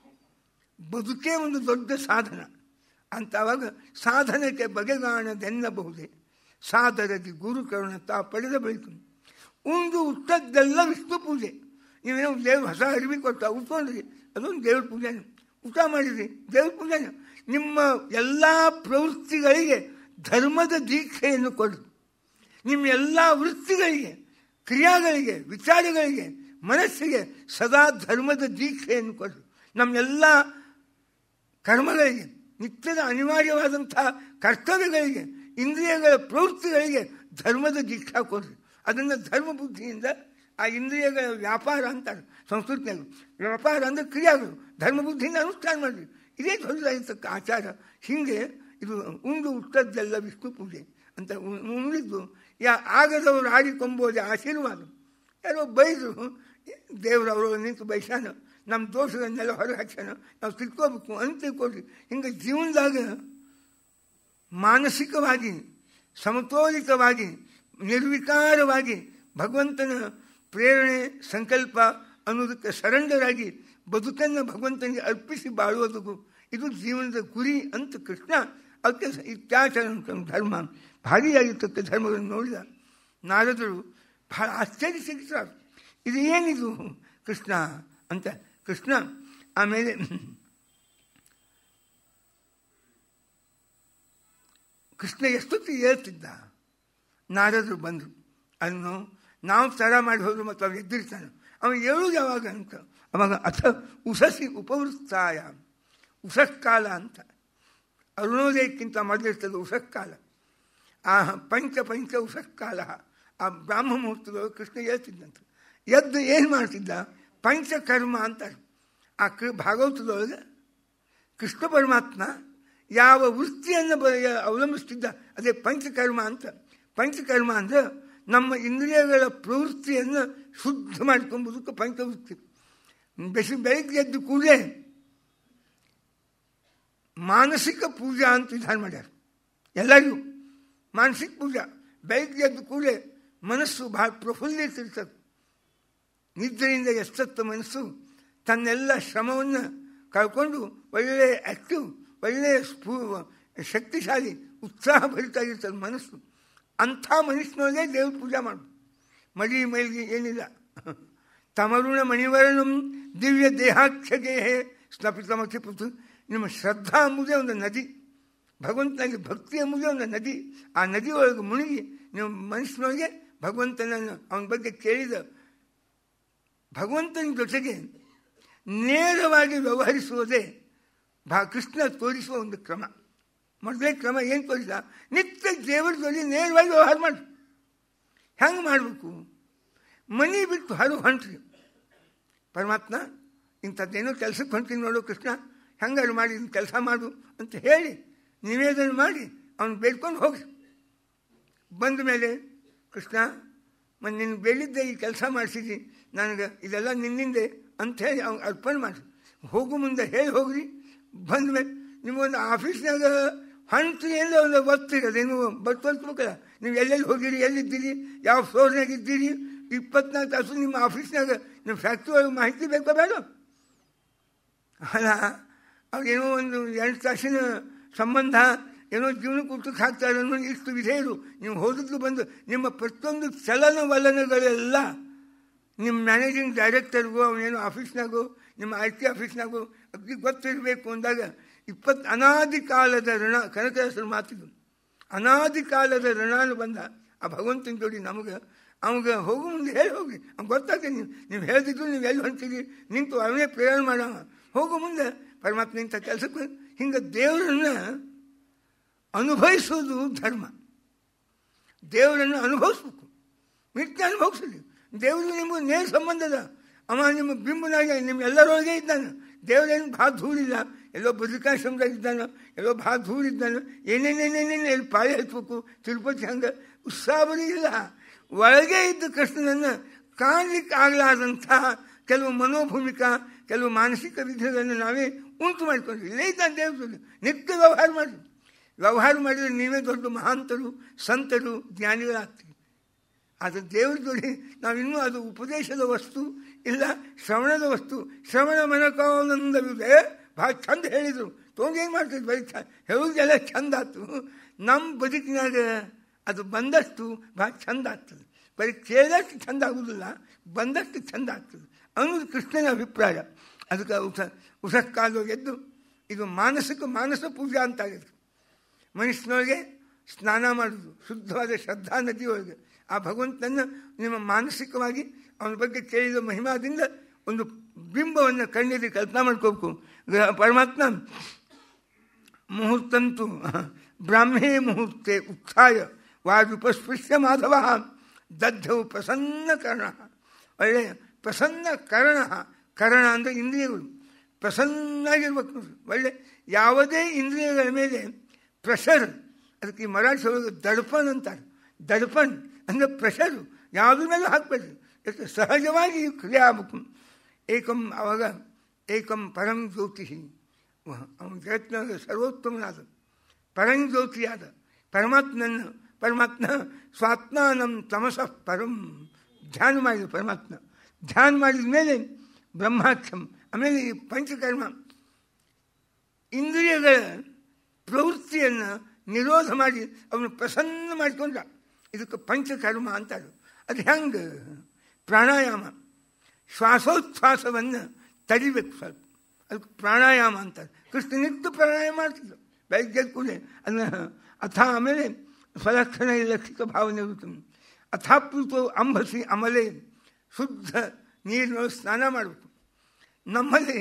ಬದುಕೇ ಒಂದು ದೊಡ್ಡ ಸಾಧನ ಅಂತಾವಾಗ ಸಾಧನಕ್ಕೆ ಬಗೆಗಾಣದೆನ್ನಬಹುದೇ ಸಾಧನದಿ ಗುರು ಕರುಣ ತಾ ಪಡೆದ ಬಳಿಕ ಉಂಡು ಹುಟ್ಟದ್ದೆಲ್ಲ ವಿಷ್ಣು ಪೂಜೆ ನೀವೇನೋ ದೇವ್ರ ಹೊಸ ಅರಿವಿ ಕೊಟ್ಟ ಉಟ್ಕೊಂಡ್ರಿ ಅದೊಂದು ದೇವ್ರ ಪೂಜೆನೆ ಊಟ ಮಾಡಿದ್ರಿ ದೇವ್ರ ಪೂಜೆನೆ ನಿಮ್ಮ ಎಲ್ಲ ಪ್ರವೃತ್ತಿಗಳಿಗೆ ಧರ್ಮದ ದೀಕ್ಷೆಯನ್ನು ಕೊಡಿ ನಿಮ್ಮ ಎಲ್ಲ ವೃತ್ತಿಗಳಿಗೆ ಕ್ರಿಯಾಗಳಿಗೆ ವಿಚಾರಗಳಿಗೆ ಮನಸ್ಸಿಗೆ ಸದಾ ಧರ್ಮದ ದೀಕ್ಷೆಯನ್ನು ಕೊಡಿ ನಮ್ಮೆಲ್ಲ ಕರ್ಮಗಳಿಗೆ ನಿತ್ಯದ ಅನಿವಾರ್ಯವಾದಂಥ ಕರ್ತವ್ಯಗಳಿಗೆ ಇಂದ್ರಿಯಗಳ ಪ್ರವೃತ್ತಿಗಳಿಗೆ ಧರ್ಮದ ದೀಕ್ಷಾ ಕೊಡ್ರಿ ಅದನ್ನು ಧರ್ಮ ಬುದ್ಧಿಯಿಂದ ಆ ಇಂದ್ರಿಯಗಳ ವ್ಯಾಪಾರ ಅಂತಾರೆ ಸಂಸ್ಕೃತಿಯಾಗ ವ್ಯಾಪಾರ ಅಂದರೆ ಕ್ರಿಯಾಗಳು ಧರ್ಮ ಬುದ್ಧಿಯಿಂದ ಅನುಷ್ಠಾನ ಮಾಡಿರಿ ಇದೇ ದೊಡ್ಡದಾಗಿರ್ತಕ್ಕ ಆಚಾರ ಹೀಗೆ ಇದು ಉಂಡು ಹುಟ್ಟದ್ದೆಲ್ಲ ವಿಷ್ಣು ಪೂಜೆ ಅಂತ ಉಳಿದು ಯಾ ಆಗದವರು ಆಡಿಕೊಂಬೋದೆ ಆಶೀರ್ವಾದ ಯಾರೋ ಬೈದರು ದೇವರವರು ನಿಂತು ಬೈಸಾನ ನಮ್ಮ ದೋಷಗಳನ್ನೆಲ್ಲ ಹೊರಗೆ ಹಾಕ್ಯಾನ ನಾವು ತಿಳ್ಕೋಬೇಕು ಅಂತ ತಿಳ್ಕೊಳ್ರಿ ಹಿಂಗೆ ಜೀವನದಾಗ ಮಾನಸಿಕವಾಗಿ ಸಮತೋಲಿತವಾಗಿ ನಿರ್ವಿಕಾರವಾಗಿ ಭಗವಂತನ ಪ್ರೇರಣೆ ಸಂಕಲ್ಪ ಅನ್ನೋದಕ್ಕೆ ಸರೆಂಡರ್ ಬದುಕನ್ನು ಭಗವಂತನಿಗೆ ಅರ್ಪಿಸಿ ಬಾಳುವುದಕ್ಕೂ ಇದು ಜೀವನದ ಗುರಿ ಅಂತ ಕೃಷ್ಣ ಅದಕ್ಕೆ ಇತ್ಯಾಚಾರ ಧರ್ಮ ಭಾರಿಯಾಗಿರ್ತಕ್ಕ ಧರ್ಮಗಳನ್ನು ನೋಡಿದ ನಾರದರು ಬಹಳ ಆಶ್ಚರ್ಯಚಕಿತರಾದ ಇದು ಏನಿದು ಕೃಷ್ಣ ಅಂತ ಕೃಷ್ಣ ಆಮೇಲೆ ಕೃಷ್ಣ ಎಷ್ಟೊತ್ತಿಗೆ ಹೇಳ್ತಿದ್ದ ನಾರದರು ಬಂದರು ಅದನ್ನು ನಾವು ತಡ ಮಾಡಿ ಹೋದ್ರು ಮತ್ತು ಅವ್ರು ಎದ್ದಿರ್ತಾನೆ ಅವನು ಹೇಳುವುದು ಯಾವಾಗ ಅಂತ ಅವಾಗ ಅಥ ಉಸಸಿ ಉಪವೃತ್ತಾಯ ಉಸಕ್ಕಾಲ ಅಂತ ಅರುಣೋದಯಕ್ಕಿಂತ ಮೊದಲಿರ್ತದೆ ಉಸಕ್ಕಾಲ ಆ ಪಂಚ ಪಂಚ ಉಸಕ್ಕಾಲ ಆ ಬ್ರಾಹ್ಮ ಮುಹೂರ್ತದೊಳಗೆ ಕೃಷ್ಣ ಹೇಳ್ತಿದ್ದಂತೆ ಎದ್ದು ಏನು ಮಾಡ್ತಿದ್ದ ಪಂಚಕರ್ಮ ಅಂತಾರೆ ಆ ಕೃ ಭಾಗವತದೊಳಗೆ ಕೃಷ್ಣ ಪರಮಾತ್ಮ ಯಾವ ವೃತ್ತಿಯನ್ನು ಬ ಅವಲಂಬಿಸ್ತಿದ್ದ ಅದೇ ಪಂಚಕರ್ಮ ಅಂತ ಪಂಚಕರ್ಮ ಅಂದರೆ ನಮ್ಮ ಇಂದ್ರಿಯಗಳ ಪ್ರವೃತ್ತಿಯನ್ನು ಶುದ್ಧ ಮಾಡ್ಕೊಂಬುದಕ್ಕೆ ಪಂಚವೃತ್ತಿ ಬೆಸಿ ಬೆಳಗ್ಗೆ ಎದ್ದು ಕೂಡಲೇ ಮಾನಸಿಕ ಪೂಜಾ ಅಂತ ವಿಧಾನ ಮಾಡ್ಯಾರ ಎಲ್ಲರಿಗೂ ಮಾನಸಿಕ ಪೂಜಾ ಬೆಳಗ್ಗೆ ಎದ್ದು ಕೂಡಲೇ ಮನಸ್ಸು ಬಹಳ ಪ್ರಫುಲ್ಲಿತ ಇರ್ತದೆ ನಿದ್ರೆಯಿಂದ ಎಷ್ಟೊತ್ತ ಮನಸ್ಸು ತನ್ನೆಲ್ಲ ಶ್ರಮವನ್ನು ಕಳ್ಕೊಂಡು ಒಳ್ಳೆಯ ಆ್ಯಕ್ಟಿವ್ ಒಳ್ಳೆಯ ಸ್ಫೂ ಶಕ್ತಿಶಾಲಿ ಉತ್ಸಾಹ ಭರಿತಾಗಿರ್ತದೆ ಮನಸ್ಸು ಅಂಥ ಮನುಷ್ಯನೊಳಗೆ ದೇವ್ರ ಪೂಜೆ ಮಾಡು ಮಡಿ ಮೈಲಿಗೆ ಏನಿಲ್ಲ ತಮರುಣ ಮಣಿವರ್ಣಂ ದಿವ್ಯ ದೇಹಾಕ್ಷಗೆ ಸ್ನಪಿತಮತಿ ಪುತು ನಿಮ್ಮ ಶ್ರದ್ಧಾ ಎಂಬುದೇ ಒಂದು ನದಿ ಭಗವಂತನಲ್ಲಿ ಭಕ್ತಿ ಎಂಬುದೇ ಒಂದು ನದಿ ಆ ನದಿ ಒಳಗೆ ಮುಳುಗಿ ನೀವು ಮನುಷ್ಯನೊಳಗೆ ಭಗವಂತನನ್ನು ಅವನ ಬಗ್ಗೆ ಕೇಳಿದ ಭಗವಂತನ ಜೊತೆಗೆ ನೇರವಾಗಿ ವ್ಯವಹರಿಸುವುದೇ ಭಾ ಕೃಷ್ಣ ತೋರಿಸುವ ಒಂದು ಕ್ರಮ ಮೊದಲೇ ಕ್ರಮ ಏನು ತೋರಿಸ ನಿತ್ಯ ದೇವರ ಜೊತೆ ನೇರವಾಗಿ ವ್ಯವಹಾರ ಮಾಡಿ ಹೆಂಗೆ ಮಾಡಬೇಕು ಮನಿ ಬಿಟ್ಟು ಹರು ಹೊಂಟ್ರಿ ಪರಮಾತ್ಮ ಇಂಥದ್ದೇನೋ ಕೆಲಸಕ್ಕೆ ಹೊಂಟೀನಿ ನೋಡು ಕೃಷ್ಣ ಹೆಂಗಾರು ಮಾಡಿ ಇದನ್ನ ಕೆಲಸ ಮಾಡು ಅಂತ ಹೇಳಿ ನಿವೇದನೆ ಮಾಡಿ ಅವನು ಬೇಡ್ಕೊಂಡು ಹೋಗಿ ಬಂದ ಮೇಲೆ ಕೃಷ್ಣ ಮತ್ತು ನಿನ್ನ ಬೇಡಿದ್ದೆ ಈ ಕೆಲಸ ಮಾಡಿಸಿದಿ ನನಗೆ ಇದೆಲ್ಲ ನಿನ್ನಿಂದೆ ಅಂತ ಹೇಳಿ ಅವ್ನು ಅರ್ಪಣೆ ಮಾಡಿ ಹೋಗು ಮುಂದೆ ಹೇಳಿ ಹೋಗ್ರಿ ಬಂದ ಮೇಲೆ ನಿಮ್ಮೊಂದು ಆಫೀಸ್ನಾಗ ಹೊಂಟ್ರಿ ಎಲ್ಲ ಒಂದು ಗೊತ್ತಿರೋದು ನೀವು ಬರ್ತೋಲ್ಸ್ಬೇಕಲ್ಲ ನೀವು ಎಲ್ಲೆಲ್ಲಿ ಹೋಗಿರಿ ಎಲ್ಲಿದ್ದೀರಿ ಯಾವ ಫ್ಲೋರ್ನಾಗ ಇದ್ದೀರಿ ಇಪ್ಪತ್ನಾಲ್ಕು ತಾಸು ನಿಮ್ಮ ಆಫೀಸ್ನಾಗ ನಿಮ್ಮ ಫ್ಯಾಕ್ಟ್ರಿ ಒಳಗೆ ಮಾಹಿತಿ ಬೇಕೋ ಬೇಡ ಅಲ್ಲ ಅವ್ರಿಗೇನೋ ಒಂದು ಎರಡು ತಾಸಿನ ಸಂಬಂಧ ಏನೋ ಜೀವನಕ್ಕೆ ಊಟಕ್ಕೆ ಹಾಕ್ತಾರೆ ಅನ್ನೋ ಇಷ್ಟು ವಿಧೇಯರು ನೀವು ಹೋದದ್ದು ಬಂದು ನಿಮ್ಮ ಪ್ರತಿಯೊಂದು ಚಲನವಲನಗಳೆಲ್ಲ ನಿಮ್ಮ ಮ್ಯಾನೇಜಿಂಗ್ ಡೈರೆಕ್ಟರ್ಗೂ ಅವನೇನು ಆಫೀಸ್ನಾಗೂ ನಿಮ್ಮ ಐ ಟಿ ಆಫೀಸ್ನಾಗೂ ಅಗ್ದಿ ಗೊತ್ತಿರಬೇಕು ಅಂದಾಗ ಇಪ್ಪತ್ತು ಅನಾದಿ ಕಾಲದ ಋಣ ಕನಕದಾಸರು ಮಾತಿದ್ದು ಅನಾದಿ ಕಾಲದ ಋಣಾನು ಬಂದ ಆ ಭಗವಂತನ ಜೋಡಿ ನಮಗೆ ಅವಾಗ ಹೋಗು ಮುಂದೆ ಹೇಳಿ ಹೋಗಿ ಅವ್ನು ಗೊತ್ತಾಗ್ತದೆ ನೀವು ನೀವು ಹೇಳ್ದಿದ್ರು ನೀವು ಎಲ್ಲಿ ಹೊಂಟಿರಿ ನಿಂತು ಅವನೇ ಪ್ರಯಾಣ ಮಾಡೋ ಹೋಗು ಮುಂದೆ ಪರಮಾತ್ಮ ಇಂಥ ಕೆಲಸಕ್ಕೆ ಹಿಂಗೆ ದೇವರನ್ನು ಅನುಭವಿಸೋದು ಧರ್ಮ ದೇವರನ್ನು ಅನುಭವಿಸ್ಬೇಕು ಮಿಕ್ಕ ಅನುಭವಿಸಲಿ ದೇವರು ನಿಮಗೂ ನೇರ ಸಂಬಂಧದ ಅವ ನಿಮ್ಮ ಬಿಂಬನಾಗಿ ನಿಮ್ಮ ಎಲ್ಲರೊಳಗೆ ಇದ್ದಾನೆ ದೇವರೇನು ಭಾಳ ಧೂಳಿಲ್ಲ ಎಲ್ಲೋ ಬದುಕಾಶ್ರಮದಾಗ ಇದ್ದಾನೆ ಎಲ್ಲೋ ಭಾಳ ಧೂಳಿದ್ದಾನೆ ಏನೇನೇನೇನೇನು ಎಲ್ಲಿ ಪಾಳಿ ಹಚ್ಬೇಕು ತಿರುಪತಿ ಹಂಗೆ ಉತ್ಸಾಹವೇ ಇಲ್ಲ ಒಳಗೆ ಇದ್ದ ಕೃಷ್ಣನನ್ನು ಕಾಣಲಿಕ್ಕೆ ಆಗಲಾರ್ದಂಥ ಕೆಲವು ಮನೋಭೂಮಿಕ ಕೆಲವು ಮಾನಸಿಕ ವಿಧಗಳನ್ನು ನಾವೇ ಉಂಟು ಮಾಡ್ಕೊಂಡ್ವಿ ಇಲ್ಲೇ ಇದ್ದಾನೆ ದೇವರು ನಿತ್ಯ ವ್ಯವಹಾರ ಮಾಡಿ ವ್ಯವಹಾರ ಮಾಡಿದರೆ ನೀವೇ ದೊಡ್ಡ ಮಹಾಂತರು ಸಂತರು ಜ್ಞಾನಿಗಳಾಗ್ತೀವಿ ಅದು ದೇವ್ರ ಜೋಡಿ ನಾವಿನ್ನೂ ಅದು ಉಪದೇಶದ ವಸ್ತು ಇಲ್ಲ ಶ್ರವಣದ ವಸ್ತು ಶ್ರವಣ ಮನಕಾನಂದವಿದೆ ಭಾಳ ಚಂದ ಹೇಳಿದರು ತೊಗೊಂಡು ಏನು ಮಾಡ್ತಿದ್ರು ಬರೀ ಚ ಹೇಳೋದೆಲ್ಲ ಚಂದ ಆಯ್ತು ನಮ್ಮ ಬದುಕಿನಾಗ ಅದು ಬಂದಷ್ಟು ಭಾಳ ಚಂದ ಆಗ್ತದೆ ಬರೀ ಕೇಳಿದಷ್ಟು ಚಂದ ಆಗೋದಿಲ್ಲ ಬಂದಷ್ಟು ಚಂದ ಆಗ್ತದೆ ಅನ್ನೋದು ಕೃಷ್ಣನ ಅಭಿಪ್ರಾಯ ಅದಕ್ಕೆ ಉಸ ಉಸಕ್ಕಾಲು ಎದ್ದು ಇದು ಮಾನಸಿಕ ಮಾನಸ ಪೂಜಾ ಅಂತಾಗಿದೆ ಮನುಷ್ಯನೊಳಗೆ ಸ್ನಾನ ಮಾಡೋದು ಶುದ್ಧವಾದ ಶ್ರದ್ಧಾ ನದಿಯೊಳಗೆ ಆ ಭಗವಂತನ ನಿಮ್ಮ ಮಾನಸಿಕವಾಗಿ ಅವನ ಬಗ್ಗೆ ಕೇಳಿದ ಮಹಿಮಾದಿಂದ ಒಂದು ಬಿಂಬವನ್ನು ಕಣ್ಣಿಗೆ ಕಲ್ಪನಾ ಮಾಡ್ಕೋಬೇಕು ಪರಮಾತ್ಮ ಮುಹೂರ್ತಂತು ಬ್ರಾಹ್ಮೇ ಮುಹೂರ್ತೆ ಉತ್ಥಾಯ ವಾಯುಪಸ್ಪೃಶ್ಯ ಮಾಧವ ದಗ್ಧವು ಪ್ರಸನ್ನ ಕರ್ಣ ಒಳ್ಳೆಯ ಪ್ರಸನ್ನ ಕರ್ಣ ಕರ್ಣ ಅಂದರೆ ಇಂದ್ರಿಯಗಳು ಪ್ರಸನ್ನಾಗಿರ್ಬೇಕು ನೋಡ್ರಿ ಒಳ್ಳೆ ಯಾವುದೇ ಇಂದ್ರಿಯಗಳ ಮೇಲೆ ಪ್ರೆಷರ್ ಅದಕ್ಕೆ ಈ ಮರಾಠಿ ಒಳಗೆ ದಡ್ಪನ್ ಅಂತಾರೆ ದಡ್ಪನ್ ಅಂದರೆ ಪ್ರೆಷರು ಯಾವುದ್ರ ಮೇಲೂ ಹಾಕಬೇಡ್ರಿ ಎಷ್ಟು ಸಹಜವಾಗಿ ಕ್ರಿಯೆ ಆಗಬೇಕು ಏಕಂ ಅವಾಗ ಏಕಂ ಪರಂ ಜ್ಯೋತಿ ಅವನ ಜಗತ್ತಿನಾಗ ಸರ್ವೋತ್ತಮನಾದ ಪರಂ ಜ್ಯೋತಿಯಾದ ಪರಮಾತ್ಮನನ್ನು ಪರಮಾತ್ಮ ಸ್ವಾತ್ಮಾನಂ ತಮಸಃ ಪರಂ ಧ್ಯಾನ ಮಾಡಿದ ಪರಮಾತ್ಮ ಧ್ಯಾನ ಮಾಡಿದ ಮೇಲೆ ಬ್ರಹ್ಮಾಕ್ಷಂ ಆಮೇಲೆ ಈ ಪಂಚಕರ್ಮ ಇಂದ್ರಿಯಗಳ ಪ್ರವೃತ್ತಿಯನ್ನು ನಿರೋಧ ಮಾಡಿ ಅವನು ಪ್ರಸನ್ನ ಮಾಡಿಕೊಂಡ ಇದಕ್ಕೆ ಪಂಚಕರ್ಮ ಅಂತಾರೆ ಅದು ಹೆಂಗೆ ಪ್ರಾಣಾಯಾಮ ಶ್ವಾಸೋಚ್ಛ್ವಾಸವನ್ನು ತಡಿಬೇಕು ಸ್ವಲ್ಪ ಅದಕ್ಕೆ ಪ್ರಾಣಾಯಾಮ ಅಂತಾರೆ ಕೃಷ್ಣ ನಿತ್ಯ ಪ್ರಾಣಾಯಾಮ ಮಾಡ್ತಿದ್ರು ಬೆಳಗ್ಗೆ ಕೂಡಲೇ ಅದನ್ನ ಅಥ ಆಮೇಲೆ ಸ್ವಲಕ್ಷಣ ಲಕ್ಷಿತ ಭಾವನೆ ಇರುತ್ತೆ ಅಥಾಪ್ಲುತು ಅಂಬಸಿ ಅಮಲೆ ಶುದ್ಧ ನೀರಿನೊಳಗೆ ಸ್ನಾನ ಮಾಡಬೇಕು ನಮ್ಮಲ್ಲಿ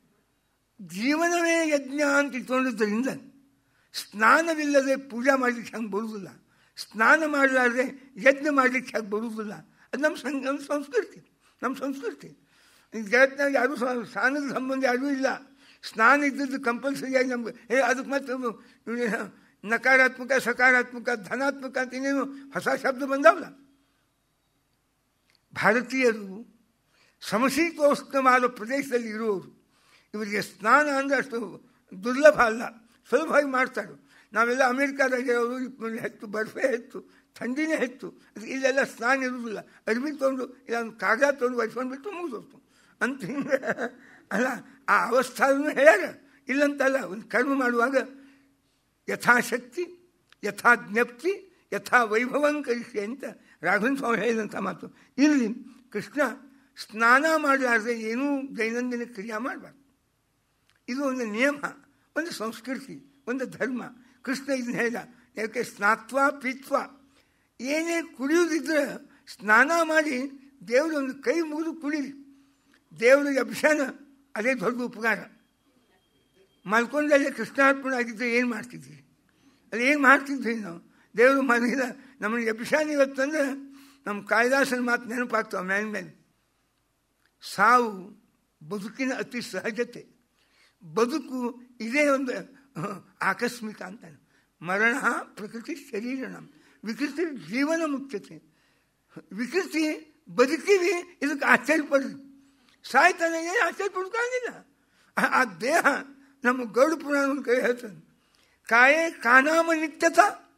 ಜೀವನವೇ ಯಜ್ಞ ಅಂತ ಇಟ್ಕೊಂಡಿದ್ದರಿಂದ ಸ್ನಾನವಿಲ್ಲದೆ ಪೂಜೆ ಮಾಡಲಿಕ್ಕೆ ಹಂಗೆ ಬರುವುದಿಲ್ಲ ಸ್ನಾನ ಮಾಡಲಾರ್ದೆ ಯಜ್ಞ ಮಾಡಲಿಕ್ಕೆ ಹಂಗೆ ಬರುವುದಿಲ್ಲ ಅದು ನಮ್ಮ ಸಂಘ ನಮ್ಮ ಸಂಸ್ಕೃತಿ ನಮ್ಮ ಸಂಸ್ಕೃತಿ ಈ ಜಗತ್ತಿನಾಗ ಯಾರೂ ಸ್ನಾನದ ಸಂಬಂಧ ಯಾರೂ ಇಲ್ಲ ಸ್ನಾನ ಇದ್ದದ್ದು ಕಂಪಲ್ಸರಿಯಾಗಿ ನಮ್ಗೆ ಏ ಅದಕ್ಕೆ ಮತ್ತೆ ಇವ್ನೇನು ನಕಾರಾತ್ಮಕ ಸಕಾರಾತ್ಮಕ ಧನಾತ್ಮಕ ಅಂತ ಇನ್ನೇನು ಹೊಸ ಶಬ್ದ ಬಂದಾವಲ್ಲ ಭಾರತೀಯರು ಸಮಶೀತೋಷ್ಣವಾದ ಪ್ರದೇಶದಲ್ಲಿ ಇರುವವರು ಇವರಿಗೆ ಸ್ನಾನ ಅಂದರೆ ಅಷ್ಟು ದುರ್ಲಭ ಅಲ್ಲ ಸುಲಭವಾಗಿ ಮಾಡ್ತಾರೆ ನಾವೆಲ್ಲ ಅಮೇರಿಕಾದಾಗ ಅವರು ಹೆಚ್ಚು ಬರ್ಫೇ ಹೆಚ್ಚು ಥಂಡಿನೇ ಹೆಚ್ಚು ಅದು ಇಲ್ಲೆಲ್ಲ ಸ್ನಾನ ಇರುವುದಿಲ್ಲ ಅರ್ಬಿ ತೊಗೊಂಡು ಇಲ್ಲ ಒಂದು ಕಾಗದ ತೊಗೊಂಡು ಒರೆಸ್ಕೊಂಡ್ಬಿಟ್ಟು ಮುಗಿದೋಗ್ತು ಅಂತ ಹಿಂಗೆ ಅಲ್ಲ ಆ ಅವಸ್ಥಾನೂ ಹೇಳ್ಯಾರ ಇಲ್ಲಂತಲ್ಲ ಒಂದು ಕರ್ಮ ಮಾಡುವಾಗ ಯಥಾಶಕ್ತಿ ಯಥಾ ಜ್ಞಪ್ತಿ ಯಥಾ ವೈಭವಂ ಕಲಿಸಿ ಅಂತ ರಾಘವನ್ ಸ್ವಾಮಿ ಹೇಳಿದಂಥ ಮಾತು ಇಲ್ಲಿ ಕೃಷ್ಣ ಸ್ನಾನ ಮಾಡಲಾರ್ದೆ ಏನೂ ದೈನಂದಿನ ಕ್ರಿಯೆ ಮಾಡಬಾರ್ದು ಇದು ಒಂದು ನಿಯಮ ಒಂದು ಸಂಸ್ಕೃತಿ ಒಂದು ಧರ್ಮ ಕೃಷ್ಣ ಇದನ್ನ ಹೇಳಿದ ಯಾಕೆ ಸ್ನಾತ್ವ ಪೀತ್ವ ಏನೇ ಕುಡಿಯೋದಿದ್ರೆ ಸ್ನಾನ ಮಾಡಿ ದೇವರ ಒಂದು ಕೈ ಮುಗಿದು ಕುಡೀರಿ ದೇವರಿಗೆ ಅಭಿಷಾನ ಅದೇ ದೊಡ್ಡ ಉಪಕಾರ ಮಲ್ಕೊಂಡಲ್ಲೇ ಕೃಷ್ಣಾರ್ಪಣೆ ಆಗಿದ್ದರೆ ಏನು ಮಾಡ್ತಿದ್ವಿ ಅದು ಏನು ಮಾಡ್ತಿದ್ವಿ ನಾವು ದೇವರು ಮನೆಯಿಂದ ನಮಗೆ ಅಭಿಷಾನ ಇವತ್ತಂದ್ರೆ ನಮ್ಮ ಕಾಳಿದಾಸನ ಮಾತು ನೆನಪಾಗ್ತಾವೆ ಮೇಲೆ ಮೇಲೆ ಸಾವು ಬದುಕಿನ ಅತಿ ಸಹಜತೆ ಬದುಕು ಇದೇ ಒಂದು ಆಕಸ್ಮಿಕ ಅಂತಾನೆ ಮರಣ ಪ್ರಕೃತಿ ಶರೀರಣ ವಿಕೃತಿ ಜೀವನ ಮುಖ್ಯತೆ ವಿಕೃತಿ ಬದುಕಿವಿ ಇದಕ್ಕೆ ಆಶ್ಚರ್ಯಪಡ್ರಿ ಸಾಯ್ತಾನೆ ಏನು ಆಶ್ಚರ್ಯಪಡ್ಕಾಗಿಲ್ಲ ಆ ದೇಹ ನಮ್ಮ ಗೌಡ ಪುರಾಣ ಒಂದು ಕೈ ಹೇಳ್ತಾನೆ ಕಾಯೇ ಕಾನಾಮ ನಿತ್ಯತ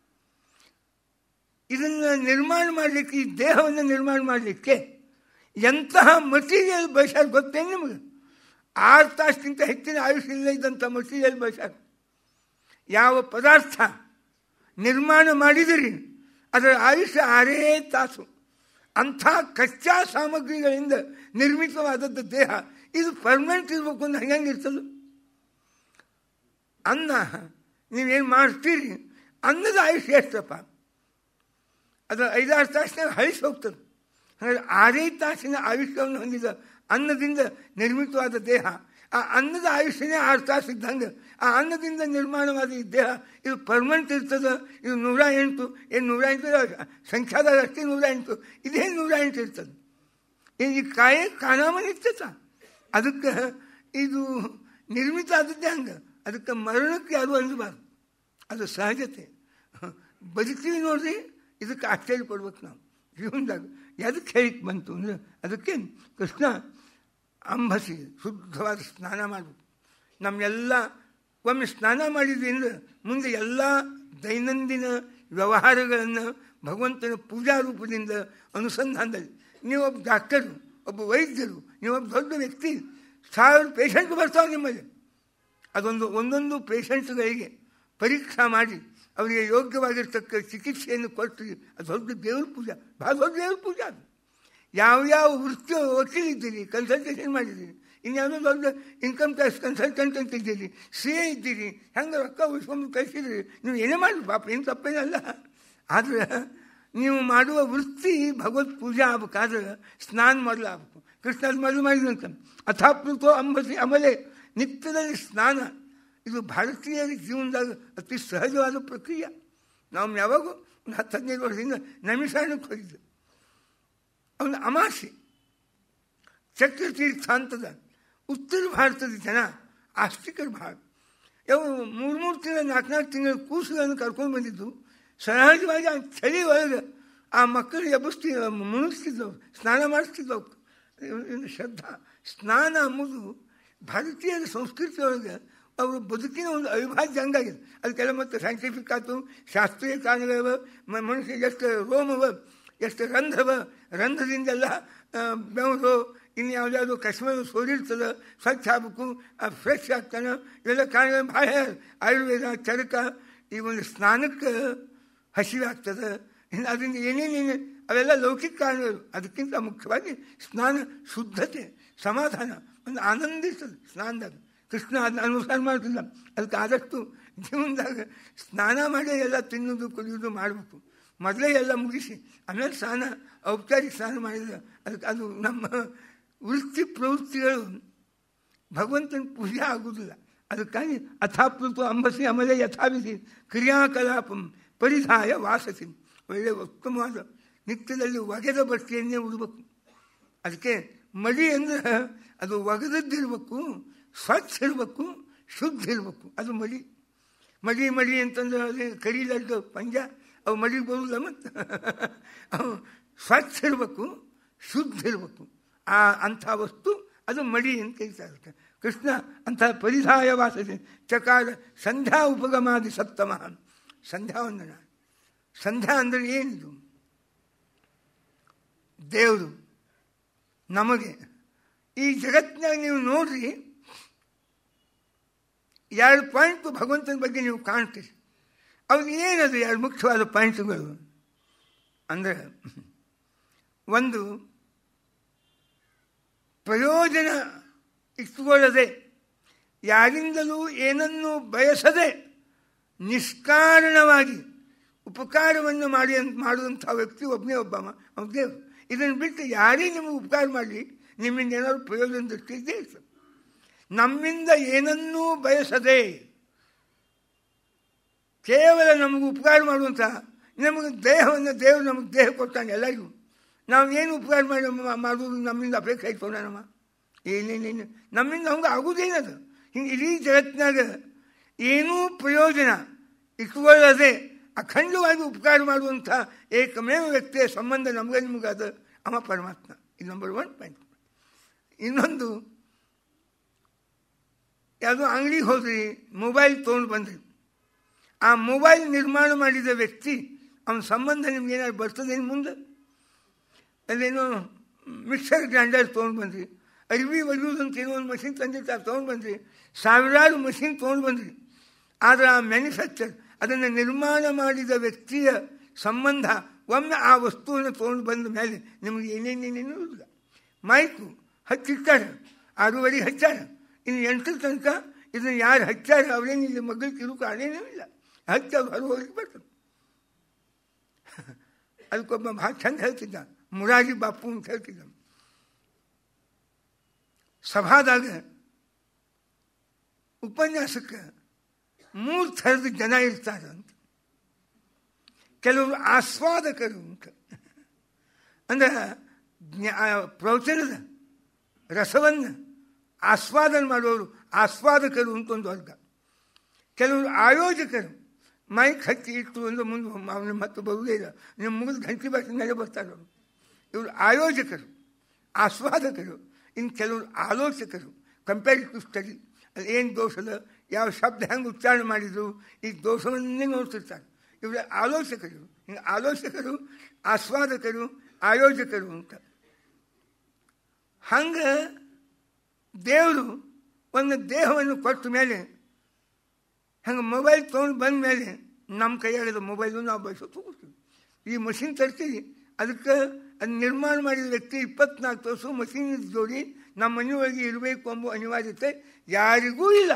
ಇದನ್ನು ನಿರ್ಮಾಣ ಮಾಡಲಿಕ್ಕೆ ಈ ದೇಹವನ್ನು ನಿರ್ಮಾಣ ಮಾಡಲಿಕ್ಕೆ ಎಂತಹ ಮಟೀರಿಯಲ್ ಬಳಸ್ಯಾರ ಗೊತ್ತೇನು ನಿಮಗೆ ಆರು ತಾಸಿಗಿಂತ ಹೆಚ್ಚಿನ ಆಯುಷ್ಯ ಇಲ್ಲ ಇದ್ದಂಥ ಮಟೀರಿಯಲ್ ಬಳಸ್ಯಾರ ಯಾವ ಪದಾರ್ಥ ನಿರ್ಮಾಣ ಮಾಡಿದಿರಿ ಅದರ ಆಯುಷ್ಯ ಆರೇ ತಾಸು ಅಂಥ ಕಚ್ಚಾ ಸಾಮಗ್ರಿಗಳಿಂದ ನಿರ್ಮಿತವಾದದ್ದು ದೇಹ ಇದು ಪರ್ಮನೆಂಟ್ ಇರ್ಬೇಕು ಅಂತ ಹಂಗೆ ಇರ್ತದೆ ಅನ್ನ ನೀವೇನು ಮಾಡ್ತೀರಿ ಅನ್ನದ ಆಯುಷ್ಯ ಎಷ್ಟಪ್ಪ ಅದು ಐದಾರು ತಾಸಿನಾಗ ಹಳಿಸಿ ಹೋಗ್ತದೆ ಹಾಗಾದ್ರೆ ಆರೈದು ತಾಸಿನ ಆಯುಷ್ಯವನ್ನು ಹೊಂದಿದ ಅನ್ನದಿಂದ ನಿರ್ಮಿತವಾದ ದೇಹ ಆ ಅನ್ನದ ಆಯುಷ್ಯನೇ ಆರು ತಾಸು ಇದ್ದಂಗೆ ಆ ಅನ್ನದಿಂದ ನಿರ್ಮಾಣವಾದ ಈ ದೇಹ ಇದು ಪರ್ಮನೆಂಟ್ ಇರ್ತದೆ ಇದು ನೂರ ಎಂಟು ಏನು ನೂರ ಎಂಟು ಸಂಖ್ಯಾದಾಗ ಅಷ್ಟೇ ನೂರ ಎಂಟು ಇದೇನು ನೂರ ಎಂಟು ಇರ್ತದೆ ಈ ಕಾಯೇ ಕಾಣಾಮನ್ ಇರ್ತದ ಅದಕ್ಕೆ ಇದು ನಿರ್ಮಿತ ಆದದ್ದೇ ಹಂಗೆ ಅದಕ್ಕೆ ಮರಣಕ್ಕೆ ಯಾರು ಅನ್ಬಾರ್ದು ಅದು ಸಹಜತೆ ಬದುಕ್ತೀವಿ ನೋಡ್ರಿ ಇದಕ್ಕೆ ಆಶ್ಚರ್ಯ ಪಡ್ಬೇಕು ನಾವು ಜೀವನದಾಗ ಎದಕ್ಕೆ ಹೇಳಿಕ್ ಬಂತು ಅಂದರೆ ಅದಕ್ಕೆ ಕೃಷ್ಣ ಅಂಬಸಿ ಶುದ್ಧವಾದ ಸ್ನಾನ ಮಾಡಬೇಕು ನಮ್ಮೆಲ್ಲ ಒಮ್ಮೆ ಸ್ನಾನ ಮಾಡಿದ್ವಿ ಅಂದರೆ ಮುಂದೆ ಎಲ್ಲ ದೈನಂದಿನ ವ್ಯವಹಾರಗಳನ್ನು ಭಗವಂತನ ಪೂಜಾ ರೂಪದಿಂದ ಅನುಸಂಧಾನದಲ್ಲಿ ನೀವೊಬ್ಬ ಡಾಕ್ಟರು ಒಬ್ಬ ವೈದ್ಯರು ನೀವೊಬ್ಬ ದೊಡ್ಡ ವ್ಯಕ್ತಿ ಸಾವಿರ ಪೇಷಂಟ್ ಬರ್ತಾವೆ ನಿಮ್ಮಲ್ಲಿ ಅದೊಂದು ಒಂದೊಂದು ಪೇಷಂಟ್ಗಳಿಗೆ ಪರೀಕ್ಷಾ ಮಾಡಿ ಅವರಿಗೆ ಯೋಗ್ಯವಾಗಿರ್ತಕ್ಕ ಚಿಕಿತ್ಸೆಯನ್ನು ಕೊಟ್ಟು ಅದು ದೊಡ್ಡ ದೇವ್ರ ಪೂಜಾ ಭಾಳ ದೊಡ್ಡ ದೇವ್ರ ಪೂಜಾ ಅದು ಯಾವ್ಯಾವ ವೃತ್ತಿ ವಕೀಲ್ ಇದ್ದೀರಿ ಕನ್ಸಲ್ಟೇಷನ್ ಮಾಡಿದ್ದೀರಿ ಇನ್ಯಾವುದೋ ದೊಡ್ಡ ಇನ್ಕಮ್ ಟ್ಯಾಕ್ಸ್ ಕನ್ಸಲ್ಟೆಂಟ್ ಅಂತ ಇದ್ದೀರಿ ಸಿ ಎ ಇದ್ದೀರಿ ಹೆಂಗೆ ರೊಕ್ಕ ಉಳಿಸ್ಕೊಂಡು ಕಳಿಸಿದ್ರಿ ನೀವು ಏನೇ ಮಾಡಿ ಪಾಪ ಏನು ತಪ್ಪೇನಲ್ಲ ಆದರೆ ನೀವು ಮಾಡುವ ವೃತ್ತಿ ಭಗವತ್ ಪೂಜೆ ಆಗ್ಬೇಕಾದ್ರೆ ಸ್ನಾನ ಮಾಡಲು ಆಗ್ಬೇಕು ಕೃಷ್ಣ ಮೊದಲು ಮಾಡಿದಂತ ಅಥಾಪ್ಲುತೋ ಅಂಬಸಿ ಅಮಲೆ ನಿತ್ಯದಲ್ಲಿ ಸ್ನಾನ ಇದು ಭಾರತೀಯರ ಜೀವನದಾಗ ಅತಿ ಸಹಜವಾದ ಪ್ರಕ್ರಿಯೆ ನಾವು ಯಾವಾಗೂ ಒಂದು ಹತ್ತು ಹದಿನೈದು ವರ್ಷದಿಂದ ನಮಿಷಾಣಕ್ಕೆ ಹೋಗಿದ್ದು ಅವನ ಅಮಾಸೆ ಚಕ್ರತೀರ್ಥ ಅಂತದ ಉತ್ತರ ಭಾರತದ ಜನ ಆಸ್ತಿಕರು ಭಾಳ ಯಾವ ಮೂರು ಮೂರು ತಿಂಗಳು ನಾಲ್ಕು ನಾಲ್ಕು ತಿಂಗಳ ಕೂಸುಗಳನ್ನು ಕರ್ಕೊಂಡು ಬಂದಿದ್ದು ಸಹಜವಾಗಿ ಆ ಚಳಿ ಒಳಗೆ ಆ ಮಕ್ಕಳು ಎಬ್ಬಿಸ್ತಿದ್ದ ಮುಳುಗಿಸ್ತಿದ್ದವು ಸ್ನಾನ ಮಾಡಿಸ್ತಿದ್ದವು ಇದು ಶ್ರದ್ಧಾ ಸ್ನಾನ ಎಂಬುದು ಭಾರತೀಯರ ಸಂಸ್ಕೃತಿ ಒಳಗೆ ಅವರು ಬದುಕಿನ ಒಂದು ಅವಿಭಾಜ್ಯ ಅಂಗಾಗಿದೆ ಅದಕ್ಕೆಲ್ಲ ಮತ್ತು ಸೈಂಟಿಫಿಕ್ ಆಯ್ತು ಶಾಸ್ತ್ರೀಯ ಕಾರಣಗಳವ ಮನುಷ್ಯ ಎಷ್ಟು ರೋಮವ ಎಷ್ಟು ರಂಧ್ರವ ರಂಧ್ರದಿಂದೆಲ್ಲ ಬೆವರು ಇನ್ನು ಯಾವುದಾದ್ರು ಕಶ್ಮೀರ ಸೋರಿರ್ತದೆ ಸ್ವಚ್ಛ ಆಗಬೇಕು ಫ್ರೆಶ್ ಆಗ್ತಾನೆ ಇವೆಲ್ಲ ಕಾರಣ ಭಾಳ ಆಯುರ್ವೇದ ಚರಕ ಈ ಒಂದು ಸ್ನಾನಕ್ಕೆ ಹಸಿವೆ ಆಗ್ತದೆ ಇನ್ನು ಅದರಿಂದ ಏನೇನೇನು ಅವೆಲ್ಲ ಲೌಕಿಕ ಕಾರಣಗಳು ಅದಕ್ಕಿಂತ ಮುಖ್ಯವಾಗಿ ಸ್ನಾನ ಶುದ್ಧತೆ ಸಮಾಧಾನ ಒಂದು ಆನಂದಿಸ್ತದೆ ಸ್ನಾನದಾಗ ಕೃಷ್ಣ ಅದನ್ನ ಅನುಸಾರ ಮಾಡ್ತಿಲ್ಲ ಅದಕ್ಕೆ ಆದಷ್ಟು ಜೀವನದಾಗ ಸ್ನಾನ ಮಾಡಿ ಎಲ್ಲ ತಿನ್ನೋದು ಕುಡಿಯೋದು ಮಾಡಬೇಕು ಮೊದಲೇ ಎಲ್ಲ ಮುಗಿಸಿ ಆಮೇಲೆ ಸ್ನಾನ ಔಪಚಾರಿಕ ಸ್ನಾನ ಮಾಡಿದ್ರೆ ಅದಕ್ಕೆ ಅದು ನಮ್ಮ ವೃತ್ತಿ ಪ್ರವೃತ್ತಿಗಳು ಭಗವಂತನ ಪೂಜೆ ಆಗುವುದಿಲ್ಲ ಅದಕ್ಕಾಗಿ ಅಥಾಪ್ಲುತು ಅಂಬಸಿ ಆಮೇಲೆ ಯಥಾವಿಧಿ ಕ್ರಿಯಾಕಲಾಪಂ ಪರಿಧಾಯ ವಾಸಸಿ ಒಳ್ಳೆಯ ಉತ್ತಮವಾದ ನಿತ್ಯದಲ್ಲಿ ಒಗೆದ ಬಟ್ಟೆಯನ್ನೇ ಉಡಬೇಕು ಅದಕ್ಕೆ ಮಡಿ ಅಂದ್ರೆ ಅದು ಒಗದದ್ದಿರ್ಬೇಕು ಸ್ವಚ್ಛ ಇರಬೇಕು ಶುದ್ಧ ಇರಬೇಕು ಅದು ಮಡಿ ಮಡಿ ಮಡಿ ಅಂತಂದ್ರೆ ಅದೇ ಕರೀಲಡ್ಡು ಪಂಜ ಅವು ಮಡಿಗೆ ಬರೋಲ್ಲ ಮತ್ತು ಅವು ಸ್ವಚ್ಛ ಇರಬೇಕು ಶುದ್ಧ ಇರಬೇಕು ಆ ಅಂಥ ವಸ್ತು ಅದು ಮಡಿ ಅಂತ ಕರೀತಾರೆ ಕೃಷ್ಣ ಅಂಥ ಪರಿಧಾಯ ವಾಸದೆ ಚಕಾರ ಸಂಧ್ಯಾ ಉಪಗಮಾದಿ ಸಪ್ತಮ ಸಂಧ್ಯಾ ವಂದನ ಸಂಧ್ಯಾ ಅಂದರೆ ಏನಿದು ದೇವರು ನಮಗೆ ಈ ಜಗತ್ತಿನಾಗ ನೀವು ನೋಡ್ರಿ ಎರಡು ಪಾಯಿಂಟ್ ಭಗವಂತನ ಬಗ್ಗೆ ನೀವು ಕಾಣ್ತೀರಿ ಅವ್ರು ಏನದು ಎರಡು ಮುಖ್ಯವಾದ ಪಾಯಿಂಟ್ಗಳು ಅಂದರೆ ಒಂದು ಪ್ರಯೋಜನ ಇಟ್ಟುಕೊಳ್ಳದೆ ಯಾರಿಂದಲೂ ಏನನ್ನೂ ಬಯಸದೆ ನಿಷ್ಕಾರಣವಾಗಿ ಉಪಕಾರವನ್ನು ಮಾಡಿ ಮಾಡುವಂಥ ವ್ಯಕ್ತಿ ಒಬ್ಬನೇ ಒಬ್ಬ ಅವ್ನು ದೇವರು ಇದನ್ನು ಬಿಟ್ಟು ಯಾರೇ ನಿಮಗೆ ಉಪಕಾರ ಮಾಡಲಿ ನಿಮ್ಮಿಂದ ಏನಾದ್ರು ಪ್ರಯೋಜನ ದೃಷ್ಟಿ ಇದ್ದೇ ಇರ್ತದೆ ನಮ್ಮಿಂದ ಏನನ್ನೂ ಬಯಸದೆ ಕೇವಲ ನಮಗೆ ಉಪಕಾರ ಮಾಡುವಂಥ ನಮಗೆ ದೇಹವನ್ನು ದೇವರು ನಮಗೆ ದೇಹ ಕೊಡ್ತಾನೆ ಎಲ್ಲರಿಗೂ ನಾವು ಏನು ಉಪಕಾರ ಮಾಡಿ ಮಾಡುವುದು ನಮ್ಮಿಂದ ಅಪೇಕ್ಷೆ ಇಟ್ಕೊಂಡ ನಮ್ಮ ಏನೇನೇನು ನಮ್ಮಿಂದ ಹಂಗೆ ಆಗುವುದೇನದು ಹಿಂಗೆ ಇಡೀ ಜಗತ್ತಿನಾಗ ಏನೂ ಪ್ರಯೋಜನ ಇಟ್ಕೊಳ್ಳದೆ ಅಖಂಡವಾಗಿ ಉಪಕಾರ ಮಾಡುವಂಥ ಏಕಮೇವ ವ್ಯಕ್ತಿಯ ಸಂಬಂಧ ನಮಗೆ ನಿಮಗೆ ಅದು ಅವ ಪರಮಾತ್ಮ ಇದು ನಂಬರ್ ಒನ್ ಪಾಯಿಂಟ್ ಇನ್ನೊಂದು ಯಾವುದೋ ಅಂಗಡಿಗೆ ಹೋದ್ರಿ ಮೊಬೈಲ್ ತೊಗೊಂಡು ಬಂದ್ರಿ ಆ ಮೊಬೈಲ್ ನಿರ್ಮಾಣ ಮಾಡಿದ ವ್ಯಕ್ತಿ ಅವನ ಸಂಬಂಧ ನಿಮ್ಗೆ ಏನಾದ್ರು ಬರ್ತದೇನು ಮುಂದೆ ಅಲ್ಲೇನೋ ಮಿಕ್ಸರ್ ಗ್ರೈಂಡರ್ ತೊಗೊಂಡು ಬಂದ್ರಿ ಅರಿವಿ ಒಲಿಯೋದಂತ ಏನೋ ಒಂದು ಮಷಿನ್ ತಂದಿರ್ತಾರೆ ತೊಗೊಂಡು ಬಂದ್ರಿ ಸಾವಿರಾರು ಮಷಿನ್ ತೊಗೊಂಡು ಬಂದ್ರಿ ಆದರೆ ಆ ಮ್ಯಾನುಫ್ಯಾಕ್ಚರ್ ಅದನ್ನು ನಿರ್ಮಾಣ ಮಾಡಿದ ವ್ಯಕ್ತಿಯ ಸಂಬಂಧ ಒಮ್ಮೆ ಆ ವಸ್ತುವನ್ನು ತೊಗೊಂಡು ಬಂದ ಮೇಲೆ ನಿಮಗೆ ಏನೇನೇನೇನೂ ಇಲ್ಲ ಮೈಕು ಹಚ್ಚಿರ್ತಾರೆ ಆರೂವರೆಗೆ ಹಚ್ಚಾರ ಇನ್ನು ಎಂಟರ ತನಕ ಇದನ್ನು ಯಾರು ಹಚ್ಚಾರ ಅವರೇನು ಇಲ್ಲಿ ಮಗಳು ಕಿರು ಕಾಣೇನೂ ಇಲ್ಲ ಹಚ್ಚಿ ಅವ್ರು ಹೊರಗೆ ಹೋಗಿ ಬರ್ತದೆ ಅದಕ್ಕೊಬ್ಬ ಭಾಳ ಚಂದ ಹೇಳ್ತಿದ್ದ ಮುರಾರಿ ಬಾಪು ಅಂತ ಹೇಳ್ತಿದ್ದ ಸಭಾದಾಗ ಉಪನ್ಯಾಸಕ್ಕೆ ಮೂರು ಥರದ ಜನ ಇರ್ತಾರೆ ಅಂತ ಕೆಲವರು ಆಸ್ವಾದಕರು ಅಂತ ಅಂದ್ರೆ ಪ್ರವಚನದ ರಸವನ್ನು ಆಸ್ವಾದನ ಮಾಡುವವರು ಆಸ್ವಾದಕರು ಅಂತ ಒಂದು ವರ್ಗ ಕೆಲವರು ಆಯೋಜಕರು ಮೈಕ್ ಹಚ್ಚಿ ಇಟ್ಟು ಒಂದು ಮುಂದೆ ಅವನು ಮತ್ತೆ ಬರುವುದೇ ಇಲ್ಲ ನಿಮ್ಮ ಮುಗಿದು ಗಂಟೆ ಬಾಕಿ ಮೇಲೆ ಬರ್ತಾರೆ ಅವರು ಇವರು ಆಯೋಜಕರು ಆಸ್ವಾದಕರು ಇನ್ನು ಕೆಲವರು ಆಲೋಚಕರು ಕಂಪೇರಿಟಿವ್ ಸ್ಟಡಿ ಅಲ್ಲಿ ಏನು ದೋಷದ ಯಾವ ಶಬ್ದ ಹೆಂಗೆ ಉಚ್ಚಾರಣೆ ಮಾಡಿದ್ರು ಈ ದೋಷವನ್ನೇ ನೋಡ್ತಿರ್ತಾರೆ ಇವರ ಆಲೋಚಕರು ಹಿಂಗೆ ಆಲೋಚಕರು ಆಸ್ವಾದಕರು ಆಯೋಜಕರು ಅಂತ ಹಂಗೆ ದೇವರು ಒಂದು ದೇಹವನ್ನು ಕೊಟ್ಟ ಮೇಲೆ ಹಂಗೆ ಮೊಬೈಲ್ ತೊಗೊಂಡು ಬಂದ ಮೇಲೆ ನಮ್ಮ ಕೈಯಾಗದ ಮೊಬೈಲು ನಾವು ಬಳಸೋ ತಗೋತೀವಿ ಈ ಮಷಿನ್ ತರ್ತೀವಿ ಅದಕ್ಕೆ ಅದು ನಿರ್ಮಾಣ ಮಾಡಿದ ವ್ಯಕ್ತಿ ಇಪ್ಪತ್ನಾಲ್ಕು ತಾಸು ಮಷೀನ್ ಜೋಡಿ ನಮ್ಮ ಮನೆಯೊಳಗೆ ಇರಬೇಕು ಎಂಬ ಅನಿವಾರ್ಯತೆ ಯಾರಿಗೂ ಇಲ್ಲ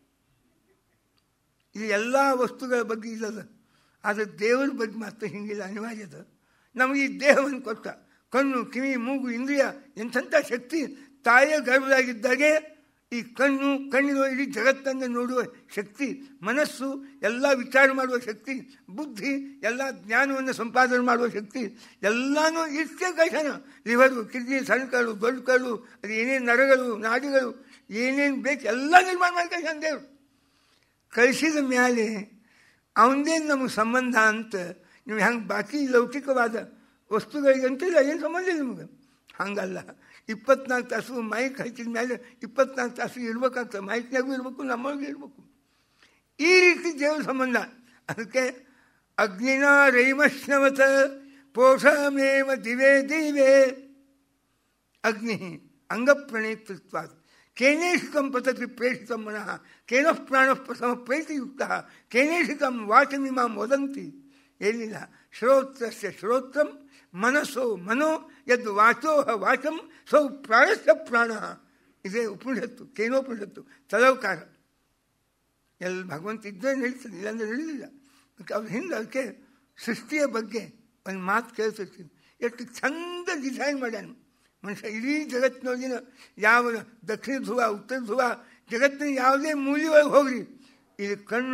ಈ ಎಲ್ಲ ವಸ್ತುಗಳ ಬಗ್ಗೆ ಇಲ್ಲದ ಆದರೆ ದೇವರ ಬಗ್ಗೆ ಮಾತ್ರ ಹಿಂಗಿಲ್ಲ ಅನಿವಾರ್ಯದ ನಮಗೆ ಈ ದೇಹವನ್ನು ಕೊಟ್ಟ ಕಣ್ಣು ಕಿವಿ ಮೂಗು ಇಂದ್ರಿಯ ಎಂಥಂಥ ಶಕ್ತಿ ತಾಯಿಯ ಗರ್ಭದಾಗಿದ್ದಾಗೆ ಈ ಕಣ್ಣು ಕಣ್ಣಿನ ಇಡೀ ಜಗತ್ತನ್ನು ನೋಡುವ ಶಕ್ತಿ ಮನಸ್ಸು ಎಲ್ಲ ವಿಚಾರ ಮಾಡುವ ಶಕ್ತಿ ಬುದ್ಧಿ ಎಲ್ಲ ಜ್ಞಾನವನ್ನು ಸಂಪಾದನೆ ಮಾಡುವ ಶಕ್ತಿ ಎಲ್ಲನೂ ಇಷ್ಟೇ ಕಳ್ಸಣ ಲಿವರು ಕಿಡ್ನಿ ಸಣ್ಣ ಕರು ದೊಡ್ಡ ಕರು ಅದು ಏನೇನು ನರಗಳು ನಾಡಿಗಳು ಏನೇನು ಬೇಕು ಎಲ್ಲ ನಿರ್ಮಾಣ ಮಾಡಿ ಕಳ್ಸಣ ದೇವರು ಕಳಿಸಿದ ಮೇಲೆ ಅವನದೇನು ನಮಗೆ ಸಂಬಂಧ ಅಂತ ನೀವು ಹೆಂಗೆ ಬಾಕಿ ಲೌಕಿಕವಾದ ವಸ್ತುಗಳಿಗಂತಿಲ್ಲ ಏನು ಸಂಬಂಧ ಇಲ್ಲ ನಿಮಗೆ ಹಂಗಲ್ಲ ಇಪ್ಪತ್ನಾಲ್ಕು ತಾಸು ಮೈಕ್ ಹಚ್ಚಿದ ಮೇಲೆ ಇಪ್ಪತ್ನಾಲ್ಕು ತಾಸು ಇರ್ಬೇಕಾಗ್ತದೆ ಮೈಕ್ನಾಗೂ ಇರಬೇಕು ನಮ್ಮೊಳಗೆ ಇರಬೇಕು ಈ ರೀತಿ ದೇವ್ರ ಸಂಬಂಧ ಅದಕ್ಕೆ ಅಗ್ನಿನ ರೈಮಶ್ನವತ ಪೋಷಮೇವ ದಿವೇ ದಿವೇ ಅಗ್ನಿ ಅಂಗಪ್ರಣೇತೃತ್ವ ಕೇನೇಶಿಕಂ ಪತತಿ ಪ್ರೇಷಿತಂ ಮನಃ ಕೇನ ಪ್ರಾಣ ಪ್ರಥಮ ಪ್ರೇತಿಯುಕ್ತ ಕೇನೇಶಿಕಂ ವಾಚಮಿಮಾಂ ವದಂತಿ ಏನಿಲ್ಲ ಶ್ರೋತ್ರಸ್ಯ ಶ್ರೋತ್ರಂ ಮನಸ್ಸೋ ಮನೋ ಯದ್ ವಾಚೋ ವಾಚಂ ಸೌ ಪ್ರಾಣಸ್ಯ ಪ್ರಾಣ ಇದೇ ಉಪನಿಷತ್ತು ಕೇನೋಪನಿಷತ್ತು ತಲವಕಾರ ಎಲ್ಲಿ ಭಗವಂತ ಇದ್ದರೆ ನಡೀತದೆ ಇಲ್ಲಾಂದ್ರೆ ನಡೀಲಿಲ್ಲ ಅವ್ರ ಹಿಂದೆ ಅದಕ್ಕೆ ಸೃಷ್ಟಿಯ ಬಗ್ಗೆ ಒಂದು ಮಾತು ಕೇಳ್ತಿರ್ತೀನಿ ಎಷ್ಟು ಚಂದ ಡಿಸೈನ್ ಮಾಡ್ಯಾನ ಮನುಷ್ಯ ಇಡೀ ಜಗತ್ತಿನೊಳಗಿನ ಯಾವ ದಕ್ಷಿಣ ಧ್ರುವ ಉತ್ತರ ಧ್ರುವ ಜಗತ್ತಿನ ಯಾವುದೇ ಮೂಲೆಯೊಳಗೆ ಹೋಗ್ರಿ ಇದು ಕಣ್ಣು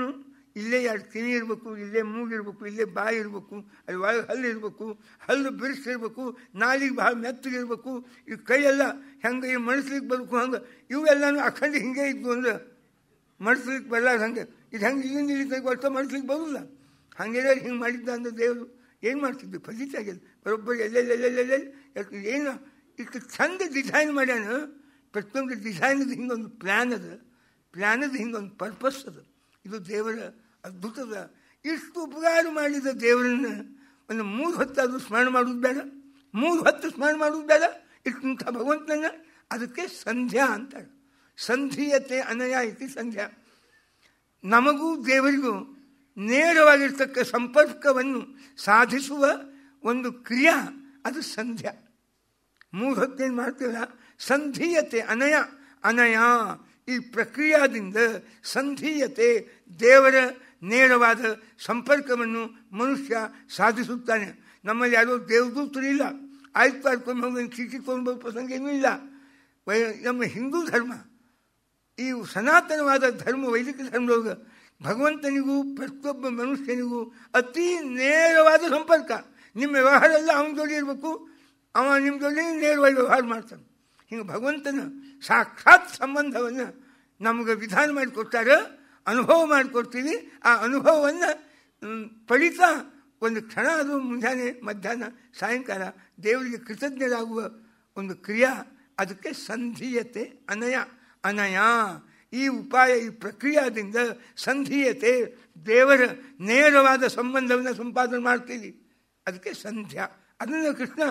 ಇಲ್ಲೇ ಎರಡು ಕಿವಿ ಇರಬೇಕು ಇಲ್ಲೇ ಮೂಗಿರ್ಬೇಕು ಇಲ್ಲೇ ಬಾಯಿ ಇರಬೇಕು ಅಲ್ಲಿ ಒಳಗೆ ಹಲ್ಲು ಇರಬೇಕು ಹಲ್ಲು ಬಿರುಸಿರ್ಬೇಕು ನಾಲಿಗೆ ಭಾಳ ಮೆತ್ತಗಿರ್ಬೇಕು ಈ ಕೈಯೆಲ್ಲ ಹೆಂಗೆ ಈ ಮಣಸ್ಲಿಕ್ಕೆ ಬರಬೇಕು ಹಂಗೆ ಇವೆಲ್ಲನೂ ಅಖಂಡ ಹಿಂಗೆ ಇದ್ವು ಅಂದ್ರೆ ಮಡಿಸ್ಲಿಕ್ಕೆ ಬರಲ್ಲ ಹಂಗೆ ಇದು ಹೆಂಗೆ ಇಲ್ಲಿಂದ ಇಲ್ಲಿ ತನಕ ವರ್ಷ ಮಡಿಸ್ಲಿಕ್ಕೆ ಬರೋಲ್ಲ ಹಂಗೇನಾರು ಹಿಂಗೆ ಮಾಡಿದ್ದ ಅಂದ್ರೆ ದೇವರು ಏನು ಮಾಡ್ತಿದ್ವಿ ಫಲಿತ ಆಗ್ಯದ ಬರೋಬ್ಬರಿ ಎಲ್ಲೆಲ್ಲೆಲ್ಲೆಲ್ಲೆಲ್ಲೆ ಏನು ಇಷ್ಟು ಚಂದ ಡಿಸೈನ್ ಮಾಡ್ಯಾನ ಪ್ರತಿಯೊಂದು ಡಿಸೈನದ ಹಿಂಗೊಂದು ಪ್ಲ್ಯಾನ್ ಅದ ಪ್ಲ್ಯಾನದ ಹಿಂಗೊಂದು ಪರ್ಪಸ್ ಅದ ಇದು ದೇವರ ಅದ್ಭುತದ ಇಷ್ಟು ಉಪಕಾರ ಮಾಡಿದ ದೇವರನ್ನ ಒಂದು ಮೂರು ಹೊತ್ತಾದರೂ ಸ್ಮರಣೆ ಮಾಡೋದು ಬೇಡ ಮೂರು ಹೊತ್ತು ಸ್ಮರಣೆ ಮಾಡೋದು ಬೇಡ ಇಟ್ಟಂಥ ಭಗವಂತನ ಅದಕ್ಕೆ ಸಂಧ್ಯಾ ಅಂತಾರೆ ಸಂಧೀಯತೆ ಅನಯ ಇತಿ ಸಂಧ್ಯಾ ನಮಗೂ ದೇವರಿಗೂ ನೇರವಾಗಿರ್ತಕ್ಕ ಸಂಪರ್ಕವನ್ನು ಸಾಧಿಸುವ ಒಂದು ಕ್ರಿಯಾ ಅದು ಸಂಧ್ಯಾ ಮೂರು ಹೊತ್ತೇನು ಮಾಡ್ತೀವಲ್ಲ ಸಂಧೀಯತೆ ಅನಯ ಅನಯ ಈ ಪ್ರಕ್ರಿಯಾದಿಂದ ಸಂಧೀಯತೆ ದೇವರ ನೇರವಾದ ಸಂಪರ್ಕವನ್ನು ಮನುಷ್ಯ ಸಾಧಿಸುತ್ತಾನೆ ನಮ್ಮಲ್ಲಿ ಯಾರೋ ದೇವದೂತರು ಇಲ್ಲ ಆಯ್ತು ಪಾಡ್ಕೊಂಡು ಹೋಗಿ ಚೀಟಿ ತೊಗೊಂಡು ಪ್ರಸಂಗ ಏನೂ ಇಲ್ಲ ವೈ ನಮ್ಮ ಹಿಂದೂ ಧರ್ಮ ಈ ಸನಾತನವಾದ ಧರ್ಮ ವೈದಿಕ ಧರ್ಮದೊಳಗೆ ಭಗವಂತನಿಗೂ ಪ್ರತಿಯೊಬ್ಬ ಮನುಷ್ಯನಿಗೂ ಅತಿ ನೇರವಾದ ಸಂಪರ್ಕ ನಿಮ್ಮ ವ್ಯವಹಾರ ಎಲ್ಲ ಅವನ ಜೋಡಿ ಇರಬೇಕು ಅವ ನಿಮ್ಮ ಜೋಡಿ ನೇರವಾಗಿ ವ್ಯವಹಾರ ಮಾಡ್ತಾನೆ ಹಿಂಗೆ ಭಗವಂತನ ಸಾಕ್ಷಾತ್ ಸಂಬಂಧವನ್ನು ನಮಗೆ ವಿಧಾನ ಮಾಡಿಕೊಡ್ತಾರೆ ಅನುಭವ ಮಾಡಿಕೊಡ್ತೀವಿ ಆ ಅನುಭವವನ್ನು ಪಡಿತಾ ಒಂದು ಕ್ಷಣ ಅದು ಮುಂಜಾನೆ ಮಧ್ಯಾಹ್ನ ಸಾಯಂಕಾಲ ದೇವರಿಗೆ ಕೃತಜ್ಞರಾಗುವ ಒಂದು ಕ್ರಿಯಾ ಅದಕ್ಕೆ ಸಂಧೀಯತೆ ಅನಯ ಅನಯ ಈ ಉಪಾಯ ಈ ಪ್ರಕ್ರಿಯಾದಿಂದ ಸಂಧೀಯತೆ ದೇವರ ನೇರವಾದ ಸಂಬಂಧವನ್ನು ಸಂಪಾದನೆ ಮಾಡ್ತೀವಿ ಅದಕ್ಕೆ ಸಂಧ್ಯಾ ಅದನ್ನು ಕೃಷ್ಣ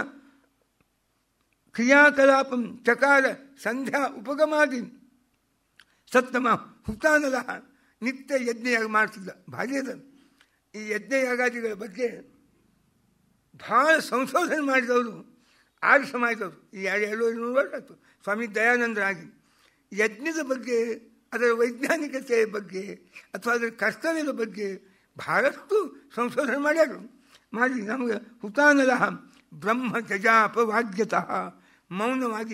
ಕ್ರಿಯಾಕಲಾಪಂ ಚಕಾರ ಸಂಧ್ಯಾ ಉಪಗಮಾದಿ ಸತ್ತಮ ಹುತಾನದ ನಿತ್ಯ ಯಜ್ಞಯಾಗ ಮಾಡ್ತಿದ್ದ ಭಾರಿ ಅದ ಈ ಯಜ್ಞಯಾಗಾದಿಗಳ ಬಗ್ಗೆ ಭಾಳ ಸಂಶೋಧನೆ ಮಾಡಿದವರು ಆರ್ಯ ಸಮಾಜದವರು ಈ ಎರಡು ಎರಡು ನೂರು ವರ್ಷ ಆಯಿತು ಸ್ವಾಮಿ ದಯಾನಂದರಾಗಿ ಯಜ್ಞದ ಬಗ್ಗೆ ಅದರ ವೈಜ್ಞಾನಿಕತೆಯ ಬಗ್ಗೆ ಅಥವಾ ಅದರ ಕರ್ತವ್ಯದ ಬಗ್ಗೆ ಬಹಳಷ್ಟು ಸಂಶೋಧನೆ ಮಾಡ್ಯಾರು ಮಾಡಿ ನಮಗೆ ಹುತಾನಲ ಬ್ರಹ್ಮ ಜಜಾಪವಾದ್ಯತಃ ಮೌನವಾಗಿ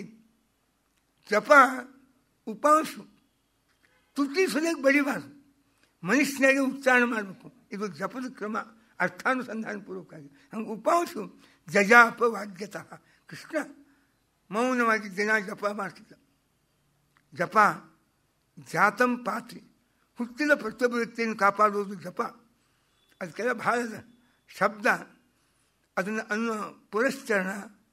ಜಪ ಉಪಾಂಶು ತುಟಿ ಸುಲಿಗೆ ಬಡಿಬಾರ್ದು ಮನುಷ್ಯನಾಗೆ ಉಚ್ಚಾರ ಮಾಡಬೇಕು ಇದು ಜಪದ ಕ್ರಮ ಅರ್ಥಾನುಸಂಧಾನಪೂರ್ವಕವಾಗಿ ಹಂಗೆ ಉಪಾಂಶು ಜಜಾಪವಾದ್ಯತಃ ಕೃಷ್ಣ ಮೌನವಾಗಿ ದಿನ ಜಪ ಮಾಡ್ತಿದ್ದ ಜಪ ಜಾತಂ ಪಾತ್ರಿ ಹುಟ್ಟಿದ ಪ್ರತಿಯೊಬ್ಬ ವ್ಯಕ್ತಿಯನ್ನು ಕಾಪಾಡುವುದು ಜಪ ಅದಕ್ಕೆಲ್ಲ ಭಾಳ ಶಬ್ದ ಅದನ್ನು ಅನ್ನೋ ಪುರಸ್ಕರಣ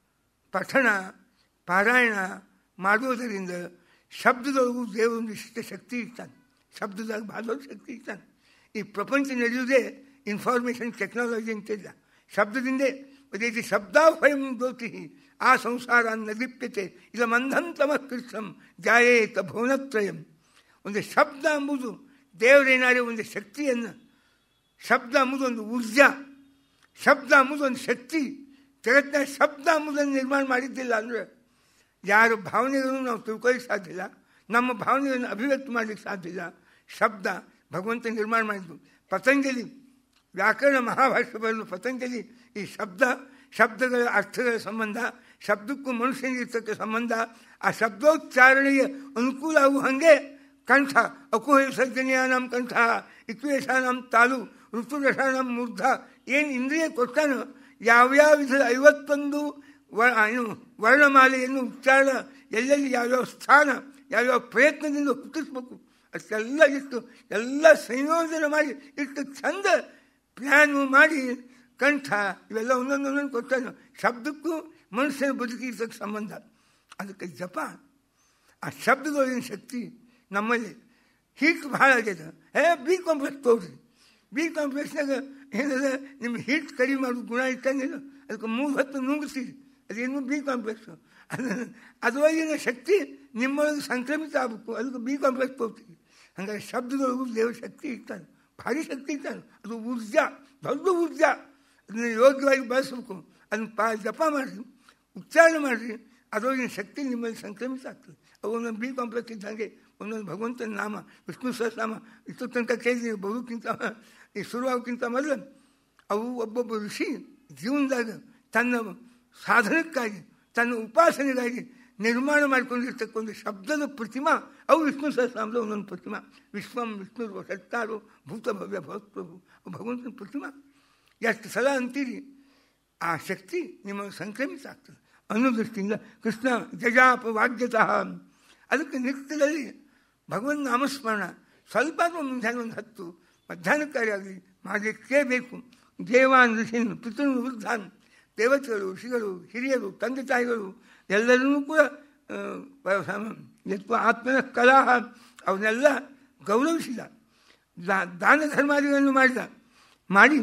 ಪಠಣ ಪಾರಾಯಣ ಮಾಡುವುದರಿಂದ ಶಬ್ದದೊಳಗೂ ದೇವರೊಂದು ಇಷ್ಟ ಶಕ್ತಿ ಇರ್ತಾನೆ ಶಬ್ದದಾಗ ಭಾಳ ದೊಡ್ಡ ಶಕ್ತಿ ಇರ್ತಾನೆ ಈ ಪ್ರಪಂಚ ನಡೆಯುವುದೇ ಇನ್ಫಾರ್ಮೇಷನ್ ಟೆಕ್ನಾಲಜಿ ಅಂತಿಲ್ಲ ಶಬ್ದದಿಂದೇ ಅದೇ ಶಬ್ದಾಭಯಂ ಜ್ಯೋತಿ ಆ ಸಂಸಾರ ನದಿಪ್ಯತೆ ಇಲ್ಲ ಮಂಧಂತಮ ಕೃಷ್ಣಂ ಜಾಯೇತ ಭುವನತ್ರಯಂ ಒಂದು ಶಬ್ದ ಎಂಬುದು ದೇವರೇನಾರೇ ಒಂದು ಶಕ್ತಿಯನ್ನು ಶಬ್ದ ಎಂಬುದು ಒಂದು ಊರ್ಜಾ ಶಬ್ದ ಎಂಬುದು ಒಂದು ಶಕ್ತಿ ಜಗತ್ತಿನ ಶಬ್ದ ಎಂಬುದನ್ನು ನಿರ್ಮಾಣ ಮಾಡಿದ್ದಿಲ್ಲ ಅಂದರೆ ಯಾರ ಭಾವನೆಗಳನ್ನು ನಾವು ತಿಳ್ಕೊಳ್ಳಿಕ್ಕೆ ಸಾಧ್ಯ ಇಲ್ಲ ನಮ್ಮ ಭಾವನೆಗಳನ್ನು ಅಭಿವ್ಯಕ್ತಿ ಮಾಡಲಿಕ್ಕೆ ಸಾಧ್ಯ ಇಲ್ಲ ಶಬ್ದ ಭಗವಂತ ನಿರ್ಮಾಣ ಮಾಡಿದ್ದು ಪತಂಜಲಿ ವ್ಯಾಕರಣ ಮಹಾಭಾಷ್ಯ ಬರಲು ಪತಂಜಲಿ ಈ ಶಬ್ದ ಶಬ್ದಗಳ ಅರ್ಥಗಳ ಸಂಬಂಧ ಶಬ್ದಕ್ಕೂ ಮನುಷ್ಯನಿಗಿರ್ತಕ್ಕ ಸಂಬಂಧ ಆ ಶಬ್ದೋಚ್ಚಾರಣೆಗೆ ಅನುಕೂಲ ಆಗುವ ಹಾಗೆ ಕಂಠ ಅಕುಹೆ ಸರ್ಜನೀಯಾನಾಂ ಕಂಠ ಇಕ್ವೇಶಾನಾಂ ತಾಲು ಋತುರಸಾನಾಂ ಮೂರ್ಧ ಏನು ಇಂದ್ರಿಯ ಕೊಟ್ಟಾನೋ ಯಾವ್ಯಾವ ವಿಧದ ಐವತ್ತೊಂದು ವ ಏನು ವರ್ಣಮಾಲೆಯನ್ನು ಉಚ್ಚಾರ ಎಲ್ಲೆಲ್ಲಿ ಯಾವ್ಯಾವ ಸ್ಥಾನ ಯಾವ್ಯಾವ ಪ್ರಯತ್ನದಿಂದ ಹುಟ್ಟಿಸ್ಬೇಕು ಅಷ್ಟೆಲ್ಲ ಇಷ್ಟು ಎಲ್ಲ ಸಂಯೋಜನೆ ಮಾಡಿ ಇಷ್ಟು ಚಂದ ಪ್ಲ್ಯಾನು ಮಾಡಿ ಕಂಠ ಇವೆಲ್ಲ ಒಂದೊಂದು ಒಂದೊಂದು ಕೊಡ್ತಾನೆ ಶಬ್ದಕ್ಕೂ ಮನುಷ್ಯನ ಬದುಕಿರ್ತಕ್ಕ ಸಂಬಂಧ ಅದಕ್ಕೆ ಜಪ ಆ ಶಬ್ದದೊಳಗಿನ ಶಕ್ತಿ ನಮ್ಮಲ್ಲಿ ಹೀಟ್ ಭಾಳ ಆಗ್ಯದ ಏ ಬಿ ಕಾಂಪ್ಲೆಕ್ಸ್ ತೋರಿಸಿ ಬಿ ಕಾಂಪ್ಲೆಕ್ಸ್ನಾಗ ಏನದ ನಿಮ್ಮ ಹೀಟ್ ಕಡಿಮೆ ಮಾಡೋದು ಗುಣ ಇಟ್ಟಂಗಿಲ್ಲ ಅದಕ್ಕೆ ಮೂರು ಹೊತ್ತು ನುಂಗಿಸ್ತೀರಿ ಅದೇನು ಬಿ ಕಾಂಪ್ಲೆಕ್ಸು ಅದು ಅದರೊಳಗಿನ ಶಕ್ತಿ ನಿಮ್ಮೊಳಗೆ ಸಂಕ್ರಮಿತ ಆಗಬೇಕು ಅದಕ್ಕೆ ಬಿ ಕಾಂಪ್ಲೆಕ್ಸ್ ತೋರ್ತೀವಿ ಹಂಗಾಗಿ ಶಬ್ದದೊಳಗೂ ದೇವರ ಶಕ್ತಿ ಇರ್ತಾನೆ ಭಾರಿ ಶಕ್ತಿ ಇರ್ತಾನೆ ಅದು ಊರ್ಜಾ ದೊಡ್ಡ ಊರ್ಜಾ ಅದನ್ನು ಯೋಗ್ಯವಾಗಿ ಬಳಸಬೇಕು ಅದನ್ನು ಪಾ ಜಪ ಮಾಡಿರಿ ಉಚ್ಚಾರಣೆ ಮಾಡಿರಿ ಅದರೊಳಗಿನ ಶಕ್ತಿ ನಿಮ್ಮಲ್ಲಿ ಸಂಕ್ರಮಿತ ಆಗ್ತದೆ ಅವು ಒಂದೊಂದು ಬಿ ಕಾಂಪ್ಲೆಕ್ಸ್ ಇದ್ದಂಗೆ ಒಂದೊಂದು ಭಗವಂತನ ನಾಮ ವಿಷ್ಣು ಸಹಸ್ರನಾಮ ಇಷ್ಟು ತನಕ ಕೇಳಿದ್ವಿ ಬರೋಕ್ಕಿಂತ ಈ ಶುರುವಾಗೋಕ್ಕಿಂತ ಮೊದಲು ಅವು ಒಬ್ಬೊಬ್ಬ ಋಷಿ ಜೀವನದಾಗ ತನ್ನ ಸಾಧನಕ್ಕಾಗಿ ತನ್ನ ಉಪಾಸನೆಗಾಗಿ ನಿರ್ಮಾಣ ಮಾಡಿಕೊಂಡಿರ್ತಕ್ಕಂಥ ಶಬ್ದದ ಪ್ರತಿಮಾ ಅವು ವಿಷ್ಣು ಸಹಸ್ರಾಮದ ಒಂದೊಂದು ಪ್ರತಿಮಾ ವಿಶ್ವಂ ವಿಷ್ಣು ಸತ್ತಾರು ಭೂತ ಭವ್ಯ ಭಗವತ್ಪ್ರಭು ಭಗವಂತನ ಪ್ರತಿಮಾ ಎಷ್ಟು ಸಲ ಅಂತೀರಿ ಆ ಶಕ್ತಿ ನಿಮಗೆ ಸಂಕ್ರಮಿತ ಆಗ್ತದೆ ಅನ್ನೋ ದೃಷ್ಟಿಯಿಂದ ಕೃಷ್ಣ ಜಜಾಪವಾಗ್ಯತಃ ಅದಕ್ಕೆ ನಿತ್ಯದಲ್ಲಿ ಭಗವನ್ ನಾಮಸ್ಮರಣ ಸ್ವಲ್ಪ ಅಥವಾ ಮುಂಜಾನೆ ಒಂದು ಹತ್ತು ಮಧ್ಯಾಹ್ನಕ್ಕಾರಿಯಾಗಲಿ ಮಾಡಲಿಕ್ಕೇ ಬೇಕು ದೇವಾನ್ ಋಷಿನ್ ಪಿತೃ ವೃದ್ಧಾನ್ ದೇವತೆಗಳು ಋಷಿಗಳು ಹಿರಿಯರು ತಂದೆ ತಾಯಿಗಳು ಎಲ್ಲರನ್ನೂ ಕೂಡ ಯತ್ವ ಆತ್ಮನ ಕಲಾ ಅವನ್ನೆಲ್ಲ ಗೌರವಿಸಿದ ದಾನ ಧರ್ಮಾದಿಗಳನ್ನು ಮಾಡಿದ ಮಾಡಿ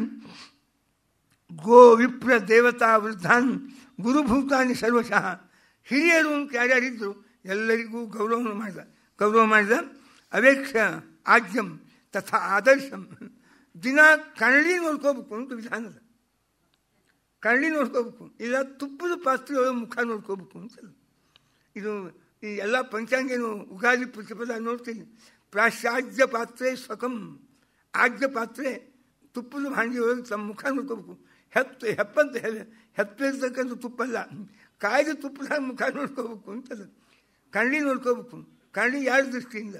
ಗೋ ವಿಪ್ರ ದೇವತಾ ವೃದ್ಧಾನ್ ಗುರುಭೂತಾನಿ ಸರ್ವಶಃ ಹಿರಿಯರು ಅಂತ ಯಾರ್ಯಾರಿದ್ದರು ಎಲ್ಲರಿಗೂ ಗೌರವವನ್ನು ಮಾಡಿದ ಗೌರವ ಮಾಡಿದ ಅವೇಕ್ಷ ಆಜ್ಯಂ ತಥಾ ಆದರ್ಶಂ ದಿನ ಕನ್ನಡಿ ನೋಡ್ಕೋಬೇಕು ಅಂತ ವಿಧಾನದ ಕನ್ನಡಿ ನೋಡ್ಕೋಬೇಕು ಇಲ್ಲ ತುಪ್ಪದ ಪಾತ್ರೆಯೊಳಗೆ ಮುಖ ನೋಡ್ಕೋಬೇಕು ಅಂತಲ್ಲ ಇದು ಈ ಎಲ್ಲ ಪಂಚಾಂಗೇನು ಉಗಾದಿ ಪ್ರತಿಪದ ನೋಡ್ತೀನಿ ಪ್ರಾಶ್ಚಾಜ್ಯ ಪಾತ್ರೆ ಸ್ವಕಂ ಆಜ್ಯ ಪಾತ್ರೆ ತುಪ್ಪದ ಭಾಂಡಿಯೊಳಗೆ ತಮ್ಮ ಮುಖ ನೋಡ್ಕೋಬೇಕು ಹೆತ್ತು ಹೆಪ್ಪಂತ ಹೆಪ್ಪಿರ್ತಕ್ಕಂಥ ತುಪ್ಪಲ್ಲ ಕಾಯ್ದ ತುಪ್ಪದ ಮುಖ ನೋಡ್ಕೋಬೇಕು ಅಂತಲ್ಲ ಕನ್ನಡಿ ನೋಡ್ಕೋಬೇಕು ಕನ್ನಡಿ ಯಾರ ದೃಷ್ಟಿಯಿಂದ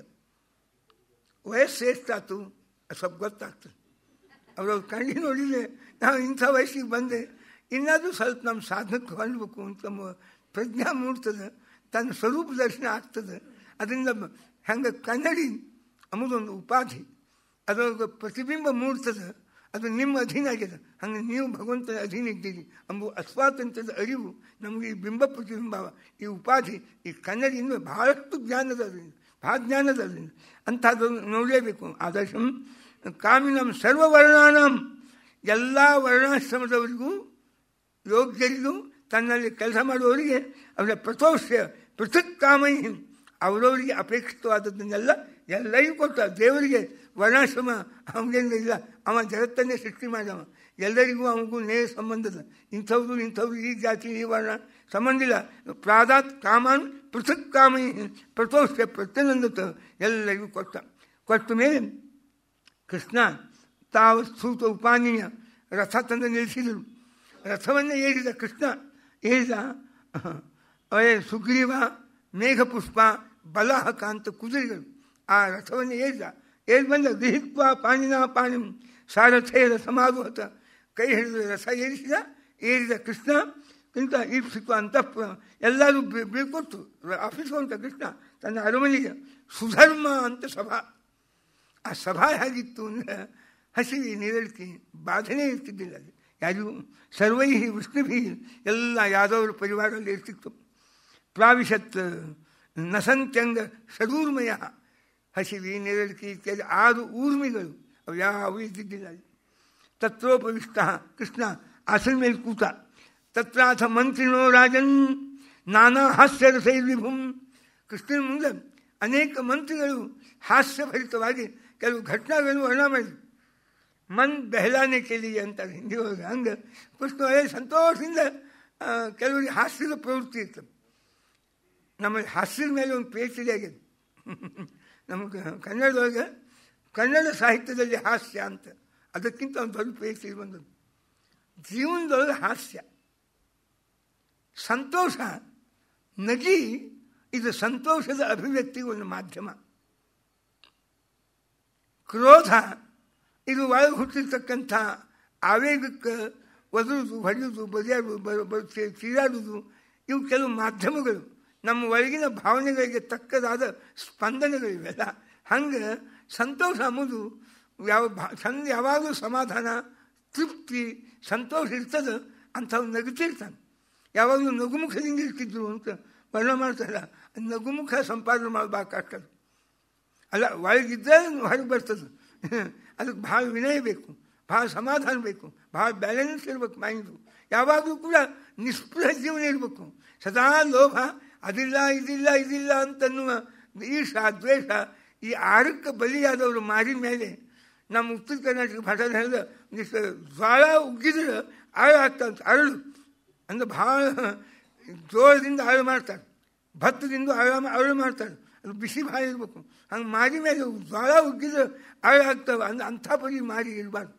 ವಯಸ್ಸು ಎಷ್ಟಾಯ್ತು ಸ್ವಲ್ಪ ಗೊತ್ತಾಗ್ತದೆ ಅವರು ಕಣ್ಣಿ ನೋಡಿದರೆ ನಾವು ಇಂಥ ವಯಸ್ಸಿಗೆ ಬಂದೆ ಇನ್ನಾದರೂ ಸ್ವಲ್ಪ ನಮ್ಮ ಸಾಧನಕ್ಕೆ ಹೊಂದಬೇಕು ಅಂತ ನಮ್ಮ ಪ್ರಜ್ಞಾ ಮೂಡ್ತದೆ ತನ್ನ ಸ್ವರೂಪ ದರ್ಶನ ಆಗ್ತದೆ ಅದರಿಂದ ಹೆಂಗೆ ಕನ್ನಡಿ ಅನ್ನೋದೊಂದು ಉಪಾಧಿ ಅದರೊಳಗೆ ಪ್ರತಿಬಿಂಬ ಮೂಡ್ತದೆ ಅದು ನಿಮ್ಮ ಅಧೀನ ಆಗಿದೆ ಹಂಗೆ ನೀವು ಭಗವಂತನ ಅಧೀನ ಇದ್ದೀರಿ ಎಂಬ ಅಸ್ವಾತಂತ್ರ್ಯದ ಅರಿವು ನಮಗೆ ಈ ಬಿಂಬ ಪ್ರತಿಬಿಂಬ ಈ ಉಪಾಧಿ ಈ ಕನ್ನಡಿಯಿಂದ ಬಹಳಷ್ಟು ಜ್ಞಾನದ ಅದರಿಂದ ಭಾಳ ಜ್ಞಾನದ ಅದರಿಂದ ಅಂಥದ್ದು ನೋಡಲೇಬೇಕು ಆದರ್ಶಂ ಕಾಮಿನಂ ಸರ್ವವರ್ಣಾನಂ ಎಲ್ಲ ವರ್ಣಾಶ್ರಮದವರಿಗೂ ಯೋಗ್ಯರಿಗೂ ತನ್ನಲ್ಲಿ ಕೆಲಸ ಮಾಡುವವರಿಗೆ ಅವರ ಪ್ರತೋಷ್ಯ ಪೃಥಕ್ ಕಾಮೈ ಅವರವರಿಗೆ ಅಪೇಕ್ಷಿತವಾದದ್ದನ್ನೆಲ್ಲ ಎಲ್ಲರಿಗೂ ಕೊಟ್ಟ ದೇವರಿಗೆ ವರ್ಣಾಶ್ರಮ ಅವನಿಂದ ಇಲ್ಲ ಅವ ಜಗತ್ತನ್ನೇ ಸೃಷ್ಟಿ ಮಾಡವ ಎಲ್ಲರಿಗೂ ಅವನಿಗೂ ನೇರ ಸಂಬಂಧದ ಇಂಥವ್ರು ಇಂಥವ್ರು ಈ ಜಾತಿ ಈ ವರ್ಣ ಸಂಬಂಧ ಇಲ್ಲ ಪ್ರಾದಾತ್ ಕಾಮಾನ್ ಪೃಥಕ್ ಕಾಮೈ ಪ್ರತೋಷ್ಯ ಪ್ರತ್ಯನಂದತ ಎಲ್ಲರಿಗೂ ಕೊಟ್ಟ ಕೊಟ್ಟ ಮೇಲೆ ಕೃಷ್ಣ ತಾವ ಸೂತ ಉಪಾನೀಯ ರಥ ತಂದು ನಿಲ್ಲಿಸಿದರು ರಥವನ್ನು ಏರಿದ ಕೃಷ್ಣ ಏರಿದ ಅವೇ ಸುಗ್ರೀವ ಮೇಘಪುಷ್ಪ ಬಲಾಹಕ ಅಂತ ಕುದುರೆಗಳು ಆ ರಥವನ್ನು ಏರಿದ ಏರಿ ಬಂದ ಗೃಹಿತ್ವ ಪಾಣಿನ ಪಾಣಿ ಸಾರಥೇರ ಸಮಾರೋಹತ ಕೈ ಹಿಡಿದ ರಥ ಏರಿಸಿದ ಏರಿದ ಕೃಷ್ಣ ಇಂಥ ಈಪ್ಸಿತು ಅಂತಃಪುರ ಎಲ್ಲರೂ ಬೀಳ್ಕೊಟ್ಟು ಆಫೀಸ್ ಅಂತ ಕೃಷ್ಣ ತನ್ನ ಅರಮನೆಗೆ ಸುಧರ್ಮ ಅಂತ ಸಭಾ ಆ ಸಭಾ ಹೇಗಿತ್ತು ಅಂದರೆ ಹಸಿವಿ ನಿರಳಿಕೆ ಬಾಧನೆ ಇರ್ತಿದ್ದಿಲ್ಲ ಅದು ಯಾರಿಗೂ ಸರ್ವೈ ವಿಷ್ಣುಭಿ ಎಲ್ಲ ಯಾದವರ ಪರಿವಾರದಲ್ಲಿ ಇರ್ತಿತ್ತು ಪ್ರಾವಿಶತ್ ನಸಂತ್ಯಂಗ ಷಡೂರ್ಮಯ ಹಸಿವಿ ನೆರಳಿಕೆ ಇತ್ಯಾದಿ ಆರು ಊರ್ಮಿಗಳು ಅವು ಯಾವ ಇದ್ದಿದ್ದಿಲ್ಲ ಅಲ್ಲಿ ತತ್ರೋಪವಿಷ್ಟ ಕೃಷ್ಣ ಆಸನ ಮೇಲೆ ಕೂತ ತತ್ರಾಥ ಮಂತ್ರಿನೋ ರಾಜನ್ ನಾನಾ ಹಾಸ್ಯರಸೈರ್ವಿಭುಂ ಕೃಷ್ಣನ ಮುಂದೆ ಅನೇಕ ಮಂತ್ರಿಗಳು ಹಾಸ್ಯಭರಿತವಾಗಿ ಕೆಲವು ಘಟನೆಗಳನ್ನು ವರ್ಣ ಮಾಡಿದ್ರು ಮನ್ ಬೆಹಲಾನೆ ಕೇಳಿ ಅಂತಾರೆ ಹಿಂದಿ ಒಳಗೆ ಹಂಗೆ ಕೃಷ್ಣ ಒಳ್ಳೆ ಸಂತೋಷದಿಂದ ಕೆಲವರಿಗೆ ಹಾಸ್ಯದ ಪ್ರವೃತ್ತಿ ಇರ್ತದೆ ನಮ್ಮಲ್ಲಿ ಹಾಸ್ಯದ ಮೇಲೆ ಒಂದು ಪೇಚಿದೆ ಆಗಿದೆ ನಮಗೆ ಕನ್ನಡದೊಳಗೆ ಕನ್ನಡ ಸಾಹಿತ್ಯದಲ್ಲಿ ಹಾಸ್ಯ ಅಂತ ಅದಕ್ಕಿಂತ ಒಂದು ದೊಡ್ಡ ಪೇಚಿ ಬಂದದ್ದು ಜೀವನದೊಳಗೆ ಹಾಸ್ಯ ಸಂತೋಷ ನಗಿ ಇದು ಸಂತೋಷದ ಅಭಿವ್ಯಕ್ತಿಗೆ ಒಂದು ಮಾಧ್ಯಮ ಕ್ರೋಧ ಇದು ಒಳಗೆ ಹುಟ್ಟಿರ್ತಕ್ಕಂಥ ಆವೇಗಕ್ಕೆ ಒದರುದು ಹೊಡೆಯುವುದು ಬದಿಯಾಡುವುದು ಚೀರಾಡುವುದು ಇವು ಕೆಲವು ಮಾಧ್ಯಮಗಳು ನಮ್ಮ ಒಳಗಿನ ಭಾವನೆಗಳಿಗೆ ತಕ್ಕದಾದ ಸ್ಪಂದನೆಗಳಿವೆಲ್ಲ ಹಂಗೆ ಸಂತೋಷ ಅಂಬುದು ಯಾವ ಭಾ ಚಂದ ಯಾವಾಗಲೂ ಸಮಾಧಾನ ತೃಪ್ತಿ ಸಂತೋಷ ಇರ್ತದೆ ಅಂಥವು ನಗುತ್ತಿರ್ತಾನೆ ಯಾವಾಗಲೂ ನಗುಮುಖದಿಂದ ಇರ್ತಿದ್ರು ಅಂತ ವರ್ಣ ಮಾಡ್ತಾರಲ್ಲ ನಗುಮುಖ ಸಂಪಾದನೆ ಮಾಡೋದು ಭಾಳ ಕಷ್ಟ ಅಲ್ಲ ಒಳಗಿದ್ದರೆ ಹೊರಗೆ ಬರ್ತದೆ ಅದಕ್ಕೆ ಭಾಳ ವಿನಯ ಬೇಕು ಭಾಳ ಸಮಾಧಾನ ಬೇಕು ಭಾಳ ಬ್ಯಾಲೆನ್ಸ್ ಇರಬೇಕು ಮೈಂಡು ಯಾವಾಗಲೂ ಕೂಡ ನಿಸ್ಪೃಹ ಜೀವನ ಇರಬೇಕು ಸದಾ ಲೋಭ ಅದಿಲ್ಲ ಇದಿಲ್ಲ ಇದಿಲ್ಲ ಅಂತನ್ನುವ ಈರ್ಷ ದ್ವೇಷ ಈ ಆರಕ್ಕೆ ಬಲಿಯಾದವರು ಮಾರಿ ಮೇಲೆ ನಮ್ಮ ಉತ್ತರ ಕರ್ನಾಟಕ ಭಾಷೆ ಹೇಳಿದ ಜ್ವಾಳ ಉಗ್ಗಿದ್ರೆ ಆಳು ಆಗ್ತಂತ ಅರಳು ಅಂದ್ರೆ ಭಾಳ ಜೋಳದಿಂದ ಅರಳು ಮಾಡ್ತಾರೆ ಭತ್ತದಿಂದ ಅರಳು ಅರಳು ಮಾಡ್ತಾರೆ ಅದು ಬಿಸಿ ಭಾಳ ಇರಬೇಕು ಹಂಗೆ ಮಾರಿ ಮೇಲೆ ಜ್ವಾಳ ಉಗ್ಗಿದ್ರೆ ಅರಳು ಆಗ್ತವೆ ಅಂದ್ರೆ ಅಂಥ ಪರಿ ಮಾರಿ ಇರಬಾರ್ದು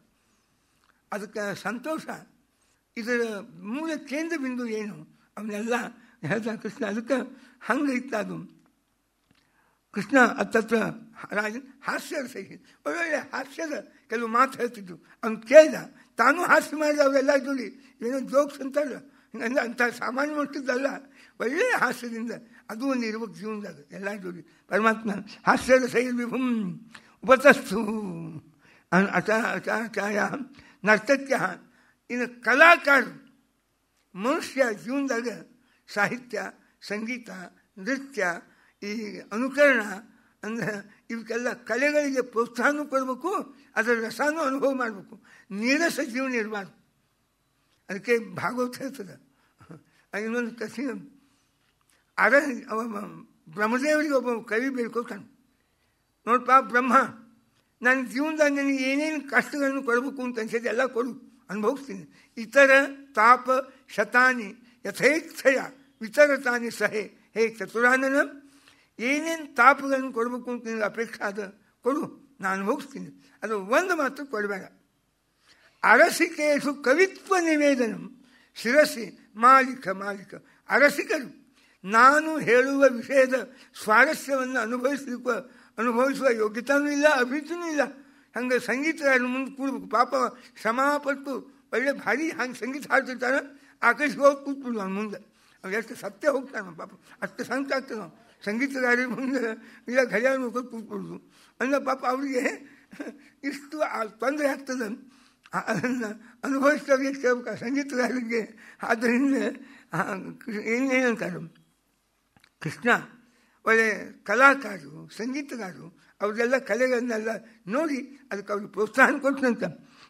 ಅದಕ್ಕೆ ಸಂತೋಷ ಇದರ ಮೂಲ ಕೇಂದ್ರ ಬಿಂದು ಏನು ಅವನ್ನೆಲ್ಲ ಹೇಳ್ತಾನೆ ಕೃಷ್ಣ ಅದಕ್ಕೆ ಹಂಗೆ ಇತ್ತು ಅದು ಕೃಷ್ಣ ಹತ್ತತ್ರ ರಾಜ ಹಾಸ್ಯದ ಸಹಿ ಒಳ್ಳೊಳ್ಳೆ ಹಾಸ್ಯದ ಕೆಲವು ಮಾತು ಹೇಳ್ತಿದ್ರು ಅವ್ನು ಕೇಳಿದ ತಾನು ಹಾಸ್ಯ ಮಾಡಿದ ಅವೆಲ್ಲ ಜೋಡಿ ಏನೋ ಜೋಕ್ಸ್ ಅಂತಲ್ಲ ಹಿಂಗಂದ್ರೆ ಅಂಥ ಸಾಮಾನ್ಯ ಮಟ್ಟದ್ದಲ್ಲ ಒಳ್ಳೆಯ ಹಾಸ್ಯದಿಂದ ಅದು ಒಂದು ಇರ್ಬೇಕು ಜೀವನದಾಗ ಎಲ್ಲ ಜೋಡಿ ಪರಮಾತ್ಮ ಹಾಸ್ಯದ ಸಹಿ ವಿಭುಂ ಉಪತಸ್ತು ಅಚ ಅಚಾಚಾಯ ನರ್ತಕ್ಯ ಇನ್ನು ಕಲಾಕಾರರು ಮನುಷ್ಯ ಜೀವನದಾಗ ಸಾಹಿತ್ಯ ಸಂಗೀತ ನೃತ್ಯ ಈ ಅನುಕರಣ ಅಂದರೆ ಇವಕ್ಕೆಲ್ಲ ಕಲೆಗಳಿಗೆ ಪ್ರೋತ್ಸಾಹನೂ ಕೊಡಬೇಕು ಅದರ ರಸನೂ ಅನುಭವ ಮಾಡಬೇಕು ನೀರಸ ಜೀವನ ಇರಬಾರ್ದು ಅದಕ್ಕೆ ಭಾಗವತ ಹೇಳ್ತದೆ ಇನ್ನೊಂದು ಕಥೆ ಅರ ಅವ ಬ್ರಹ್ಮದೇವರಿಗೆ ಒಬ್ಬ ಕವಿ ಬೇಡ್ಕೊತಾನೆ ನೋಡಪ್ಪ ಬ್ರಹ್ಮ ನನ್ನ ಜೀವನದಾಗ ನನಗೆ ಏನೇನು ಕಷ್ಟಗಳನ್ನು ಕೊಡಬೇಕು ಅಂತ ಅನ್ಸಿದೆ ಎಲ್ಲ ಕೊಡು ಅನುಭವಿಸ್ತೀನಿ ಇತರ ತಾಪ ಶತಾನಿ ಯಥೇಚ್ಛಯ ವಿತರತಾನಿ ಸಹೆ ಹೇ ಚತುರಾನನ ಏನೇನು ತಾಪಗಳನ್ನು ಕೊಡಬೇಕು ಅಂತ ನಿನಗೆ ಅಪೇಕ್ಷೆ ಆದ ಕೊಡು ನಾನು ಅನುಭವಿಸ್ತೀನಿ ಅದು ಒಂದು ಮಾತು ಕೊಡಬೇಡ ಅರಸಿಕೆಯು ಕವಿತ್ವ ನಿವೇದನ ಶಿರಸಿ ಮಾಲಿಕ ಮಾಲಿಕ ಅರಸಿಕರು ನಾನು ಹೇಳುವ ವಿಷಯದ ಸ್ವಾರಸ್ಯವನ್ನು ಅನುಭವಿಸಲಿಕ್ಕೆ ಅನುಭವಿಸುವ ಯೋಗ್ಯತೆಯೂ ಇಲ್ಲ ಅಭಿರುಚಿನೂ ಇಲ್ಲ ಹಂಗೆ ಸಂಗೀತಗಾರನ ಮುಂದೆ ಕೂಡ್ಬೇಕು ಪಾಪ ಶ್ರಮಪಟ್ಟು ಒಳ್ಳೆ ಭಾರಿ ಹಂಗೆ ಸಂಗೀತ ಹಾಡ್ತಿರ್ತಾನೆ ಆಕಾಶಕ್ಕೆ ಹೋಗಿ ಕೂತ್ಬಿಡು ಅವ್ನ ಮುಂದೆ ಅವ್ನು ಎಷ್ಟು ಸತ್ಯ ಹೋಗ್ತಾನೆ ಪಾಪ ಅಷ್ಟು ಸಂತ ಆಗ್ತದೆ ನಾವು ಸಂಗೀತಗಾರರ ಮುಂದೆ ಇಲ್ಲ ಘಡಿಯಾಳ ನೋಡ್ಕೊಂಡು ಕೂತ್ಬಿಡುದು ಅಂದ್ರೆ ಪಾಪ ಅವರಿಗೆ ಇಷ್ಟು ತೊಂದರೆ ಆಗ್ತದೆ ಅದನ್ನು ಅನುಭವಿಸೋರಿಗೆ ಕೇಳ್ಬೇಕು ಸಂಗೀತಗಾರರಿಗೆ ಆದ್ದರಿಂದ ಏನೇನಂತಾರೆ ಕೃಷ್ಣ ಒಳ್ಳೆ ಕಲಾಕಾರರು ಸಂಗೀತಗಾರರು ಅವ್ರದೆಲ್ಲ ಕಲೆಗಳನ್ನೆಲ್ಲ ನೋಡಿ ಅದಕ್ಕೆ ಅವ್ರಿಗೆ ಪ್ರೋತ್ಸಾಹ ಕೊಟ್ಟನಂತ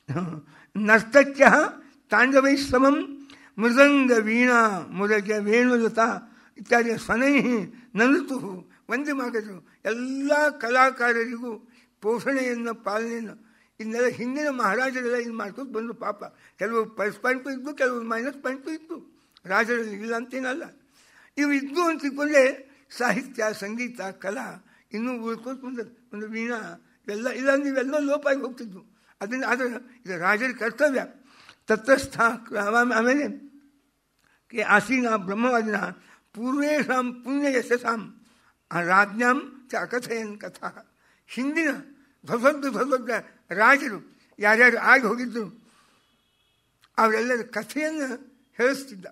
ನರ್ತಕ್ಯ ತಾಂಡವೈಶ್ರಮಂ ಮೃದಂಗ ವೀಣಾ ಮುರಜ ವೇಣುಲತ ಇತ್ಯಾದಿ ಸ್ವನೈ ನನುತು ಒಂದೇ ಮಾಡಿದ್ರು ಎಲ್ಲ ಕಲಾಕಾರರಿಗೂ ಪೋಷಣೆಯನ್ನು ಪಾಲನೆಯನ್ನು ಇದನ್ನೆಲ್ಲ ಹಿಂದಿನ ಮಹಾರಾಜರೆಲ್ಲ ಇದು ಮಾಡ್ಕೊಂಡು ಬಂದರು ಪಾಪ ಕೆಲವು ಪ್ಲಸ್ ಪಾಯಿಂಟು ಇದ್ದು ಕೆಲವು ಮೈನಸ್ ಪಾಯಿಂಟು ಇತ್ತು ರಾಜರಲ್ಲಿ ಇಲ್ಲ ಅಂತೇನಲ್ಲ ಇವು ಇದ್ದು ಅಂತ ತಿಳ್ಕೊಂಡ್ರೆ ಸಾಹಿತ್ಯ ಸಂಗೀತ ಕಲಾ ಇನ್ನೂ ಉಳ್ಕೊಂಡು ಬಂದ ಒಂದು ವೀಣಾ ಇವೆಲ್ಲ ಇಲ್ಲ ನೀವೆಲ್ಲ ಲೋಪ ಆಗಿ ಹೋಗ್ತಿದ್ವು ಅದನ್ನು ಆದರೆ ಇದು ರಾಜರ ಕರ್ತವ್ಯ ತತ್ರಸ್ಥ ಆಮೇಲೆ ಕೆ ಆಸೀನ ಬ್ರಹ್ಮವಾದಿನ ಪೂರ್ವೇಶಾಂ ಪುಣ್ಯ ಯಶಸಾಂ ಆ ರಾಜ್ಞಾಂ ಚ ಅಕಥಯನ್ ಕಥಾ ಹಿಂದಿನ ದೊಡ್ಡ ದೊಡ್ಡ ರಾಜರು ಯಾರ್ಯಾರು ಆಗಿ ಹೋಗಿದ್ದರು ಅವರೆಲ್ಲರ ಕಥೆಯನ್ನು ಹೇಳಿಸ್ತಿದ್ದ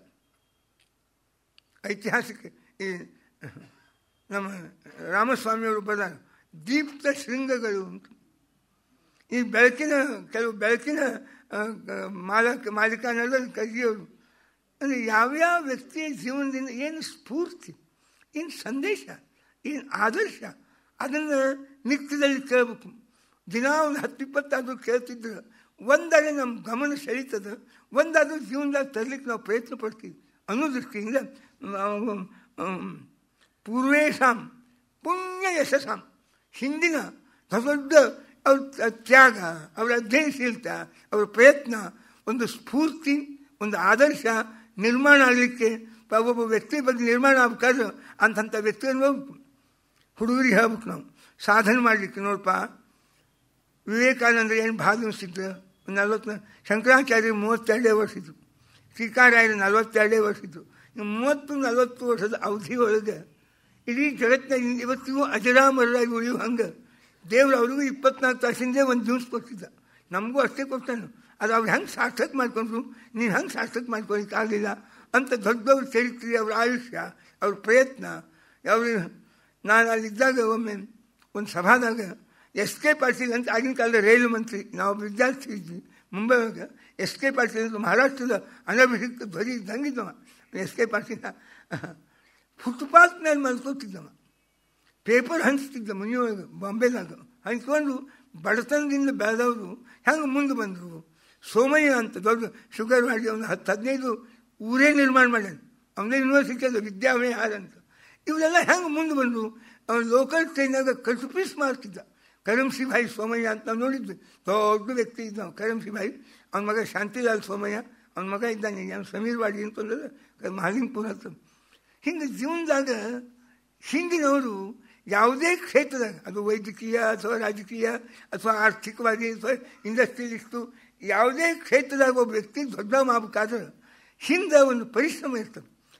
ಐತಿಹಾಸಿಕ ಈ ನಮ್ಮ ರಾಮಸ್ವಾಮಿಯವರು ಬರೆದ ದೀಪ್ತ ಶೃಂಗಗಳು ಅಂತ ಈ ಬೆಳಕಿನ ಕೆಲವು ಬೆಳಕಿನ ಮಾಲಕ ಮಾಲೀಕನೆಲ್ಲ ಕಗಿಯೋರು ಅಂದರೆ ಯಾವ್ಯಾವ ವ್ಯಕ್ತಿಯ ಜೀವನದಿಂದ ಏನು ಸ್ಫೂರ್ತಿ ಏನು ಸಂದೇಶ ಏನು ಆದರ್ಶ ಅದನ್ನು ನಿತ್ಯದಲ್ಲಿ ಕೇಳಬೇಕು ದಿನ ಒಂದು ಹತ್ತು ಇಪ್ಪತ್ತಾದರೂ ಕೇಳ್ತಿದ್ರು ಒಂದಾದ್ರೆ ನಮ್ಮ ಗಮನ ಸೆಳೀತದೆ ಒಂದಾದರೂ ಜೀವನದಾಗ ತರಲಿಕ್ಕೆ ನಾವು ಪ್ರಯತ್ನ ಪಡ್ತೀವಿ ಅನ್ನೋ ದೃಷ್ಟಿಯಿಂದ ಪೂರ್ವೇಶಾಂ ಪುಣ್ಯ ಯಶಸಾಂ ಹಿಂದಿನ ದೊಡ್ಡ ಅವ್ರ ತ್ಯಾಗ ಅವರ ಅಧ್ಯಯನಶೀಲತೆ ಅವರ ಪ್ರಯತ್ನ ಒಂದು ಸ್ಫೂರ್ತಿ ಒಂದು ಆದರ್ಶ ನಿರ್ಮಾಣ ಆಗಲಿಕ್ಕೆ ಒಬ್ಬೊಬ್ಬ ವ್ಯಕ್ತಿ ಬಗ್ಗೆ ನಿರ್ಮಾಣ ಆಗ್ಬೇಕಾದ್ರೆ ಅಂಥಂಥ ವ್ಯಕ್ತಿಯನ್ನು ಹೋಗ್ಬೇಕು ಹುಡುಗರಿಗೆ ಹೇಳ್ಬೇಕು ನಾವು ಸಾಧನೆ ಮಾಡಲಿಕ್ಕೆ ನೋಡಪ್ಪ ವಿವೇಕಾನಂದ ಏನು ಭಾಗವಹಿಸಿದ್ರು ಒಂದು ನಲ್ವತ್ತು ಶಂಕರಾಚಾರ್ಯ ಮೂವತ್ತೆರಡೇ ವರ್ಷ ಇತ್ತು ಶ್ರೀಕಾರಾಯರು ನಲವತ್ತೆರಡೇ ವರ್ಷ ಇತ್ತು ಮೂವತ್ತು ನಲವತ್ತು ವರ್ಷದ ಅವಧಿ ಒಳಗೆ ಇಡೀ ಜಗತ್ತಿನ ಇವತ್ತಿಗೂ ಅಜರಾಮರಾಗಿ ಉಳಿಯುವ ಹಂಗೆ ದೇವರು ಅವ್ರಿಗೂ ಇಪ್ಪತ್ನಾಲ್ಕು ತಾಸಿಂದೇ ಒಂದು ದಿವ್ಸ ಕೊಡ್ತಿದ್ದ ನಮಗೂ ಅಷ್ಟೇ ಕೊಡ್ತಾನೆ ಅದು ಅವ್ರು ಹೆಂಗೆ ಸಾರ್ಥಕ ಮಾಡ್ಕೊಂಡ್ರು ನೀನು ಹೆಂಗೆ ಸಾರ್ಥಕ ಮಾಡ್ಕೊಳಿಕ್ಕೆ ಆಗಲಿಲ್ಲ ಅಂತ ದೊಡ್ಡವ್ರ ಚರಿತ್ರೆ ಅವ್ರ ಆಯುಷ್ಯ ಅವ್ರ ಪ್ರಯತ್ನ ಅವ್ರ ನಾನು ಅಲ್ಲಿದ್ದಾಗ ಒಮ್ಮೆ ಒಂದು ಸಭಾದಾಗ ಎಸ್ ಕೆ ಪಾಟೀಲ್ ಅಂತ ಆಗಿನ ಕಾಲದ ರೈಲು ಮಂತ್ರಿ ನಾವು ವಿದ್ಯಾರ್ಥಿ ಇದ್ವಿ ಮುಂಬೈ ಒಳಗೆ ಎಸ್ ಕೆ ಪಾಟೀಲ್ ಅಂತ ಮಹಾರಾಷ್ಟ್ರದ ಅನಭಿಷಿಕ್ತ ಧ್ವಜ ಇದ್ದಂಗಿದ್ದವ ಎಸ್ ಕೆ ಪಾಟೀಲ ಫುಟ್ಪಾತ್ ಮೇಲೆ ಮಲ್ಕೋತಿದ್ದವ ಪೇಪರ್ ಹಂಚ್ತಿದ್ದ ಮನೆಯೊಳಗೆ ಬಾಂಬೆದಾಗ ಹಂಚ್ಕೊಂಡು ಬಡತನದಿಂದ ಬೆಳೆದವರು ಹೆಂಗೆ ಮುಂದೆ ಬಂದರು ಸೋಮಯ್ಯ ಅಂತ ದೊಡ್ಡ ಶುಗರ್ ಮಾಡಿ ಅವನು ಹತ್ತು ಹದಿನೈದು ಊರೇ ನಿರ್ಮಾಣ ಮಾಡ್ಯಾನ ಅವನೇ ಯೂನಿವರ್ಸಿಟಿ ಅದು ವಿದ್ಯಾವಿಹಾರ ಅಂತ ಇವರೆಲ್ಲ ಹೆಂಗೆ ಮುಂದೆ ಬಂದರು ಅವನು ಲೋಕಲ್ ಟ್ರೈನಾಗ ಕಸುಪೀಸ್ ಮಾಡ್ತಿದ್ದ ಕರಂಸಿ ಭಾಯಿ ಸೋಮಯ್ಯ ಅಂತ ನಾವು ನೋಡಿದ್ವಿ ದೊಡ್ಡ ವ್ಯಕ್ತಿ ಇದ್ದ ನಾವು ಕರಂಸಿ ಭಾಯಿ ಅವನ ಮಗ ಶಾಂತಿಲಾಲ್ ಸೋಮಯ್ಯ ಅವನ ಮಗ ಇದ್ದಾನೆ ಯಾವ ಸಮೀರ್ವಾಡಿ ಅಂತಂದ್ರೆ ಮಹಾಲಿಂಗ್ಪುರ ಅಂತ ಹಿಂಗೆ ಜೀವನದಾಗ ಹಿಂದಿನವರು ಯಾವುದೇ ಕ್ಷೇತ್ರದಾಗ ಅದು ವೈದ್ಯಕೀಯ ಅಥವಾ ರಾಜಕೀಯ ಅಥವಾ ಆರ್ಥಿಕವಾಗಿ ಅಥವಾ ಇಂಡಸ್ಟ್ರಿಯಲಿಸ್ಟು ಯಾವುದೇ ಕ್ಷೇತ್ರದಾಗ ಒಬ್ಬ ವ್ಯಕ್ತಿ ದೊಡ್ಡ ಮಾಡಬೇಕಾದ್ರೆ ಹಿಂದೆ ಒಂದು ಪರಿಶ್ರಮ ಇರ್ತದೆ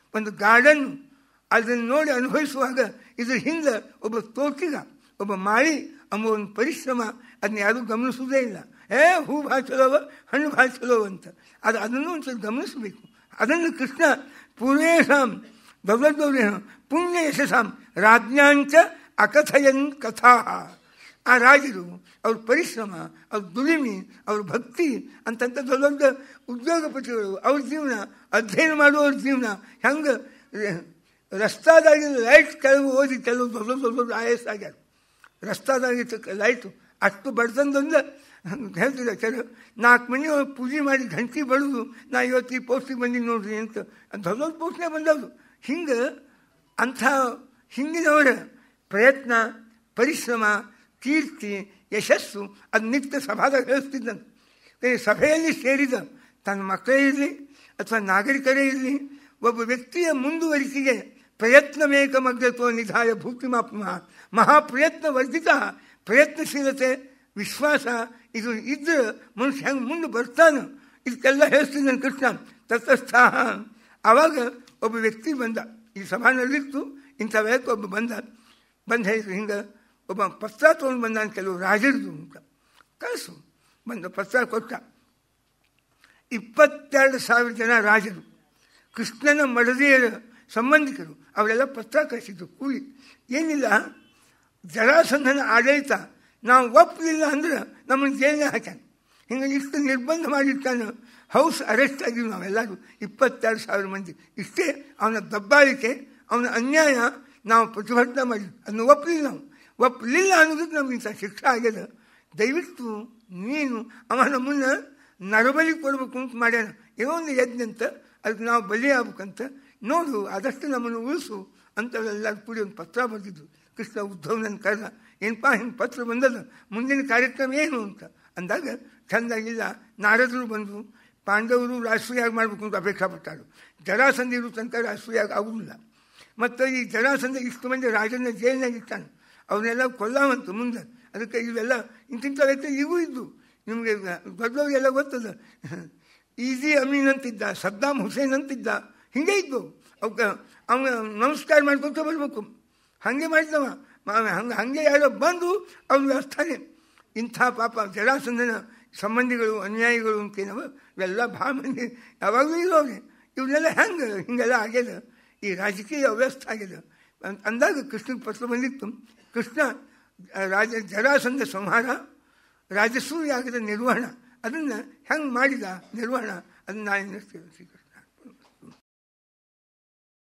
ಒಂದು ಗಾರ್ಡನ್ ಅದನ್ನು ನೋಡಿ ಅನುಭವಿಸುವಾಗ ಇದ್ರ ಹಿಂದೆ ಒಬ್ಬ ತೋಟಿಗ ಒಬ್ಬ ಮಾಳಿ ಎಂಬ ಒಂದು ಪರಿಶ್ರಮ ಅದನ್ನ ಯಾರೂ ಗಮನಿಸುವುದೇ ಇಲ್ಲ ಏ ಹೂ ಭಾಳ ಚಲೋವ ಹಣ್ಣು ಭಾಳ ಚಲೋ ಅಂತ ಅದು ಅದನ್ನು ಒಂದು ಸ್ವಲ್ಪ ಗಮನಿಸಬೇಕು ಅದನ್ನು ಕೃಷ್ಣ ಪೂರ್ವೇಶಾಂ ದೌಲದ್ದೌರೇಣ ಪುಣ್ಯ ಯಶಸಾಂ ರಾಜ್ಞಾಂಚ ಅಕಥಯನ್ ಕಥಾ ಆ ರಾಜರು ಅವ್ರ ಪರಿಶ್ರಮ ಅವ್ರ ದುಡಿಮೆ ಅವ್ರ ಭಕ್ತಿ ಅಂತಂತ ದೊಡ್ಡ ದೊಡ್ಡ ಉದ್ಯೋಗಪತಿಗಳು ಅವ್ರ ಜೀವನ ಅಧ್ಯಯನ ಮಾಡುವವ್ರ ಜೀವನ ಹೆಂಗೆ ರಸ್ತಾದಾಗಿ ಲೈಟ್ ಕೆಲವು ಓದಿ ಕೆಲವು ದೊಡ್ಡ ದೊಡ್ಡ ದೊಡ್ಡ ಐ ಎಸ್ ಆಗ್ಯಾರ ರಸ್ತಾದಾಗಿ ಲೈಟು ಅಷ್ಟು ಬಡ್ತಂದಂದ್ರೆ ಹೇಳ್ತಿದ್ದೆ ಕೆಲವು ನಾಲ್ಕು ಮನೆ ಪೂಜೆ ಮಾಡಿ ಗಂಟೆ ಬಡದು ನಾ ಇವತ್ತು ಈ ಪೋಸ್ಟಿಗೆ ಬಂದೀನಿ ನೋಡ್ರಿ ಅಂತ ದೊಡ್ಡ ದೊಡ್ಡ ಪೋಸ್ಟ್ನೇ ಬಂದವರು ಹಿಂಗೆ ಅಂಥ ಹಿಂದಿನವರ ಪ್ರಯತ್ನ ಪರಿಶ್ರಮ ಕೀರ್ತಿ ಯಶಸ್ಸು ಅದು ನಿತ್ಯ ಸಭಾದಾಗ ಹೇಳಿಸ್ತಿದ್ದಂತೆ ಸಭೆಯಲ್ಲಿ ಸೇರಿದ ತನ್ನ ಮಕ್ಕಳೇ ಇರಲಿ ಅಥವಾ ನಾಗರಿಕರೇ ಇರಲಿ ಒಬ್ಬ ವ್ಯಕ್ತಿಯ ಮುಂದುವರಿಕೆಗೆ ಪ್ರಯತ್ನಮೇಕಮಗ್ರತ್ವ ನಿಧಾಯ ಭೂತಿಮಾಪ್ಮ ಮಹಾಪ್ರಯತ್ನ ವರ್ಧಿತ ಪ್ರಯತ್ನಶೀಲತೆ ವಿಶ್ವಾಸ ಇದು ಇದ್ರೆ ಮನುಷ್ಯ ಹೆಂಗೆ ಮುಂದೆ ಬರ್ತಾನೆ ಇದಕ್ಕೆಲ್ಲ ಹೇಳ್ತಿದ್ದಾನೆ ಕೃಷ್ಣ ತತಸ್ಥ ಆವಾಗ ಒಬ್ಬ ವ್ಯಕ್ತಿ ಬಂದ ಈ ಸಭಾನಲ್ಲಿತ್ತು ಇಂಥ ವ್ಯಕ್ತಿ ಒಬ್ಬ ಬಂದ ಬಂದು ಹೇಳಿದ್ರು ಹಿಂಗೆ ಒಬ್ಬ ಪತ್ರ ತೊಗೊಂಡು ಬಂದಾನ ಕೆಲವು ರಾಜರದು ಅಂತ ಕಳಿಸು ಬಂದ ಪತ್ರ ಕೊಟ್ಟ ಇಪ್ಪತ್ತೆರಡು ಸಾವಿರ ಜನ ರಾಜರು ಕೃಷ್ಣನ ಮಡದಿಯರ ಸಂಬಂಧಿಕರು ಅವರೆಲ್ಲ ಪತ್ರ ಕಳಿಸಿದ್ರು ಕೂಲಿ ಏನಿಲ್ಲ ಜರಾಸಂಧನ ಆಡಳಿತ ನಾವು ಒಪ್ಪಲಿಲ್ಲ ಅಂದ್ರೆ ನಮ್ಮನ್ನು ಜೈಲಿನ ಹಾಕ್ಯಾನ ಹಿಂಗೆ ಇಷ್ಟು ನಿರ್ಬಂಧ ಮಾಡಿರ್ತಾನೆ ಹೌಸ್ ಅರೆಸ್ಟ್ ಆಗಿವಿ ನಾವೆಲ್ಲರೂ ಇಪ್ಪತ್ತೆರಡು ಸಾವಿರ ಮಂದಿ ಇಷ್ಟೇ ಅವನ ದಬ್ಬಾಳಿಕೆ ಅವನ ಅನ್ಯಾಯ ನಾವು ಪ್ರತಿಭಟನೆ ಮಾಡಿ ಅದನ್ನು ಒಪ್ಪಲಿಲ್ಲ ನಾವು ಒಪ್ಪಲಿಲ್ಲ ಅನ್ನೋದಕ್ಕೆ ನಮ್ಗೆ ಇಂಥ ಶಿಕ್ಷೆ ಆಗ್ಯದ ದಯವಿಟ್ಟು ನೀನು ಅವ ನಮ್ಮನ್ನು ನರಬಲಿ ಕೊಡಬೇಕು ಅಂತ ಮಾಡ್ಯಾನ ಏನೋ ಒಂದು ಯಜ್ಞ ಅಂತ ಅದಕ್ಕೆ ನಾವು ಬಲಿ ಆಗ್ಬೇಕಂತ ನೋಡು ಆದಷ್ಟು ನಮ್ಮನ್ನು ಉಳಿಸು ಅಂತ ಎಲ್ಲರೂ ಕೂಡಿ ಒಂದು ಪತ್ರ ಬರೆದಿದ್ದು ಕೃಷ್ಣ ಉದ್ಧವನನ್ನು ಕರೆದ ಏನಪ್ಪ ಹಿಂಗೆ ಪತ್ರ ಬಂದದ ಮುಂದಿನ ಕಾರ್ಯಕ್ರಮ ಏನು ಅಂತ ಅಂದಾಗ ಚೆಂದಾಗಿಲ್ಲ ನಾರದರು ಬಂದರು ಪಾಂಡವರು ರಾಷ್ಟ್ರೀಯಾಗಿ ಮಾಡಬೇಕು ಅಂತ ಅಪೇಕ್ಷೆ ಪಟ್ಟಾರು ಜರಾಸಂಧ ಇರೋ ತನಕ ರಾಷ್ಟ್ರೀಯಾಗಿ ಆಗುವುದಿಲ್ಲ ಮತ್ತು ಈ ಜರಾಸಂಧ ಇಷ್ಟು ಮಂದಿ ರಾಜನ ಜೈಲಿನಾಗ ಇರ್ತಾನೆ ಅವನ್ನೆಲ್ಲ ಕೊಲ್ಲಾವಂತು ಮುಂದೆ ಅದಕ್ಕೆ ಇವೆಲ್ಲ ಇಂತಿಂಥ ವ್ಯಕ್ತಿ ಈಗೂ ಇದ್ದು ನಿಮಗೆ ದೊಡ್ಡವರಿಗೆಲ್ಲ ಗೊತ್ತದ ಈಜಿ ಅಮೀನ್ ಅಂತಿದ್ದ ಸದ್ದಾಮ್ ಹುಸೇನ್ ಅಂತಿದ್ದ ಹಿಂಗೆ ಇದ್ದು ಅವಕ್ಕೆ ಅವನ ನಮಸ್ಕಾರ ಮಾಡ್ಕೊತ ಬರ್ಬೇಕು ಹಾಗೆ ಮಾಡಿದವ ಹಂಗೆ ಹಾಗೆ ಯಾರೋ ಬಂದು ಅವ್ರು ವ್ಯವಸ್ಥಾನೆ ಇಂಥ ಪಾಪ ಜರಾಸಂಧನ ಸಂಬಂಧಿಗಳು ಅನ್ಯಾಯಿಗಳು ಅಂತೇನವ ಇವೆಲ್ಲ ಭಾಳ ಮಂದಿ ಯಾವಾಗಲೂ ಇರೋವ್ರೆ ಇವನ್ನೆಲ್ಲ ಹೆಂಗೆ ಹಿಂಗೆಲ್ಲ ಆಗ್ಯದ ಈ ರಾಜಕೀಯ ಅವ್ಯವಸ್ಥೆ ಆಗ್ಯದ ಅಂದಾಗ ಕೃಷ್ಣ ಪತ್ರ ಬಂದಿತ್ತು ಕೃಷ್ಣ ರಾಜ ಜರಾಸಂಧ ಸಂಹಾರ ರಾಜಸೂಯಾಗದ ನಿರ್ವಹಣ ಅದನ್ನು ಹೆಂಗೆ ಮಾಡಿದ ನಿರ್ವಹಣ ಅದನ್ನು ನಾನು ಶ್ರೀಕೃಷ್ಣ